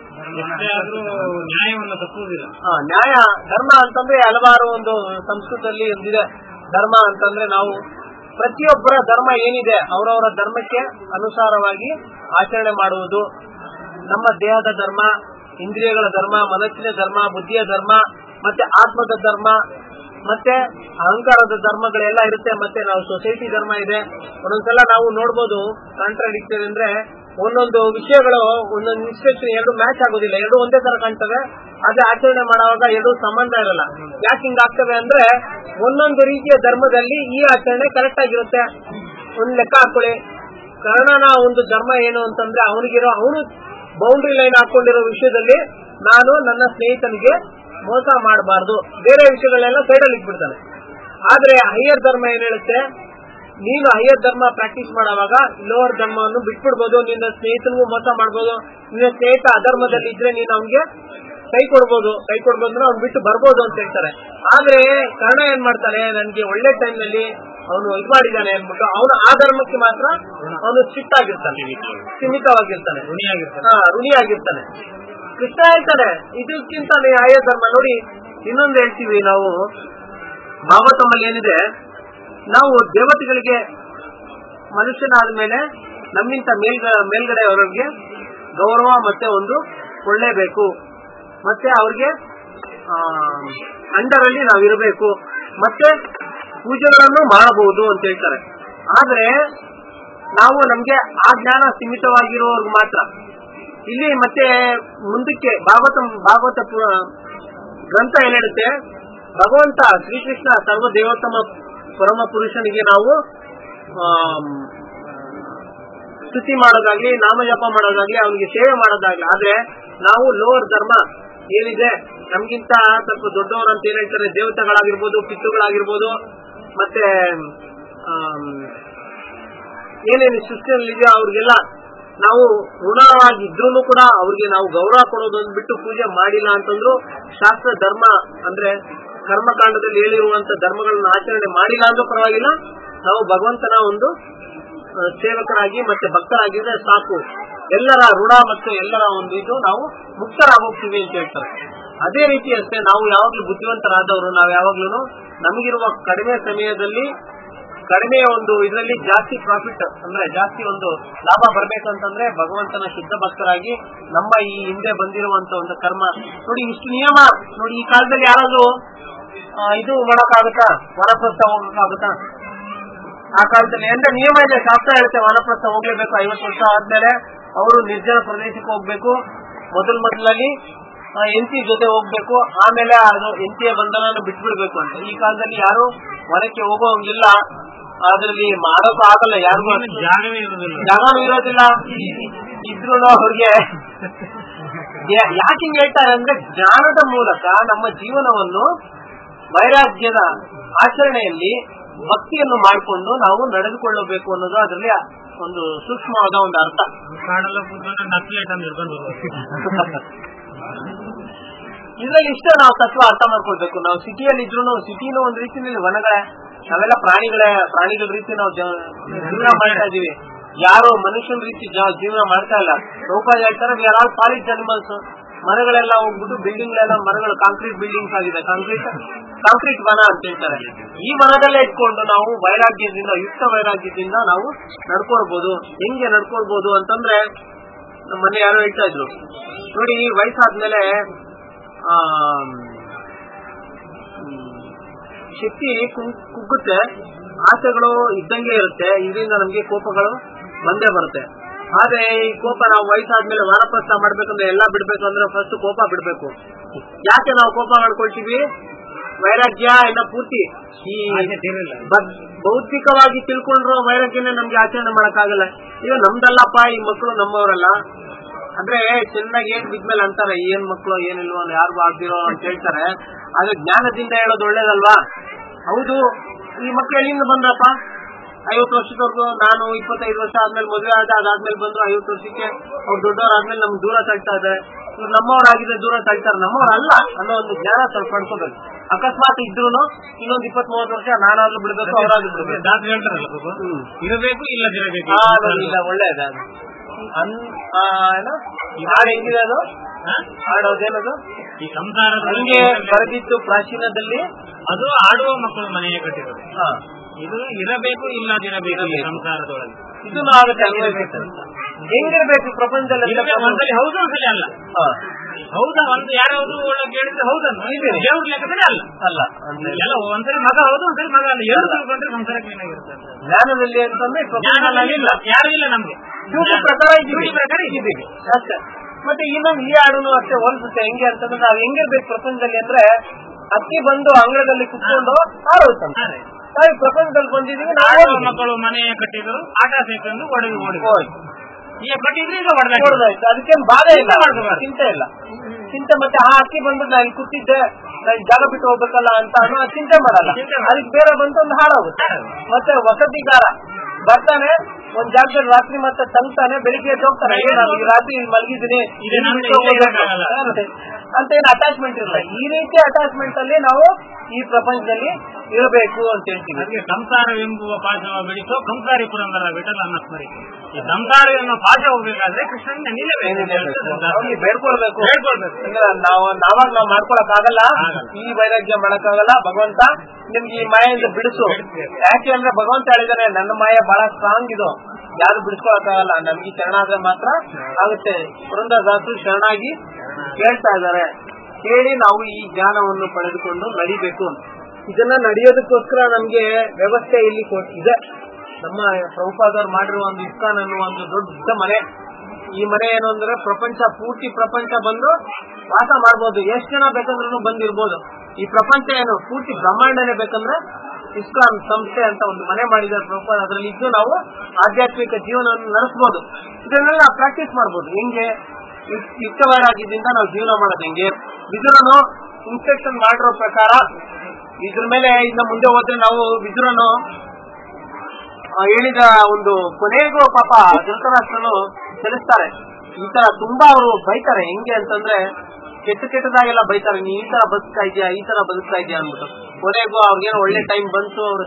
ನ್ಯಾಯವನ್ನು ತಪ್ಪುವುದಿಲ್ಲ ಆ, ನ್ಯಾಯ ಧರ್ಮ ಅಂತಂದ್ರೆ ಹಲವಾರು ಒಂದು ಸಂಸ್ಕೃತದಲ್ಲಿ ಒಂದಿದೆ ಧರ್ಮ ಅಂತಂದ್ರೆ ನಾವು ಪ್ರತಿಯೊಬ್ಬರ ಧರ್ಮ ಏನಿದೆ ಅವರವರ ಧರ್ಮಕ್ಕೆ ಅನುಸಾರವಾಗಿ ಆಚರಣೆ ಮಾಡುವುದು ನಮ್ಮ ದೇಹದ ಧರ್ಮ ಇಂದ್ರಿಯಗಳ ಧರ್ಮ ಮನಸ್ಸಿನ ಧರ್ಮ ಬುದ್ಧಿಯ ಧರ್ಮ ಮತ್ತೆ ಆತ್ಮದ ಧರ್ಮ ಮತ್ತೆ ಅಹಂಕಾರದ ಧರ್ಮಗಳೆಲ್ಲ ಇರುತ್ತೆ ಮತ್ತೆ ನಾವು ಸೊಸೈಟಿ ಧರ್ಮ ಇದೆ ಒಂದೊಂದ್ಸಲ ನಾವು ನೋಡ್ಬೋದು ಕಾಂಟ್ರಾಡಿಕ್ಟರಿ ಅಂದ್ರೆ ಒಂದೊಂದು ವಿಷಯಗಳು ಒಂದೊಂದು ಇನ್ಸ್ಟ್ರಕ್ಷನ್ ಎರಡು ಮ್ಯಾಚ್ ಆಗೋದಿಲ್ಲ ಎರಡು ಒಂದೇ ತರ ಕಾಣ್ತವೆ ಆದ್ರೆ ಆಚರಣೆ ಮಾಡುವಾಗ ಎರಡು ಸಂಬಂಧ ಇರಲ್ಲ ಯಾಕೆ ಹಿಂಗಾಗ್ತವೆ ಅಂದ್ರೆ ಒಂದೊಂದು ರೀತಿಯ ಧರ್ಮದಲ್ಲಿ ಈ ಆಚರಣೆ ಕರೆಕ್ಟ್ ಆಗಿರುತ್ತೆ ಒಂದ್ ಲೆಕ್ಕ ಹಾಕೊಳ್ಳಿ ಕರ್ಣನ ಒಂದು ಧರ್ಮ ಏನು ಅಂತಂದ್ರೆ ಅವನಿಗಿರೋ ಅವನು ಬೌಂಡ್ರಿ ಲೈನ್ ಹಾಕೊಂಡಿರೋ ವಿಷಯದಲ್ಲಿ ನಾನು ನನ್ನ ಸ್ನೇಹಿತನಿಗೆ ಮೋಸ ಮಾಡಬಾರ್ದು ಬೇರೆ ವಿಷಯಗಳೆಲ್ಲ ಸೈಡಲ್ಲಿ ಇಟ್ಬಿಡ್ತಾನೆ ಆದ್ರೆ ಹೈಯರ್ ಧರ್ಮ ಏನ್ ಹೇಳುತ್ತೆ ನೀನು ಹೈಯರ್ ಧರ್ಮ ಪ್ರಾಕ್ಟೀಸ್ ಮಾಡುವಾಗ ಲೋವರ್ ಧರ್ಮವನ್ನು ಬಿಟ್ಬಿಡ್ಬೋದು ನಿನ್ನ ಸ್ನೇಹಿತನಿಗೂ ಮೋಸ ಮಾಡ್ಬೋದು ನಿನ್ನ ಸ್ನೇಹಿತ ಅಧರ್ಮದಲ್ಲಿ ಇದ್ರೆ ನೀನು ಅವನಿಗೆ ಕೈ ಕೊಡ್ಬೋದು ಕೈ ಕೊಡ್ಬೋದು ಅಂದ್ರೆ ಅವ್ನು ಬಿಟ್ಟು ಬರ್ಬೋದು ಅಂತ ಹೇಳ್ತಾರೆ ಆದ್ರೆ ಕರ್ಣ ಏನ್ ಮಾಡ್ತಾನೆ ನನ್ಗೆ ಒಳ್ಳೆ ಟೈಮ್ ನಲ್ಲಿ ಅವನು ಇದು ಮಾಡಿದ್ದಾನೆ ಅಂದ್ಬಿಟ್ಟು ಅವನು ಆ ಧರ್ಮಕ್ಕೆ ಮಾತ್ರ ಅವನು ಸ್ಟ್ರಿಕ್ಟ್ ಆಗಿರ್ತಾನೆ ಸೀಮಿತವಾಗಿರ್ತಾನೆ ಋಣಿಯಾಗಿರ್ತಾನೆ. ಹಾ ಋಣಿಯಾಗಿರ್ತಾನೆ ಕೃಷ್ಣ ಹೇಳ್ತಾನೆ ಇದಕ್ಕಿಂತ ಆಯ ಧರ್ಮ ನೋಡಿ ಇನ್ನೊಂದು ಹೇಳ್ತೀವಿ ನಾವು ಭಾಗವತಮಲ್ಲಿ ಏನಿದೆ ನಾವು ದೇವತೆಗಳಿಗೆ ಮನುಷ್ಯನಾದ ಮೇಲೆ ನಮ್ಮಿಂತ ಮೇಲ್ಗ ಮೇಲ್ಗಡೆಯವರಿಗೆ ಗೌರವ ಮತ್ತೆ ಒಂದು ಕೊಳ್ಳೇಬೇಕು ಮತ್ತೆ ಅವ್ರಿಗೆ ಅಂಡರ್ ಅಲ್ಲಿ ನಾವಿರಬೇಕು ಮತ್ತೆ ಪೂಜೆಗಳನ್ನು ಮಾಡಬಹುದು ಅಂತ ಹೇಳ್ತಾರೆ ಆದ್ರೆ ನಾವು ನಮ್ಗೆ ಆ ಜ್ಞಾನ ಸೀಮಿತವಾಗಿರುವವರೆಗೂ ಮಾತ್ರ ಇಲ್ಲಿ ಮತ್ತೆ ಮುಂದಕ್ಕೆ ಭಾಗವತ ಭಾಗವತ ಪುರ- ಗ್ರಂಥ ಏನ್ ಹೇಳುತ್ತೆ ಭಗವಂತ ಶ್ರೀಕೃಷ್ಣ ಸರ್ವ ದೇವೋತ್ತಮ ಪರಮ ಪುರುಷನಿಗೆ ನಾವು ಆಮ್, ಸ್ತುತಿ ಮಾಡೋದಾಗ್ಲಿ ನಾಮಜಪ ಮಾಡೋದಾಗ್ಲಿ ಅವನಿಗೆ ಸೇವೆ ಮಾಡೋದಾಗ್ಲಿ ಆದ್ರೆ ನಾವು ಲೋವರ್ ಧರ್ಮ ಏನಿದೆ ನಮ್ಗಿಂತ ಸ್ವಲ್ಪ ದೊಡ್ಡವರು ಅಂತ ಏನ್ ಹೇಳ್ತಾರೆ ದೇವತೆಗಳಾಗಿರ್ಬೋದು ಪಿತೃಗಳಾಗಿರ್ಬೋದು ಮತ್ತೆ ಆಮ್, ಏನೇನು ಸೃಷ್ಟಿಯಲ್ಲಿದೆಯೋ ಅವ್ರಿಗೆಲ್ಲ ನಾವು ಋಣವಾಗಿದ್ರು ಕೂಡ ಅವ್ರಿಗೆ ನಾವು ಗೌರವ ಕೊಡೋದೊಂದು ಬಿಟ್ಟು ಪೂಜೆ ಮಾಡಿಲ್ಲ ಅಂತಂದ್ರು ಶಾಸ್ತ್ರ ಧರ್ಮ ಅಂದ್ರೆ ಕರ್ಮಕಾಂಡದಲ್ಲಿ ಹೇಳಿರುವಂತ ಧರ್ಮಗಳನ್ನ ಆಚರಣೆ ಮಾಡಿಲ್ಲ ಅಂದ್ರೂ ಪರವಾಗಿಲ್ಲ ನಾವು ಭಗವಂತನ ಒಂದು ಆ, ಸೇವಕರಾಗಿ ಮತ್ತೆ ಭಕ್ತರಾಗಿದ್ರೆ ಸಾಕು ಎಲ್ಲರ ಋಣ ಮತ್ತು ಎಲ್ಲರ ಒಂದು ಇದು ನಾವು ಮುಕ್ತರಾಗೋಗ್ತೀವಿ ಅಂತ ಹೇಳ್ತಾರೆ ಅದೇ ರೀತಿ ಅಷ್ಟೇ ನಾವು ಯಾವಾಗ್ಲೂ ಬುದ್ಧಿವಂತರಾದವರು ನಾವು ಯಾವಾಗ್ಲೂ ನಮಗಿರುವ ಕಡಿಮೆ ಸಮಯದಲ್ಲಿ ಕಡಿಮೆ ಒಂದು ಇದರಲ್ಲಿ ಜಾಸ್ತಿ ಪ್ರಾಫಿಟ್ ಅಂದ್ರೆ ಜಾಸ್ತಿ ಒಂದು ಲಾಭ ಬರ್ಬೇಕಂತಂದ್ರೆ ಭಗವಂತನ ಶುದ್ಧ ಭಕ್ತರಾಗಿ ನಮ್ಮ ಈ ಹಿಂದೆ ಬಂದಿರುವಂತ ಒಂದು ಕರ್ಮ ನೋಡಿ ಇಷ್ಟು ನಿಯಮ ನೋಡಿ ಈ ಕಾಲದಲ್ಲಿ ಯಾರಾದ್ರೂ ಆ, ಇದು ಮಾಡಕ್ಕಾಗುತ್ತಾ ವನಪ್ರಸ್ಥ ಹೋಗಕ್ಕಾಗುತ್ತಾ ಆ ಕಾಲದಲ್ಲಿ ಅಂದ್ರೆ ನಿಯಮ ಇದೆ ಶಾಸ್ತ್ರ ಹೇಳುತ್ತೆ ವಾನಪ್ರಸ್ಥ ಹೋಗ್ಲೇಬೇಕು ಐವತ್ತು ವರ್ಷ ಆದ್ಮೇಲೆ ಅವರು ನಿರ್ಜನ ಪ್ರದೇಶಕ್ಕೆ ಹೋಗ್ಬೇಕು ಮೊದಲ್ ಮೊದಲಲ್ಲಿ ಎಂಟಿ ಜೊತೆ ಹೋಗ್ಬೇಕು ಆಮೇಲೆ ಅದು ಎಂಟಿಯ ಬಂಧನ ಬಿಟ್ಬಿಡ್ಬೇಕು ಅಂತ ಈ ಕಾಲದಲ್ಲಿ ಯಾರು ವನಕ್ಕೆ ಹೋಗೋಂಗಿಲ್ಲ ಅದ್ರಲ್ಲಿ ಮಾಡೋಕ್ಕೂ ಆಗಲ್ಲ ಯಾರಿಗೂ ಜಾಗವೇ ಇರುವುದಿಲ್ಲ ಜಾಗನೂ ಇರೋದಿಲ್ಲ ಇದ್ರು ಅವ್ರಿಗೆ ಯಾ- ಯಾಕೆ ಹಿಂಗ್ ಹೇಳ್ತಾರೆ ಅಂದ್ರೆ ಜ್ಞಾನದ ಮೂಲಕ ನಮ್ಮ ಜೀವನವನ್ನು ವೈರಾಗ್ಯದ ಆಚರಣೆಯಲ್ಲಿ ಭಕ್ತಿಯನ್ನು ಮಾಡಿಕೊಂಡು ನಾವು ನಡೆದುಕೊಳ್ಳಬೇಕು ಅನ್ನೋದು ಅದರಲ್ಲಿ ಒಂದು ಸೂಕ್ಷ್ಮವಾದ ಒಂದು ಅರ್ಥ ಕಾಡೆಲ್ಲ ಕೂತ್ಕೊಂಡು ನಕ್ಲೇಟ್ ಅಂತ ಹಿಡ್ಕೊಂಡು ಬರುವುದು ಇದ್ರಲ್ಲಿ ಇಷ್ಟ ನಾವು ತತ್ವ ಅರ್ಥ ಮಾಡ್ಕೊಳ್ಬೇಕು ನಾವು ಸಿಟಿಯಲ್ಲಿ ಇದ್ರು ಸಿಟಿನೂ ಒಂದ್ ರೀತಿಯಲ್ಲಿ ವನಗಳೇ ನಾವೆಲ್ಲ ಪ್ರಾಣಿಗಳೇ ಪ್ರಾಣಿಗಳ ರೀತಿ ನಾವು ಜ- ಜೀವನ ಮಾಡ್ತಾ ಇದೀವಿ ಯಾರು ಮನುಷ್ಯನ ರೀತಿ ಜ- ಜೀವನ ಮಾಡ್ತಾ ಇಲ್ಲ ರೂಪಾಯಿ ಹೇಳ್ತಾರೆ we are all police animals ಮರಗಳೆಲ್ಲ ಹೋಗ್ಬಿಟ್ಟು ಬಿಲ್ಡಿಂಗ್ ಎಲ್ಲ ಮರಗಳು ಕಾಂಕ್ರೀಟ್ ಬಿಲ್ಡಿಂಗ್ಸ್ ಆಗಿದೆ ಕಾಂಕ್ರೀಟ್ ಕಾಂಕ್ರೀಟ್ ವನ ಅಂತ ಹೇಳ್ತಾರೆ ಈ ವನದಲ್ಲೇ ಇಟ್ಕೊಂಡು ನಾವು ವೈರಾಗ್ಯದಿಂದ ಯುಕ್ತ ವೈರಾಗ್ಯದಿಂದ ನಾವು ನಡ್ಕೊಳ್ಬಹುದು ಹೆಂಗೆ ನಡ್ಕೊಳ್ಬಹುದು ಅಂತಂದ್ರೆ ನಮ್ಮ ಮನೆ ಯಾರೋ ಹೇಳ್ತಾ ಇದ್ರು ನೋಡಿ ವಯಸ್ಸಾದ್ಮೇಲೆ ಆ, ಹ್ಮ್, ಶಕ್ತಿ ಕುಗ್- ಕುಗ್ಗುತ್ತೆ ಆಸೆಗಳು ಇದ್ದಂಗೆ ಇರುತ್ತೆ ಇದರಿಂದ ನಮ್ಗೆ ಕೋಪಗಳು ಬಂದೇ ಬರುತ್ತೆ ಆದ್ರೆ ಈ ಕೋಪ ನಾವು ವಯಸ್ಸಾದ್ಮೇಲೆ ವಾರಪ್ರಸ್ಥ ಮಾಡ್ಬೇಕಂದ್ರೆ ಎಲ್ಲಾ ಬಿಡ್ಬೇಕು ಅಂದ್ರೆ ಫಸ್ಟ್ ಕೋಪ ಬಿಡ್ಬೇಕು ಯಾಕೆ ನಾವು ಕೋಪ ಮಾಡ್ಕೊಳ್ತೀವಿ ವೈರಾಗ್ಯ ಎಲ್ಲ ಪೂರ್ತಿ ಈ ಬ- ಬೌದ್ಧಿಕವಾಗಿ ತಿಳ್ಕೊಂಡ್ರು ವೈರಾಗ್ಯನೇ ನಮ್ಗೆ ಆಚರಣೆ ಮಾಡಕ್ಕಾಗಲ್ಲ ಈಗ ನಮ್ದಲ್ಲಪ್ಪ ಈ ಮಕ್ಕಳು ನಮ್ಮವರಲ್ಲ ಅಂದ್ರೆ ಚೆನ್ನಾಗಿ ಏನ್ ಬಿದ್ಮೇಲೆ ಅಂತಾರೆ ಏನ್ ಮಕ್ಕಳು ಏನಿಲ್ವೋ ಯಾರಿಗೂ ಆಗ್ದಿರೋ ಅಂತ ಹೇಳ್ತಾರೆ ಆದ್ರೆ ಜ್ಞಾನದಿಂದ ಹೇಳೋದು ಒಳ್ಳೇದಲ್ವಾ ಹೌದು ಈ ಮಕ್ಳು ಎಲ್ಲಿಂದ ಬಂದ್ರಪ್ಪ ಐವತ್ತು ವರ್ಷದವರೆಗೂ ನಾನು ಇಪ್ಪತ್ತೈದು ವರ್ಷ ಆದ್ಮೇಲೆ ಮದುವೆ ಆದ ಅದಾದ್ಮೇಲೆ ಬಂದ್ರು ಐವತ್ತು ವರ್ಷಕ್ಕೆ ಅವ್ರು ದೊಡ್ಡವರಾದ್ಮೇಲೆ ನಮ್ಗೆ ದೂರ ತಳ್ತಾ ಇದೆ ಇವ್ರು ನಮ್ಮವರಾಗಿದೆ ದೂರ ತಳ್ತಾರೆ ನಮ್ಮವರಲ್ಲ ಅನ್ನೋ ಒಂದು ಜ್ಞಾನ ಸ್ವಲ್ಪ ಪಡ್ಕೋಬೇಕು ಅಕಸ್ಮಾತ್ ಇದ್ರು ಇನ್ನೊಂದು ಇಪ್ಪತ್ ಮೂವತ್ತು ವರ್ಷ ನಾನಾದ್ರೂ ಬಿಡ್ಬೇಕು ಅವರಾದ್ರೂ ಬಿಡ್ಬೇಕು ಡಾಕ್ಟರ್ ಹೇಳ್ತಾರಲ್ಲ ಪ್ರಭು ಹ್ಮ್. ಇರಬೇಕು ಇಲ್ಲದಿರಬೇಕು ಆ, ನೋಡಿ, ಇಲ್ಲ ಒಳ್ಳೇದು ಅದು ಅನ್ ಆ, ಏನು ಹಾಡು ಹೆಂಗಿದೆ ಅದು ಹಾ? ಹಾಡೋದೇನದು ಈ ಸಂಸಾರದ ಹಂಗೆ ಬರೆದಿತ್ತು ಪ್ರಾಚೀನದಲ್ಲಿ ಅದು ಆಡುವ ಮಕ್ಕಳು ಮನೆಯ ಕಟ್ಟಿರೋದು ಹಾ, ಇದು ಇರಬೇಕು ಇಲ್ಲದಿರಬೇಕು ಈ ಸಂಸಾರದೊಳಗೆ ಇದನ್ನು ಆಗುತ್ತೆ ಅನ್ವಯಿಸುತ್ತೆ ಹೆಂಗಿರ್ಬೇಕು ಈ ಪ್ರಪಂಚದಲ್ಲಿ ಈಗ ಒಂದ್ಸಲಿ ಹೌದು ಒಂದ್ಸಲಿ ಅಲ್ಲ ಹಾ, ಹೌದಾ ಒಂದು ಯಾರಾದ್ರು ಒಳ್ಳೆ ಕೇಳಿದ್ರೆ ಹೌದನ್ನು ಇದು ದೇವ್ರ ಲೆಕ್ಕದಲ್ಲಿ ಅಲ್ಲ ಅಲ್ಲ ಅಂದ್ರೆ ಎಲ್ಲ ಒಂದ್ಸಲಿ ಮಗ ಹೌದು ಒಂದ್ಸಲಿ ಮಗ ಅಲ್ಲ ಎರಡು ತಿಳ್ಕೊಂಡ್ರೆ ಸಂಸಾರಕ್ಕೆ ಏನಾಗಿರುತ್ತೆ ಅಂತ. ಜ್ಞಾನದಲ್ಲಿ ಅಂತಂದ್ರೆ ಈ ಜ್ಞಾನದಲ್ಲಿ ಪ್ರಪಂಚದಲ್ಲಿ ಇಲ್ಲ ಯಾರು ಇಲ್ಲ ನಮ್ಗೆ ಡ್ಯೂಟಿ ಪ್ರಕಾರ ಇದ್ದೀವಿ ಡ್ಯೂಟಿ ಪ್ರಕಾರ ಇದ್ದೀವಿ. ಅಷ್ಟೇ ಮತ್ತೆ ಇನ್ನೊಂದು ಈ ಹಾಡುನು ಅಷ್ಟೇ ಹೋಲಿಸುತ್ತೆ ಹೆಂಗೆ ಅಂತಂದ್ರೆ ನಾವ್ ಹೆಂಗಿರ್ಬೇಕು ಪ್ರಪಂಚದಲ್ಲಿ ಅಂದ್ರೆ ಅಕ್ಕಿ ಬಂದು ಅಂಗಳದಲ್ಲಿ ಕುತ್ಕೊಂಡು ಹಾರೋಯ್ತಂತೆ ಅದೇ. ನಾವು ಈ ಪ್ರಪಂಚದಲ್ಲಿ ಬಂದಿದೀವಿ ನಾವು ಆಡುವ ಹೋಗಿದ್ದೀವಿ. ಮಕ್ಕಳು ಮನೆಯ ಕಟ್ಟಿದ್ರು ಆಟ ಸೇರ್ಕೊಂಡು ಒಡೆದು ಓಡಿ ಹೋಯ್ತು. ಈಗ ಕಟ್ಟಿದ್ರೆ ಈಗ ಹೊಡೆದಾಕಿ ಹೊಡ್ದಾಯ್ತು ಅದಕ್ಕೇನು ಬಾಧೆ ಇಲ್ಲ ಚಿಂತೆ ಮಾಡ್ಕೋಬಾರ್ದು. ಚಿಂತೆ ಇಲ್ಲ ಚಿಂತೆ ಮತ್ತೆ ಆ ಅಕ್ಕಿ ಬಂದು ನಾನು ಇಲ್ಲಿ ಕೂತಿದ್ದೆ ನಾನು ಈ ಜಾಗ ಬಿಟ್ಟು ಹೋಗ್ಬೇಕಲ್ಲ ಅಂತ ಅನ್ನೋ ಆ ಚಿಂತೆ ಮಾಡಲ್ಲ ಚಿಂತೆ ಮಾಡಲ್ಲ. ಅದಕ್ಕೆ ಬೇರೆ ಬಂತು ಒಂದು ಹಾಳಾಗುತ್ತೆ ಮತ್ತೆ ವಸತಿಗಾರ ಬರ್ತಾನೆ ಒಂದ್ ಜಾಗದಲ್ಲಿ ರಾತ್ರಿ ಮತ್ತೆ ತಂಗ್ತಾನೆ ಬೆಳಿಗ್ಗೆ ಎದ್ದು ಹೋಗ್ತಾನೆ ಏ, ನಾನು ಈ ರಾತ್ರಿ ಇಲ್ಲಿ ಮಲಗಿದ್ದೀನಿ ಇದೆ ಇಲ್ಲಿ ನಮ್ಗೆ ಬಿಟ್ಟು ಹೋಗ್ಬೇಕು. ಇರಕ್ಕಾಗಲ್ಲ. ಮತ್ತೆ ಅಂತ ಏನು ಅಟ್ಯಾಚ್ಮೆಂಟ್ ಇರಲ್ಲ ಈ ರೀತಿ ಅಟ್ಯಾಚ್ಮೆಂಟ್ ಅಲ್ಲಿ ನಾವು ಈ ಪ್ರಪಂಚದಲ್ಲಿ ಇರಬೇಕು ಅಂತ ಹೇಳ್ತೀವಿ ಅದಕ್ಕೆ ಸಂಸಾರವೆಂಬುವ ಪಾಶವ ಬೆಳೆಸೋ ಕಂಸಾರಿ ಪುರಂದರ ವಿಠಲ ಅನ್ನ ಸ್ಮರಿಕೆ ಈ ಸಂಸಾರ ಎನ್ನುವ ಪಾಶ ಹೋಗ್ಬೇಕಾದ್ರೆ ಕೃಷ್ಣನ ನಿಲ್ಲಬೇಕು ಅವ್ರಿಗೆ ಬೇಡ್ಕೊಳ್ಬೇಕು ಬೇಡ್ಕೊಳ್ಬೇಕು. ಅಂದ್ರೆ ನಾವು ನಾವಾಗ ನಾವು ಮಾಡ್ಕೊಳಕ್ ಆಗಲ್ಲ ಆಗಲ್ಲ. ಈ ವೈರಾಗ್ಯ ಮಾಡಕ್ಕಾಗಲ್ಲ ಭಗವಂತ ನಿಮ್ಗೆ ಈ ಮಾಯಿಂದ ಬಿಡಿಸು ಯಾಕೆ ಅಂದ್ರೆ ಭಗವಂತ ಹೇಳಿದಾನೆ ನನ್ನ ಮಾಯ ಬಹಳ ಸ್ಟ್ರಾಂಗ್ ಇದು ಯಾರು ಬಿಡಿಸ್ಕೊಳಕ್ಕಾಗಲ್ಲ ನಮ್ಗೆ ಶರಣ ಆದ್ರೆ ಮಾತ್ರ ಆಗುತ್ತೆ ಪುರಂದರದಾಸರು ಶರಣಾಗಿ ಕೇಳ್ತಾ ಇದ್ದಾರೆ ಕೇಳಿ ನಾವು ಈ ಜ್ಞಾನವನ್ನು ಪಡೆದುಕೊಂಡು ನಡಿಬೇಕು ಇದನ್ನ ನಡೆಯೋದಕ್ಕೋಸ್ಕರ ನಮ್ಗೆ ವ್ಯವಸ್ಥೆ ಇಲ್ಲಿ ಕೊ- ಇದೆ ನಮ್ಮ ಪ್ರಭುಪಾದವ್ರು ಮಾಡಿರುವ ಒಂದು ಇಸ್ಕಾನ್ ಅನ್ನುವ ಒಂದು ದೊಡ್ಡ ಮನೆ ಈ ಮನೆ ಏನು ಅಂದ್ರೆ ಪ್ರಪಂಚ ಪೂರ್ತಿ ಪ್ರಪಂಚ ಬಂದು ವಾಸ ಮಾಡ್ಬೋದು ಎಷ್ಟ್ ಜನ ಬೇಕಂದ್ರೂ ಬಂದಿರ್ಬೋದು ಈ ಪ್ರಪಂಚ ಏನು ಪೂರ್ತಿ ಬ್ರಹ್ಮಾಂಡನೇ ಬೇಕಂದ್ರೆ ಇಸ್ಕಾನ್ ಸಂಸ್ಥೆ ಅಂತ ಒಂದು ಮನೆ ಮಾಡಿದ್ದಾರೆ ಪ್ರಭುಪಾದ ಅದರಲ್ಲಿ ಇದ್ದು ನಾವು ಆಧ್ಯಾತ್ಮಿಕ ಜೀವನವನ್ನು ನಡೆಸಬಹುದು ಇದನ್ನೆಲ್ಲ ನಾವು ಪ್ರಾಕ್ಟೀಸ್ ಮಾಡ್ಬೋದು ಹೆಂಗೆ ಯುಕ್ತವರಾಗಿದ್ದರಿಂದ ನಾವು ಜೀವನ ಮಾಡೋದು ಹೆಂಗೆ ವಿದುರನು ಇನ್ಸ್ಟ್ರಕ್ಷನ್ ಮಾಡಿರೋ ಪ್ರಕಾರ ಇದ್ರ ಮೇಲೆ ಇನ್ನ ಮುಂದೆ ಹೋದ್ರೆ ನಾವು ವಿದುರನು ಆ, ಹೇಳಿದ ಒಂದು ಕೊನೆಗೂ ಪಾಪ ಧೃತರಾಷ್ಟ್ರನು ತಿಳಿಸ್ತಾರೆ ಈ ತರ ತುಂಬಾ ಅವರು ಬೈತಾರೆ ಹೆಂಗೆ ಅಂತಂದ್ರೆ ಕೆಟ್ಟ ಕೆಟ್ಟದಾಗೆಲ್ಲ ಬೈತಾರೆ ನೀ ಈ ತರ ಬದುಕ್ತಾ ಇದೆಯಾ ಈ ತರ ಬದುಕ್ತಾ ಇದೆಯಾ ಅಂದ್ಬಿಟ್ಟು ಕೊನೆಗೂ ಅವ್ರಿಗೇನು ಒಳ್ಳೆ ಟೈಮ್ ಬಂತು ಅವರು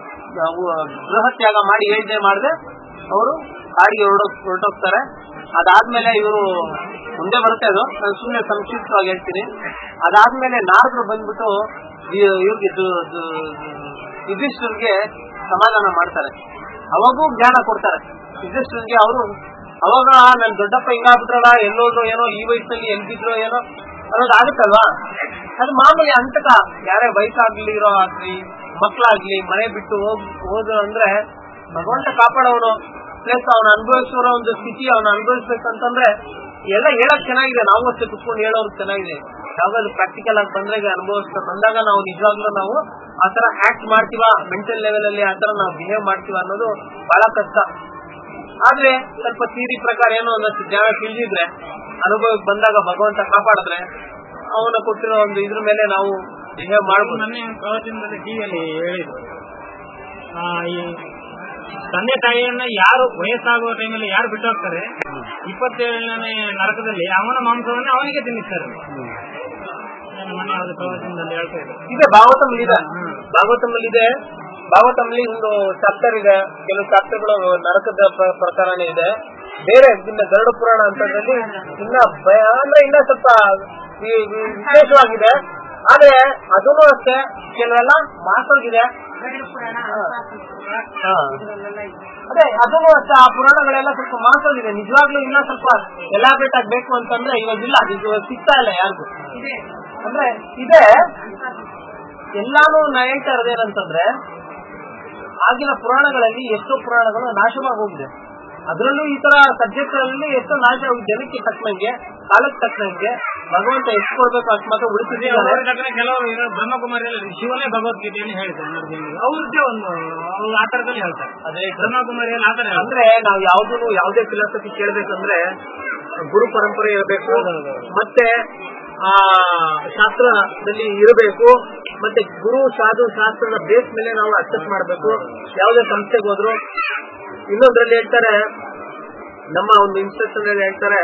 ಗೃಹ ತ್ಯಾಗ ಮಾಡಿ ಯೋಜನೆ ಮಾಡದೆ ಅವರು ಕಾಡಿಗೆ ಹೊರಡೋ ಹೊರಟೋಗ್ತಾರೆ ಅದಾದ್ಮೇಲೆ ಇವರು ಮುಂದೆ ಬರುತ್ತೆ ಅದು ನಾನು ಸುಮ್ಮನೆ ಸಂಕ್ಷಿಪ್ತವಾಗಿ ಹೇಳ್ತೀನಿ ಅದಾದ್ಮೇಲೆ ನಾರದ್ರು ಬಂದ್ಬಿಟ್ಟು ಇ- ಇವ್ರಿಗೆ ದು- ದು- ಯುಧಿಷ್ಠಿರ್ಗೆ ಸಮಾಧಾನ ಮಾಡ್ತಾರೆ ಅವಾಗೂ ಜ್ಞಾನ ಕೊಡ್ತಾರೆ ಯುಧಿಷ್ಠಿರ್ಗೆ ಅವರು ಅವಾಗ ನನ್ ದೊಡ್ಡಪ್ಪ ಹಿಂಗಾಗ್ಬಿಟ್ರಲ್ಲ ಎಲ್ಲೋದ್ರು ಏನೋ ಈ ವಯಸ್ಸಲ್ಲಿ ಎಲ್ಬಿದ್ರು ಏನೋ ಅನ್ನೋದು ಆಗುತ್ತಲ್ವಾ ಅದು ಮಾಮೂಲಿ ಅಂತಕ ಯಾರೇ ವಯಸ್ಸಾಗ್ಲಿರೋ ಆಗ್ಲಿ ಮಕ್ಳಾಗ್ಲಿ ಮನೆ ಬಿಟ್ಟು ಹೋಗ್ ಹೋದ್ರು ಅಂದ್ರೆ ಭಗವಂತ ಕಾಪಾಡೋನು ಪ್ಲಸ್ ಅವನ ಅನುಭವಿಸೋರ ಒಂದು ಸ್ಥಿತಿ ಅವನ ಅನುಭವಿಸ್ಬೇಕಂತಂದ್ರೆ ಎಲ್ಲ ಹೇಳಕ್ ಚೆನ್ನಾಗಿದೆ ನಾವು ಅಷ್ಟೇ ಕುತ್ಕೊಂಡು ಹೇಳೋರು ಚೆನ್ನಾಗಿದೆ ಯಾವ್ದಾದ್ರು ಪ್ರಾಕ್ಟಿಕಲ್ ಆಗಿ ಬಂದ್ರೆ ಅನುಭವಿಸ್ತಾ ಬಂದಾಗ ನಾವು ನಿಜವಾಗ್ಲೂ ನಾವು ಆತರ ಆಕ್ಟ್ ಮಾಡ್ತೀವ ಮೆಂಟಲ್ ಲೆವೆಲ್ ಅಲ್ಲಿ ಆತರ ನಾವು ಬಿಹೇವ್ ಮಾಡ್ತೀವ ಅನ್ನೋದು ಬಹಳ ಕಷ್ಟ ಆದ್ರೆ ಸ್ವಲ್ಪ ಥಿಯರಿ ಪ್ರಕಾರ ಏನೋ ಒಂದಷ್ಟು ಜ್ಞಾನ ತಿಳಿದಿದ್ರೆ ಅನುಭವಕ್ಕೆ ಬಂದಾಗ ಭಗವಂತ ಕಾಪಾಡಿದ್ರೆ ಅವನು ಕೊಟ್ಟಿರೋ ಒಂದು ಇದ್ರ ಮೇಲೆ ನಾವು ಬಿಹೇವ್ ಮಾಡ್ಬೋದು ಮೊನ್ನೆ ಪ್ರವಚನದಲ್ಲಿ ಟಿವಿಯಲ್ಲಿ ಹೇಳಿದ್ರು ಆ, ಈ ತಂದೆ ತಾಯಿಯನ್ನ ಯಾರು ವಯಸ್ಸಾಗುವ ಟೈಮಲ್ಲಿ ಯಾರು ಬಿಟ್ಟು ಹೋಗ್ತಾರೆ ಇಪ್ಪತ್ತೇಳನೇ ನರಕದಲ್ಲಿ ಅವನ ಮಾಂಸವನ್ನ ಅವನಿಗೆ ತಿನ್ನಿಸ್ತಾರೆ ನಾನು ಮೊನ್ನೆ ಯಾವ್ದು ಪ್ರವಚನದಲ್ಲಿ ಹೇಳ್ತಾ ಇದ್ದೆ ಇದೆ ಭಾಗವತಮ್ ಇದೆ ಭಾಗವತಮ್ ಇದೆ ಭಾಗವತಮ್ ಒಂದು ಚಾಪ್ಟರ್ ಇದೆ ಕೆಲವು ಚಾಪ್ಟರ್ಗಳು ನರಕದ ಪ್ರ- ಪ್ರಕಾರನೇ ಇದೆ ಬೇರೆ ಇನ್ನ ಗರುಡ ಪುರಾಣ ಅಂತದ್ರಲ್ಲಿ ಇನ್ನ ಭಯ ಅಂದ್ರೆ ಇನ್ನ ಸ್ವಲ್ಪ ವಿ- ವಿ- ವಿಶೇಷವಾಗಿದೆ ಆದ್ರೆ ಅದನ್ನು ಅಷ್ಟೇ ಕೆಲವೆಲ್ಲ ಮಾರ್ಸೋಗಿದೆ ಹಾ. ಅದೇ ಅದನ್ನು ಅಷ್ಟೇ ಆ ಪುರಾಣಗಳೆಲ್ಲ ಸ್ವಲ್ಪ ಮಾತಾಡಿದೆ ನಿಜವಾಗ್ಲೂ ಇನ್ನ ಸ್ವಲ್ಪ ಎಲಾಬ್ರೇಟ್ ಆಗ್ಬೇಕು ಅಂತಂದ್ರೆ ಇವಾಗ ಇಲ್ಲ ಇದು ಸಿಗ್ತಾ ಇಲ್ಲ ಯಾರಿಗೂ ಅಂದ್ರೆ ಇದೆ ಎಲ್ಲಾನು ನಾ ಹೇಳ್ತಾ ಇರೋದೇನಂತಂದ್ರೆ ಆಗಿನ ಪುರಾಣಗಳಲ್ಲಿ ಎಷ್ಟೋ ಪುರಾಣಗಳು ನಾಶವಾಗಿ ಹೋಗಿದೆ ಅದರಲ್ಲೂ ಈ ತರ ಸಬ್ಜೆಕ್ಟ್ ಗಳಲ್ಲಿ ಎಷ್ಟೋ ನಾಶ ಆಗಿದೆ. ಜನಕ್ಕೆ ತಕ್ಕನಂಗೆ ಕಾಲಕ್ಕೆ ತಕ್ಕನಂಗೆ ಭಗವಂತ ಎಷ್ಟು ಕೊಡ್ಬೇಕು ಅಷ್ಟು ಮಾತ್ರ ಉಳಿಸಿದ್ದಾರೆ ಅವ್ರ ಕಡೆ ಕೆಲವರು ಇರೋ ಬ್ರಹ್ಮಕುಮಾರಿಯಲ್ಲಿ ಶಿವನೇ ಭಗವದ್ಗೀತೆಯನ್ನು ಹೇಳಿದ್ದಾರೆ ನರಸಿಂಹ ಅವ್ರದ್ದೇ ಒಂದು ಅವ್ರು ಆ ತರದಲ್ಲಿ ಹೇಳ್ತಾರೆ ಅದೇ ಬ್ರಹ್ಮಕುಮಾರಿಯಲ್ಲಿ ಆ ತರ ಹೇಳ್ತಾರೆ ಅಂದ್ರೆ ನಾವು ಯಾವ್ದು ಯಾವುದೇ ಫಿಲಾಸಫಿ ಕೇಳ್ಬೇಕಂದ್ರೆ ಗುರು ಪರಂಪರೆ ಇರಬೇಕು ಮತ್ತೆ ಆ ಶಾಸ್ತ್ರದಲ್ಲಿ ಇರಬೇಕು ಮತ್ತೆ ಗುರು ಸಾಧು ಶಾಸ್ತ್ರದ ಬೇಸ್ ಮೇಲೆ ನಾವು ಅಕ್ಸೆಪ್ಟ್ ಮಾಡಬೇಕು ಯಾವುದೇ ಸಂಸ್ಥೆಗೆ ಹೋದ್ರು ಇನ್ನೊಂದ್ರಲ್ಲಿ ಹೇಳ್ತಾರೆ ನಮ್ಮ ಒಂದು ಇನ್ಸ್ಟ್ರಕ್ಷನ್ ಅಲ್ಲಿ ಹೇಳ್ತಾರೆ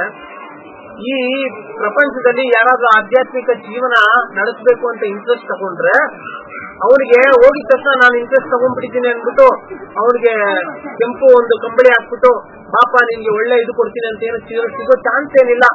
ಈ ಪ್ರಪಂಚದಲ್ಲಿ ಯಾರಾದ್ರೂ ಆಧ್ಯಾತ್ಮಿಕ ಜೀವನ ನಡೆಸಬೇಕು ಅಂತ ಇಂಟ್ರೆಸ್ಟ್ ತಗೊಂಡ್ರೆ ಅವನಿಗೆ ಹೋಗಿದ ತಕ್ಷಣ ನಾನು ಇಂಟ್ರೆಸ್ಟ್ ತಗೊಂಡ್ಬಿಟ್ಟಿದ್ದೀನಿ ಅಂದ್ಬಿಟ್ಟು ಅವನಿಗೆ ಕೆಂಪು ಒಂದು ಕಂಬಳಿ ಹಾಕ್ಬಿಟ್ಟು ಪಾಪ ನಿನ್ಗೆ ಒಳ್ಳೆ ಇದು ಕೊಡ್ತೀನಿ ಅಂತ ಏನು ಸಿಗೋ ಸಿಗೋ ಚಾನ್ಸ್ ಏನಿಲ್ಲ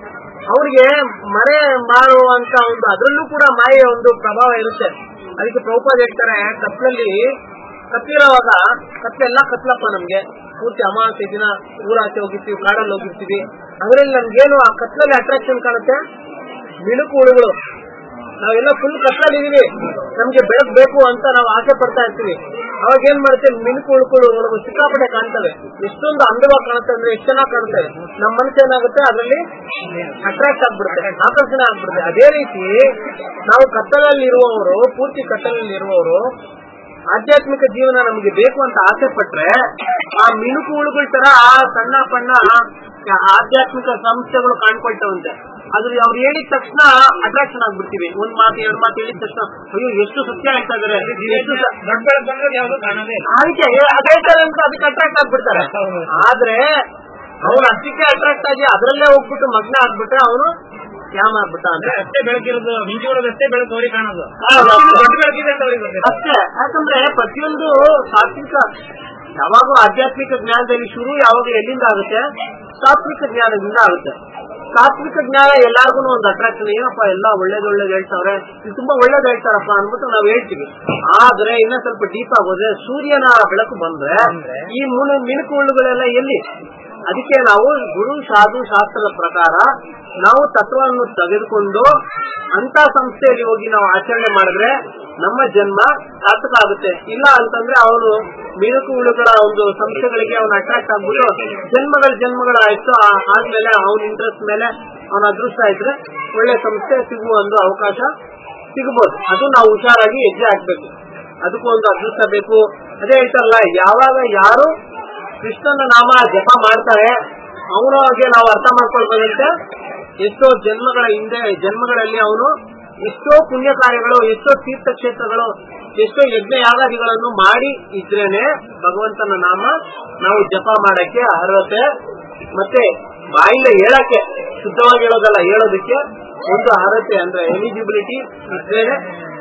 ಅವನಿಗೆ ಮರೆ ಮಾಡುವಂತ ಒಂದು ಅದರಲ್ಲೂ ಕೂಡ ಮಾಯೆಯ ಒಂದು ಪ್ರಭಾವ ಇರುತ್ತೆ ಅದಕ್ಕೆ ಪ್ರಭುಪಾದ ಹೇಳ್ತಾರೆ ಕತ್ಲಲ್ಲಿ ಕತ್ತಿರೋವಾಗ ಕತ್ಲೆಲ್ಲ ಕತ್ಲಪ್ಪ ನಮ್ಗೆ ಪೂರ್ತಿ ಅಮಾವಾಸ್ಯೆ ದಿನ ಊರಾಚೆ ಹೋಗಿರ್ತೀವಿ ಕಾಡಲ್ಲಿ ಹೋಗಿರ್ತೀವಿ ಅದ್ರಲ್ಲಿ ನಮ್ಗೇನು ಆ ಕತ್ಲಲ್ಲಿ ಅಟ್ರಾಕ್ಷನ್ ಕಾಣುತ್ತೆ ಮಿಣುಕು ಹುಳುಗಳು ನಾವೆಲ್ಲ ಫುಲ್ ಕತ್ಲಲ್ಲಿ ಇದೀವಿ ನಮ್ಗೆ ಬೆಳಕ್ ಬೇಕು ಅಂತ ನಾವು ಆಸೆ ಪಡ್ತಾ ಇರ್ತೀವಿ ಅವಾಗ ಏನ್ ಮಾಡುತ್ತೆ ಮಿಣುಕು ಹುಳುಗಳು ನಮಗೆ ಸಿಕ್ಕಾಪಟ್ಟೆ ಕಾಣ್ತವೆ ಎಷ್ಟೊಂದು ಅಂದವಾಗಿ ಕಾಣುತ್ತೆ ಅಂದ್ರೆ ಎಷ್ಟು ಚೆನ್ನಾಗಿ ಕಾಣುತ್ತೆ ನಮ್ಮ ಮನಸ್ಸು ಏನಾಗುತ್ತೆ ಅದರಲ್ಲಿ ಅಟ್ರಾಕ್ಟ್ ಆಗ್ಬಿಡುತ್ತೆ ಆಕರ್ಷಣೆ ಆಗ್ಬಿಡುತ್ತೆ ಅದೇ ರೀತಿ ನಾವು ಕತ್ತಲಲ್ಲಿ ಇರುವವರು ಪೂರ್ತಿ ಕತ್ತಲಲ್ಲಿ ಇರುವವರು ಆಧ್ಯಾತ್ಮಿಕ ಜೀವನ ನಮಗೆ ಬೇಕು ಅಂತ ಆಸೆ ಪಟ್ರೆ ಆ ಮಿಣುಕು ಹುಳುಗಳ ತರ ಆ ಸಣ್ಣ ಪಣ್ಣ ಆಧ್ಯಾತ್ಮಿಕ ಸಂಸ್ಥೆಗಳು ಕಾಣ್ಕೊಳ್ತಾವಂತೆ ಅದ್ರ ಅವ್ರು ಹೇಳಿದ ತಕ್ಷಣ ಅಟ್ರಾಕ್ಷನ್ ಆಗ್ಬಿಡ್ತೀವಿ ಒಂದ್ ಮಾತು ಎರಡ್ ಮಾತು ಹೇಳಿದ ತಕ್ಷಣ ಅಯ್ಯೋ ಎಷ್ಟು ಸತ್ಯ ಹೇಳ್ತಾ ಇದಾರೆ ಎಷ್ಟು ಸ- ದೊಡ್ಡ ಬೆಳಕು ಬಂದ್ರೆ ಯಾವ್ದು ಕಾಣೋದೇ ಇಲ್ಲ. ಅದಕ್ಕೆ ಅದೇಳ್ತಾರೆ ಅಂತ ಅದಕ್ಕೆ ಅಟ್ರಾಕ್ಟ್ ಆಗ್ಬಿಡ್ತಾರೆ ಆದ್ರೆ ಅವನು ಅಷ್ಟಕ್ಕೆ ಅಟ್ರಾಕ್ಟ್ ಆಗಿ ಅದ್ರಲ್ಲೇ ಹೋಗ್ಬಿಟ್ಟು ಮಗ್ನ ಆಗ್ಬಿಟ್ರೆ ಅವನು ಸ್ಕ್ಯಾಮ್ ಆಗ್ಬಿಟ್ಟ ಅಂತ ಅಂದ್ರೆ ಅಷ್ಟೇ ಬೆಳಕಿರೋದು ಮಿಂಚು ಹೊಡೆದು ಅಷ್ಟೇ ಬೆಳಕು ಅವ್ರಿಗೆ ಕಾಣೋದು ಹೌದು. ದೊಡ್ಡ ಬೆಳಕಿದೆ ಅಂತ ಅವ್ರಿಗೆ ಗೊತ್ತಿಲ್ಲ. ಅಷ್ಟೇ ಯಾಕಂದ್ರೆ ಪ್ರತಿಯೊಂದು ಸಾತ್ವಿಕ ಯಾವಾಗೂ ಆಧ್ಯಾತ್ಮಿಕ ಜ್ಞಾನದಲ್ಲಿ ಶುರು ಯಾವಾಗ ಎಲ್ಲಿಂದ ಆಗುತ್ತೆ ಸಾತ್ವಿಕ ಜ್ಞಾನದಿಂದ ಆಗುತ್ತೆ ಸಾತ್ವಿಕ ಜ್ಞಾನ ಎಲ್ಲಾರ್ಗು ಒಂದು ಅಟ್ರಾಕ್ಷನ್ ಏನಪ್ಪ ಎಲ್ಲ ಒಳ್ಳೇದ್ ಒಳ್ಳೇದ್ ಹೇಳ್ತಾವ್ರೆ ಇದು ತುಂಬಾ ಒಳ್ಳೇದ್ ಹೇಳ್ತಾರಪ್ಪ ಅಂದ್ಬಿಟ್ಟು ನಾವ್ ಹೇಳ್ತೀವಿ ಆದ್ರೆ ಇನ್ನ ಸ್ವಲ್ಪ ಡೀಪ್ ಆಗೋದ್ರೆ ಸೂರ್ಯನ ಬೆಳಕು ಬಂದ್ರೆ ಈ ಮುನು ಮಿಣುಕು ಹುಳುಗಳೆಲ್ಲ ಎಲ್ಲಿ ಅದಕ್ಕೆ ನಾವು ಗುರು ಸಾಧು ಶಾಸ್ತ್ರದ ಪ್ರಕಾರ ನಾವು ತತ್ವವನ್ನು ತೆಗೆದುಕೊಂಡು ಅಂತ ಸಂಸ್ಥೆಯಲ್ಲಿ ಹೋಗಿ ನಾವು ಆಚರಣೆ ಮಾಡಿದ್ರೆ ನಮ್ಮ ಜನ್ಮ ಸಾರ್ಥಕ ಆಗುತ್ತೆ ಇಲ್ಲ ಅಂತಂದ್ರೆ ಅವನು ಮಿಣುಕು ಹುಳುಗಳ ಒಂದು ಸಂಸ್ಥೆಗಳಿಗೆ ಅವನು ಅಟ್ರಾಕ್ಟ್ ಆಗ್ಬಿಟ್ಟು ಜನ್ಮಗಳ ಜನ್ಮಗಳ ಆಯ್ತು ಆ- ಆದ್ಮೇಲೆ ಅವನ ಇಂಟ್ರೆಸ್ಟ್ ಮೇಲೆ ಅವನ ಅದೃಷ್ಟ ಇದ್ರೆ ಒಳ್ಳೆ ಸಂಸ್ಥೆ ಸಿಗುವ ಒಂದು ಅವಕಾಶ ಸಿಗಬಹುದು ಅದು ನಾವು ಹುಷಾರಾಗಿ ಹೆಜ್ಜೆ ಹಾಕ್ಬೇಕು ಅದಕ್ಕೂ ಒಂದು ಅದೃಷ್ಟ ಬೇಕು ಅದೇ ಹೇಳ್ತಾರಲ್ಲ ಯಾವಾಗ ಯಾರು ಕೃಷ್ಣನ ನಾಮ ಜಪ ಮಾಡ್ತಾರೆ ಅವನಿಗೆ ನಾವು ಅರ್ಥ ಮಾಡ್ಕೊಳ್ಬೋದಂತೆ ಎಷ್ಟೋ ಜನ್ಮಗಳ ಹಿಂದೆ ಜನ್ಮಗಳಲ್ಲಿ ಅವನು ಎಷ್ಟೋ ಪುಣ್ಯ ಕಾರ್ಯಗಳು ಎಷ್ಟೋ ತೀರ್ಥಕ್ಷೇತ್ರಗಳು ಎಷ್ಟೋ ಯಜ್ಞ ಯಾಗಾದಿಗಳನ್ನು ಮಾಡಿ ಇದ್ರೇನೆ ಭಗವಂತನ ನಾಮ ನಾವು ಜಪ ಮಾಡಕ್ಕೆ ಅರ್ಹತೆ ಮತ್ತೆ ಬಾಯಿಂದ ಹೇಳಕ್ಕೆ ಶುದ್ಧವಾಗಿ ಹೇಳೋದಲ್ಲ ಹೇಳೋದಕ್ಕೆ ಒಂದು ಅರ್ಹತೆ ಅಂದ್ರೆ ಎಲಿಜಿಬಿಲಿಟಿ ಇದ್ರೇನೆ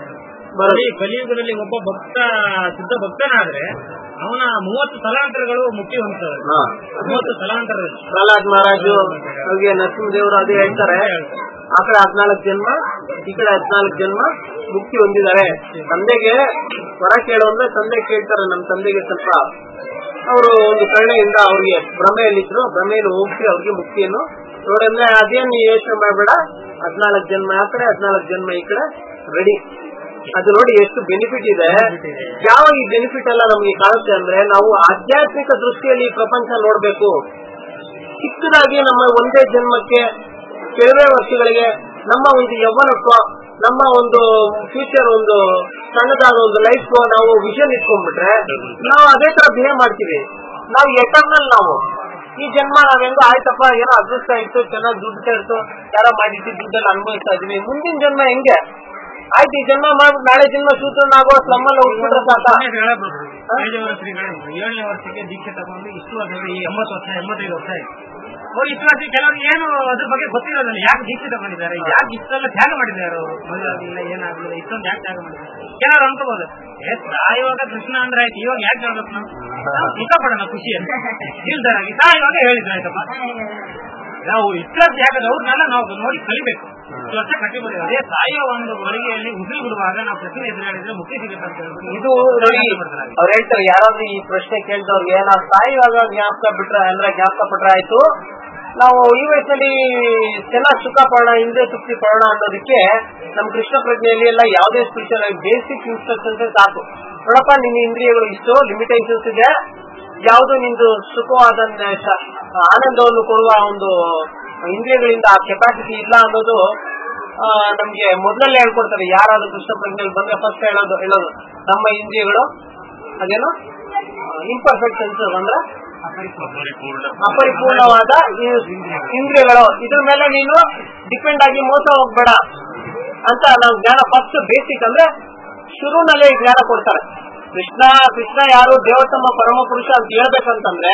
ಬರೋದು ಈ ಕಲಿಯುಗದಲ್ಲಿ ಒಬ್ಬ ಭಕ್ತ ಶುದ್ಧ ಭಕ್ತನಾದ್ರೆ ಅವನ ಮೂವತ್ತು ತಲಾಂತರಗಳು ಮುಖ್ಯ ಹೊಂದ್ತವೆ ಹಾ ಮೂವತ್ತು ತಲಾಂತರಗಳು ಪ್ರಹ್ಲಾದ್ ಮಹಾರಾಜು ಅವ್ರಿಗೆ ನರಸಿಂಹದೇವರು ಅದೇ ಹೇಳ್ತಾರೆ ಆ ಕಡೆ ಹದ್ನಾಲ್ಕು ಜನ್ಮ ಈ ಕಡೆ ಹದ್ನಾಲ್ಕು ಜನ್ಮ ಮುಕ್ತಿ ಹೊಂದಿದ್ದಾರೆ ತಂದೆಗೆ ವರ ಕೇಳು ಅಂದ್ರೆ ತಂದೆ ಕೇಳ್ತಾರೆ ನಮ್ಮ ತಂದೆಗೆ ಸ್ವಲ್ಪ ಅವರು ಒಂದು ಕರುಣೆಯಿಂದ ಅವ್ರಿಗೆ ಭ್ರಮೆಯಲ್ಲಿದ್ರು ಭ್ರಮೆಯನ್ನು ಹೋಗಿಸಿ ಅವ್ರಿಗೆ ಮುಕ್ತಿಯನ್ನು ನೋಡಂದ್ರೆ ಅದೇನ್ ನೀ ಯೋಚನೆ ಮಾಡಬೇಡ ಹದ್ನಾಲ್ಕು ಜನ್ಮ ಆ ಕಡೆ ಹದ್ನಾಲ್ಕು ಜನ್ಮ ಈ ಕಡೆ ರೆಡಿ ಅದು ನೋಡಿ ಎಷ್ಟು ಬೆನಿಫಿಟ್ ಇದೆ ಯಾವಾಗ ಈ ಬೆನಿಫಿಟ್ ಎಲ್ಲ ನಮಗೆ ಕಾಣುತ್ತೆ ಅಂದ್ರೆ ನಾವು ಆಧ್ಯಾತ್ಮಿಕ ದೃಷ್ಟಿಯಲ್ಲಿ ಈ ಪ್ರಪಂಚ ನೋಡ್ಬೇಕು ಚಿಕ್ಕದಾಗಿ ನಮ್ಮ ಒಂದೇ ಜನ್ಮಕ್ಕೆ ಕೆಲವೇ ವರ್ಷಗಳಿಗೆ ನಮ್ಮ ಒಂದು ಯೌವನತ್ವ ನಮ್ಮ ಒಂದು ಫ್ಯೂಚರ್ ಒಂದು ಸಣ್ಣದಾದ ಒಂದು ಲೈಫ್ ನಾವು ವಿಷನ್ ಇಟ್ಕೊಂಡ್ಬಿಟ್ರೆ ನಾವು ಅದೇ ತರ ಬಿಹೇವ್ ಮಾಡ್ತೀವಿ ನಾವು ಎಟರ್ನಲ್ ನಾವು ಈ ಜನ್ಮ ನಾವ್ ಹೆಂಗೋ ಆಯ್ತಪ್ಪ ಏನೋ ಅದೃಷ್ಟ ಇತ್ತು ಚೆನ್ನಾಗಿ ದುಡ್ಡು ಇತ್ತು ಯಾರೋ ಮಾಡಿದ್ದು ದುಡ್ಡಲ್ಲಿ ಅನುಭವಿಸ್ತಾ ಇದೀವಿ ಮುಂದಿನ ಜನ್ಮ ಹೆಂಗೆ ಆಯ್ತು ಈ ಜನ್ಮ ಮಾಡ್ಬಿಟ್ಟು ನಾಳೆ ಜನ್ಮ ಸೂತ್ರನಾಗೋ ಸ್ಲಮ್ಮಲ್ಲಿ ಹೋಗ್ಬಿಟ್ರೆ ಸಾಕ ಐದನೇ ಶ್ರೀಗಳು ಏಳನೇ ವರ್ಷಕ್ಕೆ ದೀಕ್ಷೆ ತಗೊಂಡು ಇಷ್ಟು ವರ್ಷ ಈ ಎಂಬತ್ತು ವರ್ಷ ಎಂಬತ್ತೈದು ವರ್ಷ ಆಯ್ತು ಅವ್ರು ಇಷ್ಟು ವರ್ಷ ಕೆಲವ್ರಿಗೆ ಏನು ಅದ್ರ ಬಗ್ಗೆ ಗೊತ್ತಿರೋದಿಲ್ಲ ಯಾಕೆ ದೀಕ್ಷೆ ತಗೊಂಡಿದ್ದಾರೆ ಯಾಕೆ ಇಷ್ಟೆಲ್ಲ ತ್ಯಾಗ ಮಾಡಿದ್ದಾರೆ ಅವರು ಮದುವೆ ಆಗಲಿಲ್ಲ ಏನಾಗಲಿಲ್ಲ ಇಷ್ಟೊಂದು ಯಾಕೆ ತ್ಯಾಗ ಮಾಡಿದ್ದಾರೆ ಕೆಲವರು ಅನ್ಕೋಬಹುದು ಏ ಸಾಯುವಾಗ ಕೃಷ್ಣ ಅಂದ್ರೆ ಆಯ್ತು ಇವಾಗ ಯಾಕೆ ಹೇಳ್ಬೇಕು ನಾವು ನಾವು ಇಷ್ಟಪಡೋಣ ಖುಷಿ ಅಂತ ಇಲ್ದಾರಾಗಿ ಸಾಯುವಾಗ ಹೇಳಿದ್ರು ಆಯ್ತಪ್ಪ ನಾವು ಇಷ್ಟ ಯಾಕಂದ್ರೆ ಅವ್ರನ್ನೆಲ್ಲ ನಾವು ನೋಡಿ ಕಲಿಬೇಕು ಇಷ್ಟು ವರ್ಷ ಕಟ್ಟಿಬಿಟ್ಟಿದೆ ಅದೇ ತಾಯಿಯ ಒಂದು ಹೊರಗೆಯಲ್ಲಿ ಉಸಿರು ಬಿಡುವಾಗ ನಾವು ಪ್ರಶ್ನೆ ಎದುರು ಹೇಳಿದ್ರೆ ಮುಕ್ತಿ ಸಿಗುತ್ತೆ ಅಂತ ಹೇಳ್ಬಿಟ್ಟು ಇದು ನೋಡಿ ಅವ್ರು ಹೇಳ್ತಾರೆ ಯಾರಾದ್ರೂ ಈ ಪ್ರಶ್ನೆ ಕೇಳಿದವ್ರಿಗೆ ನಾವು ಸಾಯುವಾಗ ಜ್ಞಾಪಕ ಬಿಟ್ರೆ ಅಂದ್ರೆ ಜ್ಞಾಪಕ ಬಿಟ್ರೆ ಆಯ್ತು ನಾವು ಈ ವಯಸ್ಸಲ್ಲಿ ಚೆನ್ನಾಗಿ ಸುಖ ಪಡೋಣ ಹಿಂದೆ ತೃಪ್ತಿ ಪಡೋಣ ಅನ್ನೋದಕ್ಕೆ ನಮ್ ಕೃಷ್ಣ ಪ್ರಜ್ಞೆಯಲ್ಲಿ ಎಲ್ಲ ಯಾವುದೇ ಸ್ಪಿರಿಚುವಲ್ ಬೇಸಿಕ್ ಇನ್ಸ್ಟ್ರಕ್ಷನ್ಸ್ ಸಾಕು ನೋಡಪ್ಪ ನಿನ್ನ ಇಂದ್ರಿಯಗಳು ಇಷ್ಟು ಲಿಮಿಟೇಷನ್ಸ್ ಇದೆ ಯಾವುದು ನಿಂದು ಸುಖವಾದ ಶ- ಆನಂದವನ್ನು ಕೊಡುವ ಒಂದು ಇಂದ್ರಿಯಗಳಿಂದ ಆ ಕೆಪಾಸಿಟಿ ಇಲ್ಲ ಅನ್ನೋದು ಆ, ನಮ್ಗೆ ಮೊದಲಲ್ಲೇ ಹೇಳ್ಕೊಡ್ತಾರೆ ಯಾರಾದ್ರೂ ಕೃಷ್ಣ ಪ್ರಜ್ಞೆಯಲ್ಲಿ ಬಂದ್ರೆ ಫಸ್ಟ್ ಹೇಳೋದು ಹೇಳೋದು ನಮ್ಮ ಇಂದ್ರಿಯಗಳು ಅದೇನು ಇಂಪರ್ಫೆಕ್ಟ್ ಸೆನ್ಸಸ್ ಅಂದ್ರೆ ಅಪರಿಪೂರ್ಣವಾದ ಈ ಇಂದ್ರಿಯಗಳು ಇದ್ರ ಮೇಲೆ ನೀನು ಡಿಪೆಂಡ್ ಆಗಿ ಮೋಸ ಹೋಗ್ಬೇಡ ಅಂತ ನಾವು ಜ್ಞಾನ ಫಸ್ಟ್ ಬೇಸಿಕ್ ಅಂದ್ರೆ ಶುರುನಲ್ಲೇ ಈ ಜ್ಞಾನ ಕೊಡ್ತಾರೆ ಕೃಷ್ಣ ಕೃಷ್ಣ ಯಾರು ದೇವತಮ್ಮ ಪರಮ ಪುರುಷ ಅಂತ ಹೇಳ್ಬೇಕಂತಂದ್ರೆ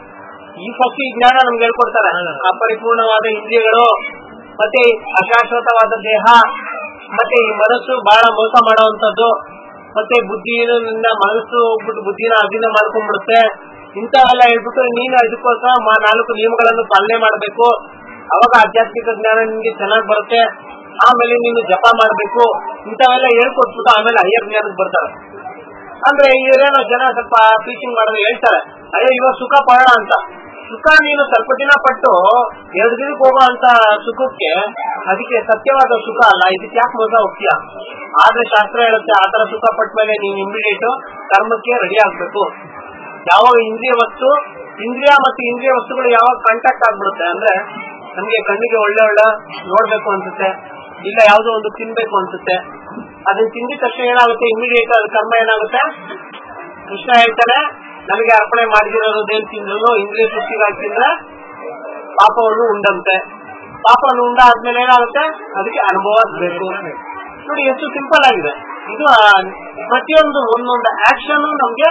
ಈ ಫಸ್ಟ್ ಈ ಜ್ಞಾನ ನಮ್ಗೆ ಹೇಳ್ಕೊಡ್ತಾರೆ ಅಪರಿಪೂರ್ಣವಾದ ಇಂದ್ರಿಯಗಳು ಮತ್ತೆ ಅಶಾಶ್ವತವಾದ ದೇಹ ಮತ್ತೆ ಈ ಮನಸ್ಸು ಬಹಳ ಮೋಸ ಮಾಡುವಂತದ್ದು ಮತ್ತೆ ಬುದ್ಧಿಯಿಂದ ಮನಸ್ಸು ಹೋಗ್ಬಿಟ್ಟು ಬುದ್ಧಿನ ಅಧೀನ ಮಾಡ್ಕೊಂಡ್ಬಿಡುತ್ತೆ ಇಂಥವೆಲ್ಲ ಹೇಳ್ಬಿಟ್ಟು ನೀನು ಇದಕ್ಕೋಸ್ಕರ ಮ- ನಾಲ್ಕು ನಿಯಮಗಳನ್ನು ಪಾಲನೆ ಮಾಡಬೇಕು ಅವಾಗ ಆಧ್ಯಾತ್ಮಿಕ ಜ್ಞಾನ ನಿಮ್ಗೆ ಚೆನ್ನಾಗಿ ಬರುತ್ತೆ ಆಮೇಲೆ ನೀನು ಜಪ ಮಾಡ್ಬೇಕು ಇಂಥವೆಲ್ಲ ಹೇಳ್ಕೊಟ್ಬಿಟ್ಟು ಆಮೇಲೆ ಹೈಯರ್ ಜ್ಞಾನಕ್ಕೆ ಬರ್ತಾರೆ ಅಂದ್ರೆ ಇವರೇನೋ ಜನ ಸ್ವಲ್ಪ ಟೀಚಿಂಗ್ ಮಾಡೋದು ಹೇಳ್ತಾರೆ ಅಯ್ಯೋ ಇವಾಗ ಸುಖ ಪಡೋಣ ಅಂತ ಸುಖ ನೀನು ಸ್ವಲ್ಪ ದಿನ ಪಟ್ಟು ಎರಡು ದಿನಕ್ಕೆ ಹೋಗೋ ಅಂತ ಸುಖಕ್ಕೆ ಅದಕ್ಕೆ ಸತ್ಯವಾದ ಸುಖ ಅಲ್ಲ ಇದಕ್ಕೆ ಯಾಕೆ ಮೋಸ ಹೋಗ್ತೀಯ ಆದ್ರೆ ಶಾಸ್ತ್ರ ಹೇಳುತ್ತೆ ಆ ತರ ಸುಖ ಪಟ್ಟ ಮೇಲೆ ನೀನು ಇಮಿಡಿಯೇಟ್ ಕರ್ಮಕ್ಕೆ ರೆಡಿ ಆಗ್ಬೇಕು ಯಾವಾಗ ಇಂದ್ರಿಯ ವಸ್ತು ಇಂದ್ರಿಯ ಮತ್ತು ಇಂದ್ರಿಯ ವಸ್ತುಗಳು ಯಾವಾಗ ಕಾಂಟ್ಯಾಕ್ಟ್ ಆಗ್ಬಿಡುತ್ತೆ ಅಂದ್ರೆ ನಮ್ಗೆ ಕಣ್ಣಿಗೆ ಒಳ್ಳೆ ಒಳ್ಳೆ ನೋಡ್ಬೇಕು ಅನ್ಸುತ್ತೆ ಇಲ್ಲ ಯಾವ್ದೋ ಒಂದು ತಿನ್ಬೇಕು ಅನ್ಸುತ್ತೆ ಅದನ್ನ ತಿಂದಿದ ತಕ್ಷಣ ಏನಾಗುತ್ತೆ ಇಮಿಡಿಯೇಟ್ ಅದು ಕರ್ಮ ಏನಾಗುತ್ತೆ ಕೃಷ್ಣ ಹೇಳ್ತಾನೆ ನನಗೆ ಅರ್ಪಣೆ ಮಾಡಿದಿರೋದೇನ್ ತಿಂದ್ರು ಇಂದ್ರಿಯ ತೃಪ್ತಿಗಾಗಿ ತಿಂದ್ರೆ ಪಾಪವನ್ನು ಉಂಡಂತೆ ಪಾಪವನ್ನು ಉಂಡ ಆದ್ಮೇಲೆ ಏನಾಗುತ್ತೆ ಅದಕ್ಕೆ ಅನುಭವ ಬೇಕು ನೋಡಿ ಎಷ್ಟು ಸಿಂಪಲ್ ಆಗಿದೆ ಇದು ಆ, ಪ್ರತಿಯೊಂದು ಒಂದೊಂದು ಆಕ್ಷನ್ ನಮ್ಗೆ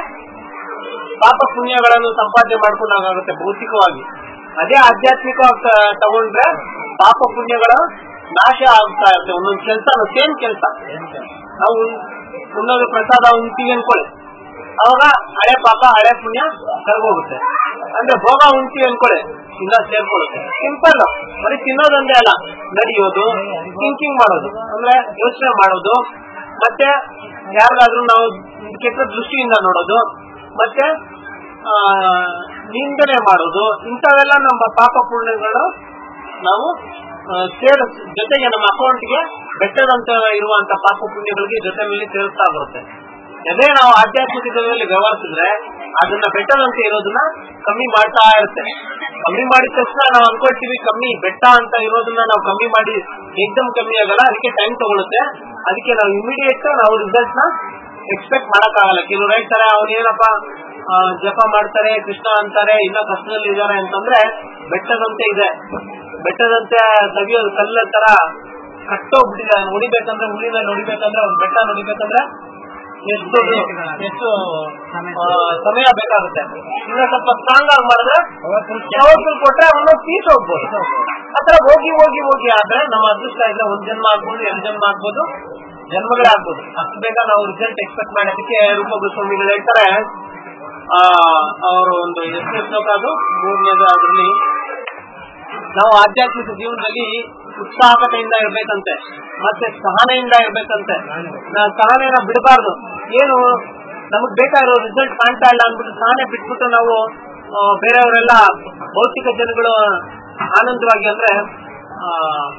ಪಾಪ ಪುಣ್ಯಗಳನ್ನು ಸಂಪಾದನೆ ಮಾಡ್ಕೊಂಡಾಗುತ್ತೆ ಭೌತಿಕವಾಗಿ ಅದೇ ಆಧ್ಯಾತ್ಮಿಕ ತಗೊಂಡ್ರೆ ಪಾಪ ಪುಣ್ಯಗಳ ನಾಶ ಆಗ್ತಾ ಇರುತ್ತೆ ಒಂದೊಂದು ಕೆಲಸ ಸೇಮ್ ಕೆಲಸ ನಾವು ಉಣ್ಣೋದು ಪ್ರಸಾದ ಉಣ್ತೀವಿ ಅನ್ಕೊಳ್ಳಿ ಅವಾಗ ಹಳೆ ಪಾಪ ಹಳೆ ಪುಣ್ಯ ಕರ್ಗೋಗುತ್ತೆ ಅಂದ್ರೆ ಭೋಗ ಉಣ್ತೀವಿ ಅನ್ಕೊಳ್ಳಿ ಇಲ್ಲ ಸೇರ್ಕೊಳ್ಳುತ್ತೆ ಸಿಂಪಲ್ ಬರೀ ತಿನ್ನೋದೊಂದೇ ಅಲ್ಲ ನಡೆಯೋದು ಥಿಂಕಿಂಗ್ ಮಾಡೋದು ಅಂದ್ರೆ ಯೋಚನೆ ಮಾಡೋದು ಮತ್ತೆ ಯಾರಿಗಾದ್ರೂ ನಾವು ಕೆಟ್ಟ ದೃಷ್ಟಿಯಿಂದ ನೋಡೋದು ಮತ್ತೆ ಆ, ನಿಂದನೆ ಮಾಡೋದು ಇಂಥವೆಲ್ಲ ನಮ್ಮ ಪಾಪ ಪುಣ್ಯಗಳು ನಾವು ಆ, ಸೇರ ಜೊತೆಗೆ ನಮ್ಮ ಅಕೌಂಟ್ಗೆ ಬೆಟ್ಟದಂತ ಇರುವಂತ ಪಾಪ ಪುಣ್ಯಗಳಿಗೆ ಜೊತೆ ಮೇಲೆ ಸೇರಿಸ್ತಾ ಬರುತ್ತೆ ಅದೇ ನಾವು ಆಧ್ಯಾತ್ಮಿಕದಲ್ಲಿ ವ್ಯವಹರಿಸಿದ್ರೆ ಅದನ್ನ ಬೆಟ್ಟದಂತೆ ಇರೋದನ್ನ ಕಮ್ಮಿ ಮಾಡ್ತಾ ಇರುತ್ತೆ ಕಮ್ಮಿ ಮಾಡಿದ ತಕ್ಷಣ ನಾವು ಅನ್ಕೊಳ್ತೀವಿ ಕಮ್ಮಿ ಬೆಟ್ಟ ಅಂತ ಇರೋದನ್ನ ನಾವು ಕಮ್ಮಿ ಮಾಡಿ ಏಕ್ದಮ್ ಕಮ್ಮಿ ಆಗಲ್ಲ ಅದಕ್ಕೆ ಟೈಮ್ ತಗೊಳುತ್ತೆ ಅದಕ್ಕೆ ನಾವು ಇಮಿಡಿಯೇಟ್ ನಾವು ರಿಸಲ್ಟ್ ನ ಎಕ್ಸ್ಪೆಕ್ಟ್ ಮಾಡಕ್ಕಾಗಲ್ಲ ಕೆಲವ್ರು ಹೇಳ್ತಾರೆ ಅವ್ರು ಏನಪ್ಪ ಆ, ಜಪ ಮಾಡ್ತಾರೆ ಕೃಷ್ಣ ಅಂತಾರೆ ಇಲ್ಲ ಕಷ್ಟದಲ್ಲಿ ಇದಾರೆ ಅಂತಂದ್ರೆ ಬೆಟ್ಟದಂತೆ ಇದೆ ಬೆಟ್ಟದಂತೆ ತೆಗಿಯೋದು ಕಲ್ಲ ತರ ಕಟ್ಟೋಗ್ಬಿಟ್ಟಿದೆ ಅವ್ನು ಹೊಡಿಬೇಕಂದ್ರೆ ಹುಳಿ ಮೇಲೆ ಹೊಡಿಬೇಕಂದ್ರೆ ಅವ್ನು ಬೆಟ್ಟ ಹೊಡಿಬೇಕಂದ್ರೆ ಎಷ್ಟು ಎಷ್ಟು ಆ, ಸಮಯ ಬೇಕಾಗುತ್ತೆ ಇನ್ನ ಸ್ವಲ್ಪ ಸ್ಟ್ರಾಂಗ್ ಆಗಿ ಮಾಡಿದ್ರೆ ಪವರ್ಫುಲ್ ಕೊಟ್ರೆ ಅವನು ಪೀಸ್ ಹೋಗ್ಬೋದು ಆತರ ಹೋಗಿ ಹೋಗಿ ಹೋಗಿ ಆದ್ರೆ ನಮ್ಮ ಅದೃಷ್ಟ ಇದ್ರೆ ಒಂದ್ ಜನ್ಮ ಆಗ್ಬೋದು ಎರಡು ಜನ್ಮ ಆಗ್ಬೋದು ಜನ್ಮಗಳೇ ಆಗ್ಬೋದು ಅಷ್ಟು ಬೇಗ ನಾವು ರಿಸಲ್ಟ್ ಎಕ್ಸ್ಪೆಕ್ಟ್ ಮಾಡೋದಕ್ಕೆ ರೂಪ ಸ್ವಾಮಿಗಳು ಹೇಳ್ತಾರೆ ಆ ಅವರು ಒಂದು ಎಷ್ಟನೇ ಶ್ಲೋಕ ಅದು ಮೂರನೇದು ಅದರಲ್ಲಿ ನಾವು ಆಧ್ಯಾತ್ಮಿಕ ಜೀವನದಲ್ಲಿ ಉತ್ಸಾಹಕತೆಯಿಂದ ಇರ್ಬೇಕಂತೆ ಮತ್ತೆ ಸಹನೆಯಿಂದ ಇರ್ಬೇಕಂತೆ ನಾವು ಸಹನೆನ ಬಿಡಬಾರ್ದು ಏನು ನಮಗ್ ಬೇಕಾಗಿರೋ ರಿಸಲ್ಟ್ ಕಾಣ್ತಾ ಇಲ್ಲ ಅಂದ್ಬಿಟ್ಟು ಸಹನೆ ಬಿಟ್ಬಿಟ್ಟು ನಾವು ಆ, ಬೇರೆಯವರೆಲ್ಲ ಭೌತಿಕ ಜನಗಳು ಆನಂದವಾಗಿ ಅಂದ್ರೆ ಆ,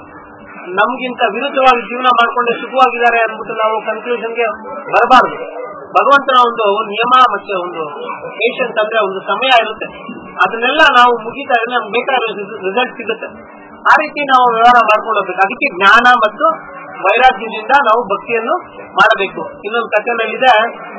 ನಮ್ಗಿಂತ ವಿರುದ್ಧವಾಗಿ ಜೀವನ ಮಾಡ್ಕೊಂಡು ಸುಖವಾಗಿದ್ದಾರೆ ಅಂದ್ಬಿಟ್ಟು ನಾವು ಕನ್ಕ್ಲೂಷನ್ಗೆ ಬರಬಾರ್ದು ಭಗವಂತನ ಒಂದು ನಿಯಮ ಮತ್ತೆ ಒಂದು ಪೇಷನ್ಸ್ ಅಂದ್ರೆ ಒಂದು ಸಮಯ ಇರುತ್ತೆ ಅದನ್ನೆಲ್ಲ ನಾವು ಮುಗಿತಾ ಇದ್ರೆ ನಮ್ಗೆ ಬೇಕಾದ ರಿಸಲ್ಟ್ ಸಿಗುತ್ತೆ ಆ ರೀತಿ ನಾವು ವ್ಯವಹಾರ ಮಾಡ್ಕೊಂಡು ಹೋಗ್ಬೇಕು ಅದಕ್ಕೆ ಜ್ಞಾನ ಮತ್ತು ವೈರಾಗ್ಯದಿಂದ ನಾವು ಭಕ್ತಿಯನ್ನು ಮಾಡಬೇಕು ಇನ್ನೊಂದು ಕಥೆನಲ್ಲಿದೆ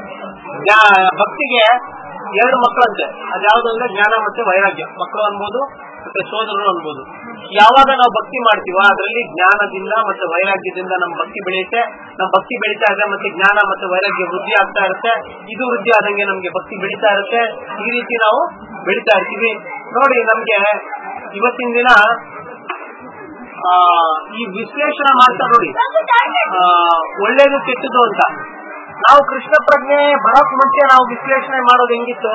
ಜ್ಞಾ- ಭಕ್ತಿಗೆ ಎರಡು ಮಕ್ಕಳಂತೆ ಅದ್ಯಾವ್ದು ಅಂದ್ರೆ ಜ್ಞಾನ ಮತ್ತೆ ವೈರಾಗ್ಯ ಮಕ್ಕಳು ಅನ್ಬೋದು ಮತ್ತೆ ಸೋದರರು ಅನ್ಬೋದು ಯಾವಾಗ ನಾವು ಭಕ್ತಿ ಮಾಡ್ತೀವೋ ಅದರಲ್ಲಿ ಜ್ಞಾನದಿಂದ ಮತ್ತೆ ವೈರಾಗ್ಯದಿಂದ ನಮ್ಮ ಭಕ್ತಿ ಬೆಳೆಯುತ್ತೆ ನಮ್ಮ ಭಕ್ತಿ ಬೆಳೀತಾ ಇದೆ ಮತ್ತೆ ಜ್ಞಾನ ಮತ್ತೆ ವೈರಾಗ್ಯ ವೃದ್ಧಿ ಆಗ್ತಾ ಇರುತ್ತೆ ಇದು ವೃದ್ಧಿ ಆದಂಗೆ ನಮ್ಗೆ ಭಕ್ತಿ ಬೆಳೀತಾ ಇರುತ್ತೆ ಈ ರೀತಿ ನಾವು ಬೆಳೀತಾ ಇರ್ತೀವಿ ನೋಡಿ ನಮ್ಗೆ ಇವತ್ತಿನ ದಿನ ಆ, ಈ ವಿಶ್ಲೇಷಣೆ ಮಾಡ್ತಾ ನೋಡಿ ಆ, ಒಳ್ಳೇದು ಕೆಟ್ಟದು ಅಂತ ನಾವು ಕೃಷ್ಣ ಪ್ರಜ್ಞೆ ಬರೋಕ್ ಮುಂಚೆ ನಾವು ವಿಶ್ಲೇಷಣೆ ಮಾಡೋದು ಹೆಂಗಿತ್ತು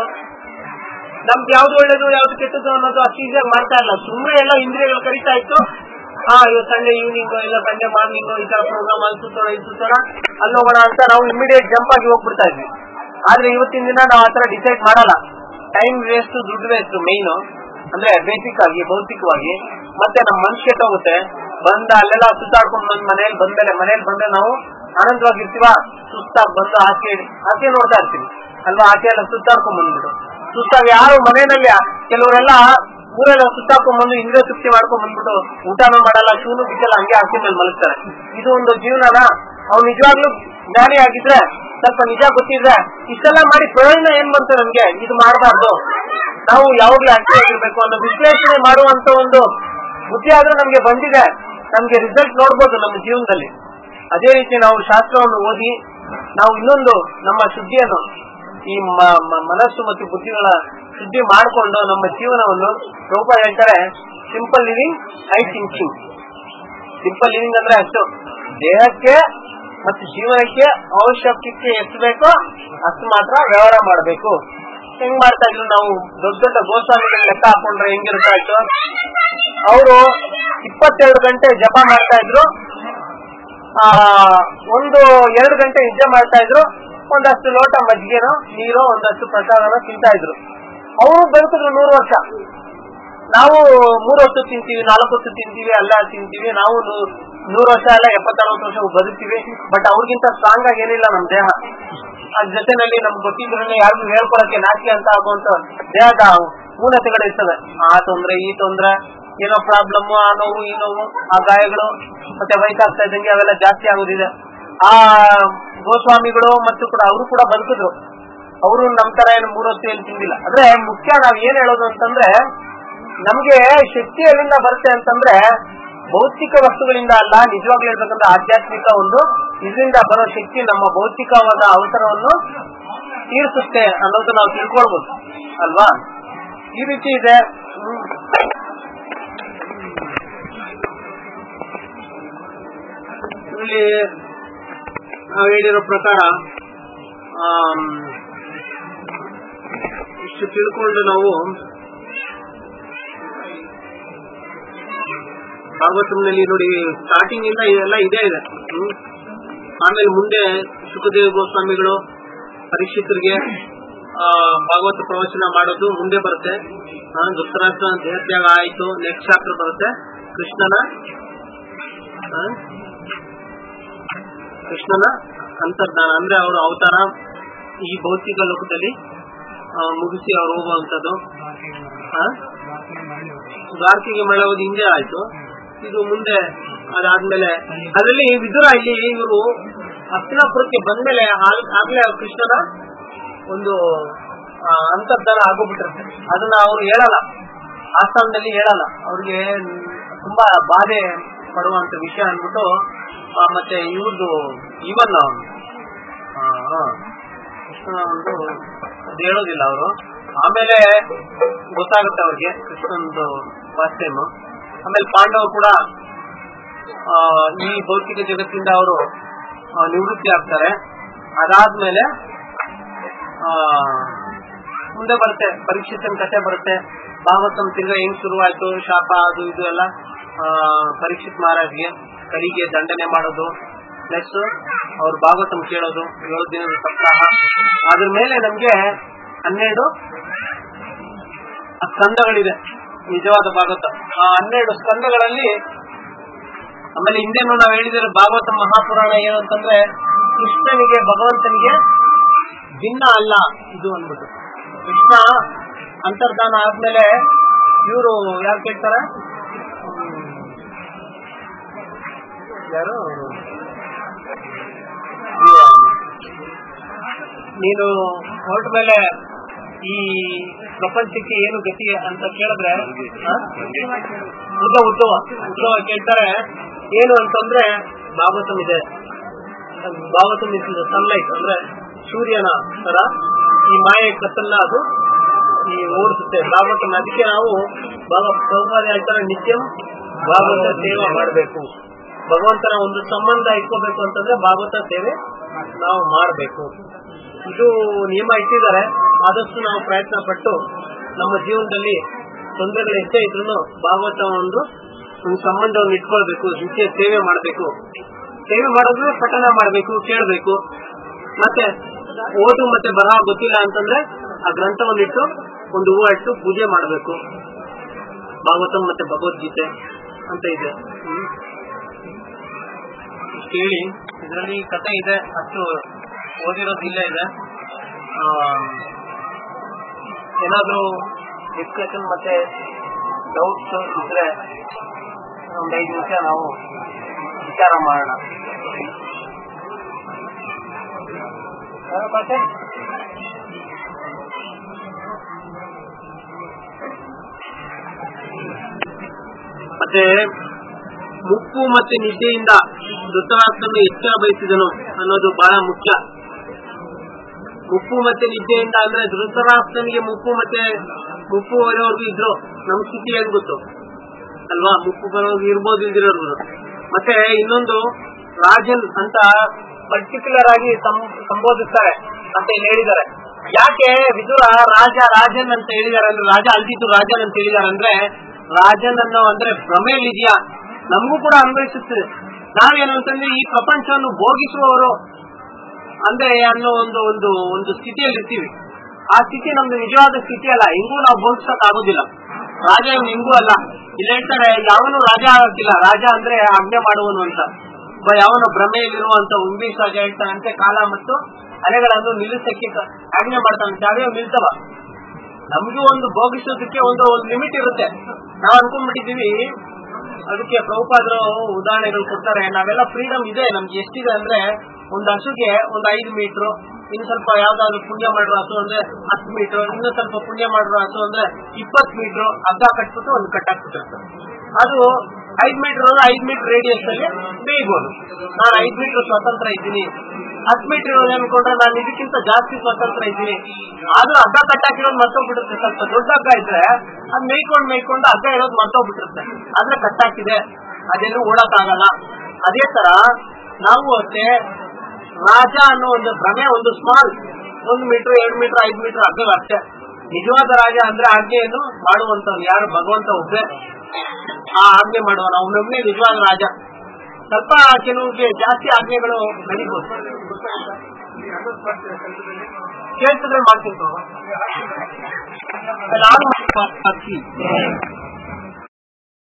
ನಮ್ಗೆ ಯಾವ್ದು ಒಳ್ಳೇದು ಯಾವ್ದು ಕೆಟ್ಟದ್ದು ಅನ್ನೋದು ಅಷ್ಟು ಈಸಿಯಾಗಿ ಮಾಡ್ತಾ ಇಲ್ಲ ಸುಮ್ಮನೆ ಎಲ್ಲ ಇಂದ್ರಿಯಗಳು ಕರೀತಾ ಇತ್ತು ಹಾ ಇವತ್ತು ಸಂಡೇ ಈವ್ನಿಂಗ್ ಇಲ್ಲ ಸಂಡೇ ಮಾರ್ನಿಂಗ್ ಈ ತರ ಪ್ರೋಗ್ರಾಮ್ ಅಲ್ಲಿ ಸುತ್ತೋಣ ಇಲ್ಲಿ ಸುತ್ತೋಣ ಅಲ್ಲಿ ಹೋಗೋಣ ಅಂತ ನಾವು ಇಮಿಡಿಯೇಟ್ ಜಂಪ್ ಆಗಿ ಹೋಗ್ಬಿಡ್ತಾ ಇದ್ವಿ ಆದ್ರೆ ಇವತ್ತಿನ ದಿನ ನಾವು ಆತರ ಡಿಸೈಡ್ ಮಾಡಲ್ಲ ಟೈಮ್ ವೇಸ್ಟ್ ದುಡ್ಡು ವೇಸ್ಟ್ ಮೈನ್ ಅಂದ್ರೆ ಬೇಸಿಕ್ ಆಗಿ ಭೌತಿಕವಾಗಿ ಮತ್ತೆ ನಮ್ಮ ಮನುಷ್ಯ ಹೋಗುತ್ತೆ ಬಂದ ಅಲ್ಲೆಲ್ಲ ಸುತ್ತಾಡ್ಕೊಂಡು ಬಂದ್ ಮನೇಲಿ ಬಂದ್ಮೇಲೆ ಮನೇಲಿ ಬಂದ್ರೆ ನಾವು ಆನಂದವಾಗಿರ್ತೀವ ಸುಸ್ತಾಗಿ ಬಂದು ಆಚೆ ಆಚೆ ನೋಡ್ತಾ ಇರ್ತೀವಿ ಅಲ್ವಾ ಆಚೆ ಎಲ್ಲ ಸುತ್ತಾಡ್ಕೊಂಡ್ ಬಂದ್ಬಿಟ್ಟು ಸುಸ್ತಾಗಿ ಯಾರು ಮನೆಯಲ್ಲಿ ಕೆಲವರೆಲ್ಲ ಊರೆಲ್ಲ ಸುತ್ತಾಕೊಂಡ್ ಬಂದು ಇಂದ್ರಿಯ ತೃಪ್ತಿ ಮಾಡ್ಕೊಂಡ್ ಬಂದ್ಬಿಟ್ಟು ಊಟನೂ ಮಾಡಲ್ಲ ಶೂನು ಬಿಚ್ಚಲ್ಲ ಹಂಗೆ ಹಾಕಿ ಮೇಲೆ ಮಲಗ್ತಾರೆ ಇದು ಒಂದು ಜೀವನನ ಅವ್ನು ನಿಜವಾಗ್ಲೂ ಜ್ಞಾನಿ ಆಗಿದ್ರೆ ಸ್ವಲ್ಪ ನಿಜ ಗೊತ್ತಿದ್ರೆ ಇಷ್ಟೆಲ್ಲ ಮಾಡಿ ಪ್ರಯೋಜನ ಏನ್ ಬಂತು ನಮ್ಗೆ ಇದು ಮಾಡಬಾರ್ದು ನಾವು ಯಾವಾಗ್ಲೂ ಆಕ್ಟಿವ್ ಆಗಿರ್ಬೇಕು ಅನ್ನೋ ವಿಶ್ಲೇಷಣೆ ಮಾಡುವಂತ ಒಂದು ಬುದ್ಧಿ ಆದ್ರೂ ನಮ್ಗೆ ಬಂದಿದೆ ನಮ್ಗೆ ರಿಸಲ್ಟ್ ನೋಡ್ಬೋದು ನಮ್ಮ ಜೀವನದಲ್ಲಿ ಅದೇ ರೀತಿ ನಾವು ಶಾಸ್ತ್ರವನ್ನು ಓದಿ ನಾವು ಇನ್ನೊಂದು ನಮ್ಮ ಶುದ್ಧಿಯನ್ನು ಈ ಮ- ಮ- ಮನಸ್ಸು ಮತ್ತು ಬುದ್ಧಿಗಳ ಶುದ್ಧಿ ಮಾಡಿಕೊಂಡು ನಮ್ಮ ಜೀವನವನ್ನು ರೂಪ ಹೇಳ್ತಾರೆ simple living high thinking simple living ಅಂದ್ರೆ ಅಷ್ಟು ದೇಹಕ್ಕೆ ಮತ್ತು ಜೀವನಕ್ಕೆ ಅವಶ್ಯಕತೆ ಎಷ್ಟು ಬೇಕೋ ಅಷ್ಟು ಮಾತ್ರ ವ್ಯವಹಾರ ಮಾಡಬೇಕು ಹೆಂಗ್ ಮಾಡ್ತಾ ಇದ್ರು ನಾವು ದೊಡ್ಡ ದೊಡ್ಡ ಗೋಸ್ವಾಮಿಗಳ ಲೆಕ್ಕ ಹಾಕೊಂಡ್ರೆ ಹೆಂಗಿರ್ತಾ ಇತ್ತು ಅವರು ಇಪ್ಪತ್ತೆರಡು ಗಂಟೆ ಜಪ ಮಾಡ್ತಾ ಇದ್ರು ಆ ಒಂದು ಎರಡು ಗಂಟೆ ನಿದ್ದೆ ಮಾಡ್ತಾ ಇದ್ರು ಒಂದಷ್ಟು ಲೋಟ ಮಜ್ಜಿಗೆನೋ ನೀರು ಒಂದಷ್ಟು ಪ್ರಸಾದನೋ ತಿಂತಾ ಇದ್ರು ಅವರು ಬದುಕಿದ್ರು ನೂರು ವರ್ಷ ನಾವು ಮೂರು ಹೊತ್ತು ತಿಂತೀವಿ ನಾಲ್ಕು ಹೊತ್ತು ತಿಂತೀವಿ ಅಲ್ಲ ತಿಂತೀವಿ ನಾವು ನೂ- ನೂರು ವರ್ಷ ಅಲ್ಲ ಎಪ್ಪತ್ತರವತ್ತು ವರ್ಷ ಬದುಕ್ತೀವಿ ಬಟ್ ಅವ್ರಿಗಿಂತ ಸ್ಟ್ರಾಂಗ್ ಆಗಿ ಏನಿಲ್ಲ ನಮ್ ದೇಹ ಅದ್ರ ಜೊತೆನಲ್ಲಿ ನಮ್ಗೆ ಗೊತ್ತಿದ್ರೆ ಯಾರಿಗೂ ಹೇಳ್ಕೊಳಕ್ಕೆ ನಾಚಿಕೆ ಅಂತ ಆಗುವಂತ ದೇಹದ ಊನತೆಗಳು ಇರ್ತವೆ ಆ ತೊಂದ್ರೆ ಈ ತೊಂದ್ರೆ ಏನೋ ಪ್ರಾಬ್ಲಮ್ ಆ ನೋವು ಈ ನೋವು ಆ ಗಾಯಗಳು ಮತ್ತೆ ವಯಸ್ಸಾಗ್ತಾ ಇದ್ದಂಗೆ ಅವೆಲ್ಲ ಜಾಸ್ತಿ ಆಗೋದಿದೆ ಆ ಗೋಸ್ವಾಮಿಗಳು ಮತ್ತು ಕೂಡ ಅವರು ಕೂಡ ಬದುಕಿದ್ರು ಅವರು ನಮ್ ತರ ಏನು ಮೂರು ಹೊತ್ತು ಏನು ತಿಂದಿಲ್ಲ ಅಂದ್ರೆ ಮುಖ್ಯ ನಾವ್ ಏನ್ ಹೇಳೋದು ಅಂತಂದ್ರೆ ನಮ್ಗೆ ಶಕ್ತಿ ಎಲ್ಲಿಂದ ಬರುತ್ತೆ ಅಂತಂದ್ರೆ ಭೌತಿಕ ವಸ್ತುಗಳಿಂದ ಅಲ್ಲ ನಿಜವಾಗ್ಲೂ ಹೇಳ್ಬೇಕಂದ್ರೆ ಆಧ್ಯಾತ್ಮಿಕ ಒಂದು ಇದರಿಂದ ಬರೋ ಶಕ್ತಿ ನಮ್ಮ ಭೌತಿಕವಾದ ಅವಸರವನ್ನು ತೀರಿಸುತ್ತೆ ಅನ್ನೋದು ನಾವು ತಿಳ್ಕೊಳ್ಬೋದು ಅಲ್ವಾ ಈ ರೀತಿ ಇದೆ ಹ್ಮ್. ಇಲ್ಲಿ ನಾವು ಹೇಳಿರೋ ಪ್ರಕಾರ ಆಮ್, ಇಷ್ಟು ತಿಳ್ಕೊಂಡು ನಾವು ಭಾಗವತಂನಲ್ಲಿ ನೋಡಿ ಸ್ಟಾರ್ಟಿಂಗ್ ಇಂದ ಇದೆಲ್ಲ ಇದೇ ಇದೆ ಹ್ಮ್. ಆಮೇಲೆ ಮುಂದೆ ಸುಖದೇವ ಗೋಸ್ವಾಮಿಗಳು ಪರೀಕ್ಷಿತರಿಗೆ ಆ, ಭಾಗವತ ಪ್ರವಚನ ಮಾಡೋದು ಮುಂದೆ ಬರುತ್ತೆ ಆ, ಧೃತರಾಷ್ಟ್ರ ದೇಹತ್ಯಾಗ ಆಯ್ತು ನೆಕ್ಸ್ಟ್ ಚಾಪ್ಟರ್ ಬರುತ್ತೆ ಕೃಷ್ಣನ ಆ, ಕೃಷ್ಣನ ಅಂತರ್ಧಾನ ಅಂದ್ರೆ ಅವರು ಅವತಾರ ಈ ಭೌತಿಕ ಲೋಕದಲ್ಲಿ ಆ, ಮುಗಿಸಿ ಅವ್ರು ಹೋಗುವಂತದ್ದು ಆ? ದ್ವಾರಕೆಗೆ ಮಾಡೋದು ಹಿಂದೆ ಆಯ್ತು ಇದು ಮುಂದೆ ಅದಾದ್ಮೇಲೆ ಅದರಲ್ಲಿ ವಿದುರ ಇಲ್ಲಿ ಇವರು ಹಸ್ತಿನಾಪುರಕ್ಕೆ ಬಂದ್ಮೇಲೆ ಆಲ್- ಆಗ್ಲೇ ಅವ್ರು ಕೃಷ್ಣನ ಒಂದು ಆ, ಅಂತರ್ಧಾನ ಆಗೋಗ್ಬಿಟ್ಟಿರುತ್ತೆ ಅದನ್ನ ಅವ್ರು ಹೇಳಲ್ಲ ಆಸ್ಥಾನದಲ್ಲಿ ಹೇಳಲ್ಲ ಅವ್ರಿಗೆ ತುಂಬಾ ಬಾಧೆ ಪಡುವಂತ ವಿಷಯ ಅಂದ್ಬಿಟ್ಟು ಆ, ಮತ್ತೆ ಇವ್ರದ್ದು ಇವನ್ ಕೃಷ್ಣನ ಒಂದು ಅದು ಹೇಳೋದಿಲ್ಲ ಅವರು ಆಮೇಲೆ ಗೊತ್ತಾಗುತ್ತೆ ಅವ್ರಿಗೆ ಕೃಷ್ಣಂದು ಫಸ್ಟ್ ಟೈಮ್ ಆಮೇಲೆ ಪಾಂಡವರು ಕೂಡ ಆ, ಈ ಭೌತಿಕ ಜಗತ್ತಿಂದ ಅವರು ನಿವೃತ್ತಿ ಆಗ್ತಾರೆ ಅದಾದ್ಮೇಲೆ ಆ, ಮುಂದೆ ಬರುತ್ತೆ ಪರೀಕ್ಷಿತನ ಕತೆ ಬರುತ್ತೆ ಭಾಗವತಂ ತಿರ್ಗಾ ಹೆಂಗ್ ಶುರುವಾಯ್ತು ಶಾಪ ಅದು ಇದು ಎಲ್ಲ ಆ, ಪರೀಕ್ಷಿತ್ ಮಹಾರಾಜ್ಗೆ ಕಲಿಗೆ ದಂಡನೆ ಮಾಡೋದು ನೆಕ್ಸ್ಟ್ ಅವ್ರು ಭಾಗವತಂ ಕೇಳೋದು ಏಳು ದಿನದ ಸಪ್ತಾಹ ಅದ್ರ ಮೇಲೆ ನಮ್ಗೆ ಹನ್ನೆರಡು ಸ್ಕಂದಗಳಿದೆ ನಿಜವಾದ ಭಾಗವತ ಆ ಹನ್ನೆರಡು ಸ್ಕಂದಗಳಲ್ಲಿ ಆಮೇಲೆ ಹಿಂದೆನೂ ನಾವು ಹೇಳಿದ್ರೆ ಭಾಗವತ ಮಹಾಪುರಾಣ ಏನು ಅಂತಂದ್ರೆ ಕೃಷ್ಣನಿಗೆ ಭಗವಂತನಿಗೆ ಭಿನ್ನ ಅಲ್ಲ ಇದು ಅಂದ್ಬಿಟ್ಟು ಕೃಷ್ಣ ಅಂತರ್ಧಾನ ಆದ್ಮೇಲೆ ಇವರು ಯಾರು ಕೇಳ್ತಾರೆ ಯಾರು ಅವ್ರು? ನೀನು ಹೊರಟ ಮೇಲೆ ಈ ಪ್ರಪಂಚಕ್ಕೆ ಏನು ಗತಿ ಅಂತ ಕೇಳಿದ್ರೆ ಆ? ಉದ್ದ ಉದ್ದವ ಉದ್ದವ ಕೇಳ್ತಾರೆ ಏನು ಅಂತಂದ್ರೆ ಭಾಗವತಂ ಇದೆ ಭಾಗವತಂ ಇಸ್ ಸನ್ಲೈಟ್ ಅಂದ್ರೆ ಸೂರ್ಯನ ತರ ಈ ಮಾಯೆ ಕತ್ತನ್ನ ಅದು ಈ ಓಡಿಸುತ್ತೆ ಭಾಗವತಂ ಅದಕ್ಕೆ ನಾವು ಭಾಗ ಪ್ರಭುಪಾದ ಹೇಳ್ತಾರೆ ನಿತ್ಯಂ ಭಾಗವತ ಸೇವೆ ಮಾಡಬೇಕು ಭಗವಂತನ ಒಂದು ಸಂಬಂಧ ಇಟ್ಕೋಬೇಕು ಅಂತಂದ್ರೆ ಭಾಗವತ ಸೇವೆ ನಾವು ಮಾಡಬೇಕು ಇದು ನಿಯಮ ಇಟ್ಟಿದ್ದಾರೆ ಆದಷ್ಟು ನಾವು ಪ್ರಯತ್ನ ಪಟ್ಟು ನಮ್ಮ ಜೀವನದಲ್ಲಿ ತೊಂದರೆಗಳು ಎಷ್ಟೇ ಇದ್ರು ಭಾಗವತ ಒಂದು ಒಂದು ಸಂಬಂಧವನ್ನು ಇಟ್ಕೊಳ್ಬೇಕು ನಿತ್ಯ ಸೇವೆ ಮಾಡಬೇಕು ಸೇವೆ ಮಾಡೋದ್ರೆ ಪಠನ ಮಾಡಬೇಕು ಕೇಳಬೇಕು ಮತ್ತೆ ಓದು ಮತ್ತೆ ಬರಹ ಗೊತ್ತಿಲ್ಲ ಅಂತಂದ್ರೆ ಆ ಗ್ರಂಥವನ್ನಿಟ್ಟು ಒಂದು ಹೂವು ಇಟ್ಟು ಪೂಜೆ ಮಾಡಬೇಕು ಭಾಗವತ ಮತ್ತೆ ಭಗವದ್ಗೀತೆ ಅಂತ ಇದೆ ಹ್ಮ್. ಕೇಳಿ ಇದರಲ್ಲಿ ಕಥೆ ಇದೆ ಅಷ್ಟು ಓದಿರೋದಿಲ್ಲ ಇದೆ ಆ, ಏನಾದ್ರೂ ಡಿಸ್ಕಷನ್ ಮತ್ತೆ ಡೌಟ್ಸ್ ಇದ್ರೆ ಒಂದ್ ಐದು ನಿಮಿಷ ನಾವು ವಿಚಾರ ಮಾಡೋಣ ಯಾರೋ ಕಥೆ? ಮತ್ತೆ ಮುಪ್ಪು ಮತ್ತೆ ನಿದ್ದೆಯಿಂದ ಧೃತರಾಷ್ಟ್ರನ್ನು ಎಚ್ಚರ ಬಯಸಿದನು ಅನ್ನೋದು ಬಹಳ ಮುಖ್ಯ ಮುಪ್ಪು ಮತ್ತೆ ನಿದ್ದೆಯಿಂದ ಅಂದ್ರೆ ಧೃತರಾಷ್ಟ್ರನಿಗೆ ಮುಪ್ಪು ಮತ್ತೆ ಮುಪ್ಪು ಬರೋರ್ಗು ಇದ್ರು ನಮ್ ಸ್ಥಿತಿ ಏನ್ ಗೊತ್ತು ಅಲ್ವಾ ಮುಪ್ಪು ಬರೋರ್ಗು ಇರ್ಬೋದು ಇಲ್ದಿರೋರ್ಗು ಮತ್ತೆ ಇನ್ನೊಂದು ರಾಜನ್ ಅಂತ ಪರ್ಟಿಕ್ಯುಲರ್ ಆಗಿ ಸಂ- ಸಂಬೋಧಿಸ್ತಾರೆ ಅಂತ ಇಲ್ಲಿ ಹೇಳಿದ್ದಾರೆ ಯಾಕೆ ವಿದುರ ರಾಜ ರಾಜನ್ ಅಂತ ಹೇಳಿದಾರೆ ಅಂದ್ರೆ ರಾಜ ಅಲ್ದಿದ್ದು ರಾಜನ್ ಅಂತ ಹೇಳಿದಾರೆ ಅಂದ್ರೆ ರಾಜನ್ ಅನ್ನೋ ಅಂದ್ರೆ ಭ್ರಮೆಯಲ್ಲಿದ್ಯಾ ನಮಗೂ ಕೂಡ ಅನ್ವಯಿಸುತ್ತದೆ ನಾವೇನು ಅಂತಂದ್ರೆ ಈ ಪ್ರಪಂಚವನ್ನು ಭೋಗಿಸುವವರು ಅಂದ್ರೆ ಅನ್ನೋ ಒಂದು ಒಂದು ಒಂದು ಸ್ಥಿತಿಯಲ್ಲಿ ಇರ್ತೀವಿ ಆ ಸ್ಥಿತಿ ನಮ್ದು ನಿಜವಾದ ಸ್ಥಿತಿ ಅಲ್ಲ ಹಿಂಗೂ ನಾವು ಭೋಗಿಸಕ್ ಆಗೋದಿಲ್ಲ ರಾಜ ಇವ್ನು ಹಿಂಗೂ ಅಲ್ಲ ಇಲ್ಲಿ ಹೇಳ್ತಾರೆ ಯಾವನು ರಾಜ ಆಗಕ್ಕಿಲ್ಲ ರಾಜ ಅಂದ್ರೆ ಆಜ್ಞೆ ಮಾಡುವನು ಅಂತ ಒಬ್ಬ ಯಾವನು ಭ್ರಮೆಯಲ್ಲಿರುವಂತ ಇಂಗ್ಲಿಷ್ ರಾಜ ಹೇಳ್ತಾನಂತೆ ಕಾಲ ಮತ್ತು ಅಲೆಗಳನ್ನು ನಿಲ್ಲಿಸಕ್ಕೆ ಕ- ಆಜ್ಞೆ ಮಾಡ್ತಾನಂತೆ ಅವೇ ನಿಲ್ತವ ನಮಗೂ ಒಂದು ಭೋಗಿಸೋದಕ್ಕೆ ಒಂದು ಒಂದು ಲಿಮಿಟ್ ಇರುತ್ತೆ ನಾವು ಅನ್ಕೊಂಡ್ಬಿಟ್ಟಿದೀವಿ ಅದಕ್ಕೆ ಪ್ರಭುಪಾದರು ಉದಾಹರಣೆಗಳು ಕೊಡ್ತಾರೆ ನಾವೆಲ್ಲ ಫ್ರೀಡಮ್ ಇದೆ ನಮ್ಗೆ ಎಷ್ಟಿದೆ ಅಂದ್ರೆ ಒಂದು ಹಸುಗೆ ಒಂದು ಐದು ಮೀಟರ್ ಇನ್ನು ಸ್ವಲ್ಪ ಯಾವ್ದಾದ್ರು ಪುಣ್ಯ ಮಾಡಿರೋ ಹಸು ಅಂದ್ರೆ ಹತ್ತು ಮೀಟರ್ ಇನ್ನು ಸ್ವಲ್ಪ ಪುಣ್ಯ ಮಾಡಿರೋ ಹಸು ಅಂದ್ರೆ ಇಪ್ಪತ್ತು ಮೀಟರ್ ಹಗ್ಗ ಕಟ್ಬಿಟ್ಟು ಒಂದು ಕಟ್ಟಾಕ್ಬಿಟ್ಟಿರ್ತಾರೆ ಅದು ಐದ್ ಮೀಟರ್ ಐದ್ ಮೀಟರ್ ರೇಡಿಯಸ್ ಅಲ್ಲಿ ಬೇಯ್ಬೋದು ನಾನು ಐದ್ ಮೀಟರ್ ಸ್ವತಂತ್ರ ಇದ್ದೀನಿ ಹತ್ತು ಮೀಟರ್ ಇರೋದು ಅನ್ಕೊಂಡ್ರೆ ನಾನು ಇದಕ್ಕಿಂತ ಜಾಸ್ತಿ ಸ್ವತಂತ್ರ ಇದ್ದೀನಿ ಆದ್ರೂ ಹಗ್ಗ ಕಟ್ಟಾಕಿರೋದು ಮರ್ತೋಗ್ಬಿಟ್ಟಿರುತ್ತೆ ಸ್ವಲ್ಪ ದೊಡ್ಡ ಹಗ್ಗ ಇದ್ರೆ ಅದ್ ಮೇಯ್ಕೊಂಡ್ ಮೇಯ್ಕೊಂಡು ಹಗ್ಗ ಇರೋದು ಮರ್ತೋಗ್ಬಿಟ್ಟಿರುತ್ತೆ ಆದ್ರೆ ಕಟ್ಟಾಕಿದೆ ಅದೆಲ್ಲೂ ಓಡಕ್ಕಾಗಲ್ಲ ಅದೇ ತರ ನಾವು ಅಷ್ಟೇ ರಾಜ ಅನ್ನೋ ಒಂದು ಭ್ರಮೆ ಒಂದು ಸ್ಮಾಲ್ ಒಂದು ಮೀಟರ್ ಎರಡು ಮೀಟರ್ ಐದು ಮೀಟರ್ ಹಗ್ಗ ಅಷ್ಟೇ ನಿಜವಾದ ರಾಜ ಅಂದ್ರೆ ಆಜ್ಞೆಯನ್ನು ಮಾಡುವಂತವ್ನು ಯಾರು ಭಗವಂತ ಒಬ್ಬೇ ಆ ಆಜ್ಞೆ ಮಾಡುವನು ಅವನೊಬ್ಬನೇ ನಿಜವಾದ ರಾಜ ಸ್ವಲ್ಪ ಕೆಲವ್ರಿಗೆ ಜಾಸ್ತಿ ಆಜ್ಞೆಗಳು ನಡೀಬಹುದು ಕೇಳ್ತಿದ್ರೆ ಮಾಡ್ತೀನಿ ನಾನು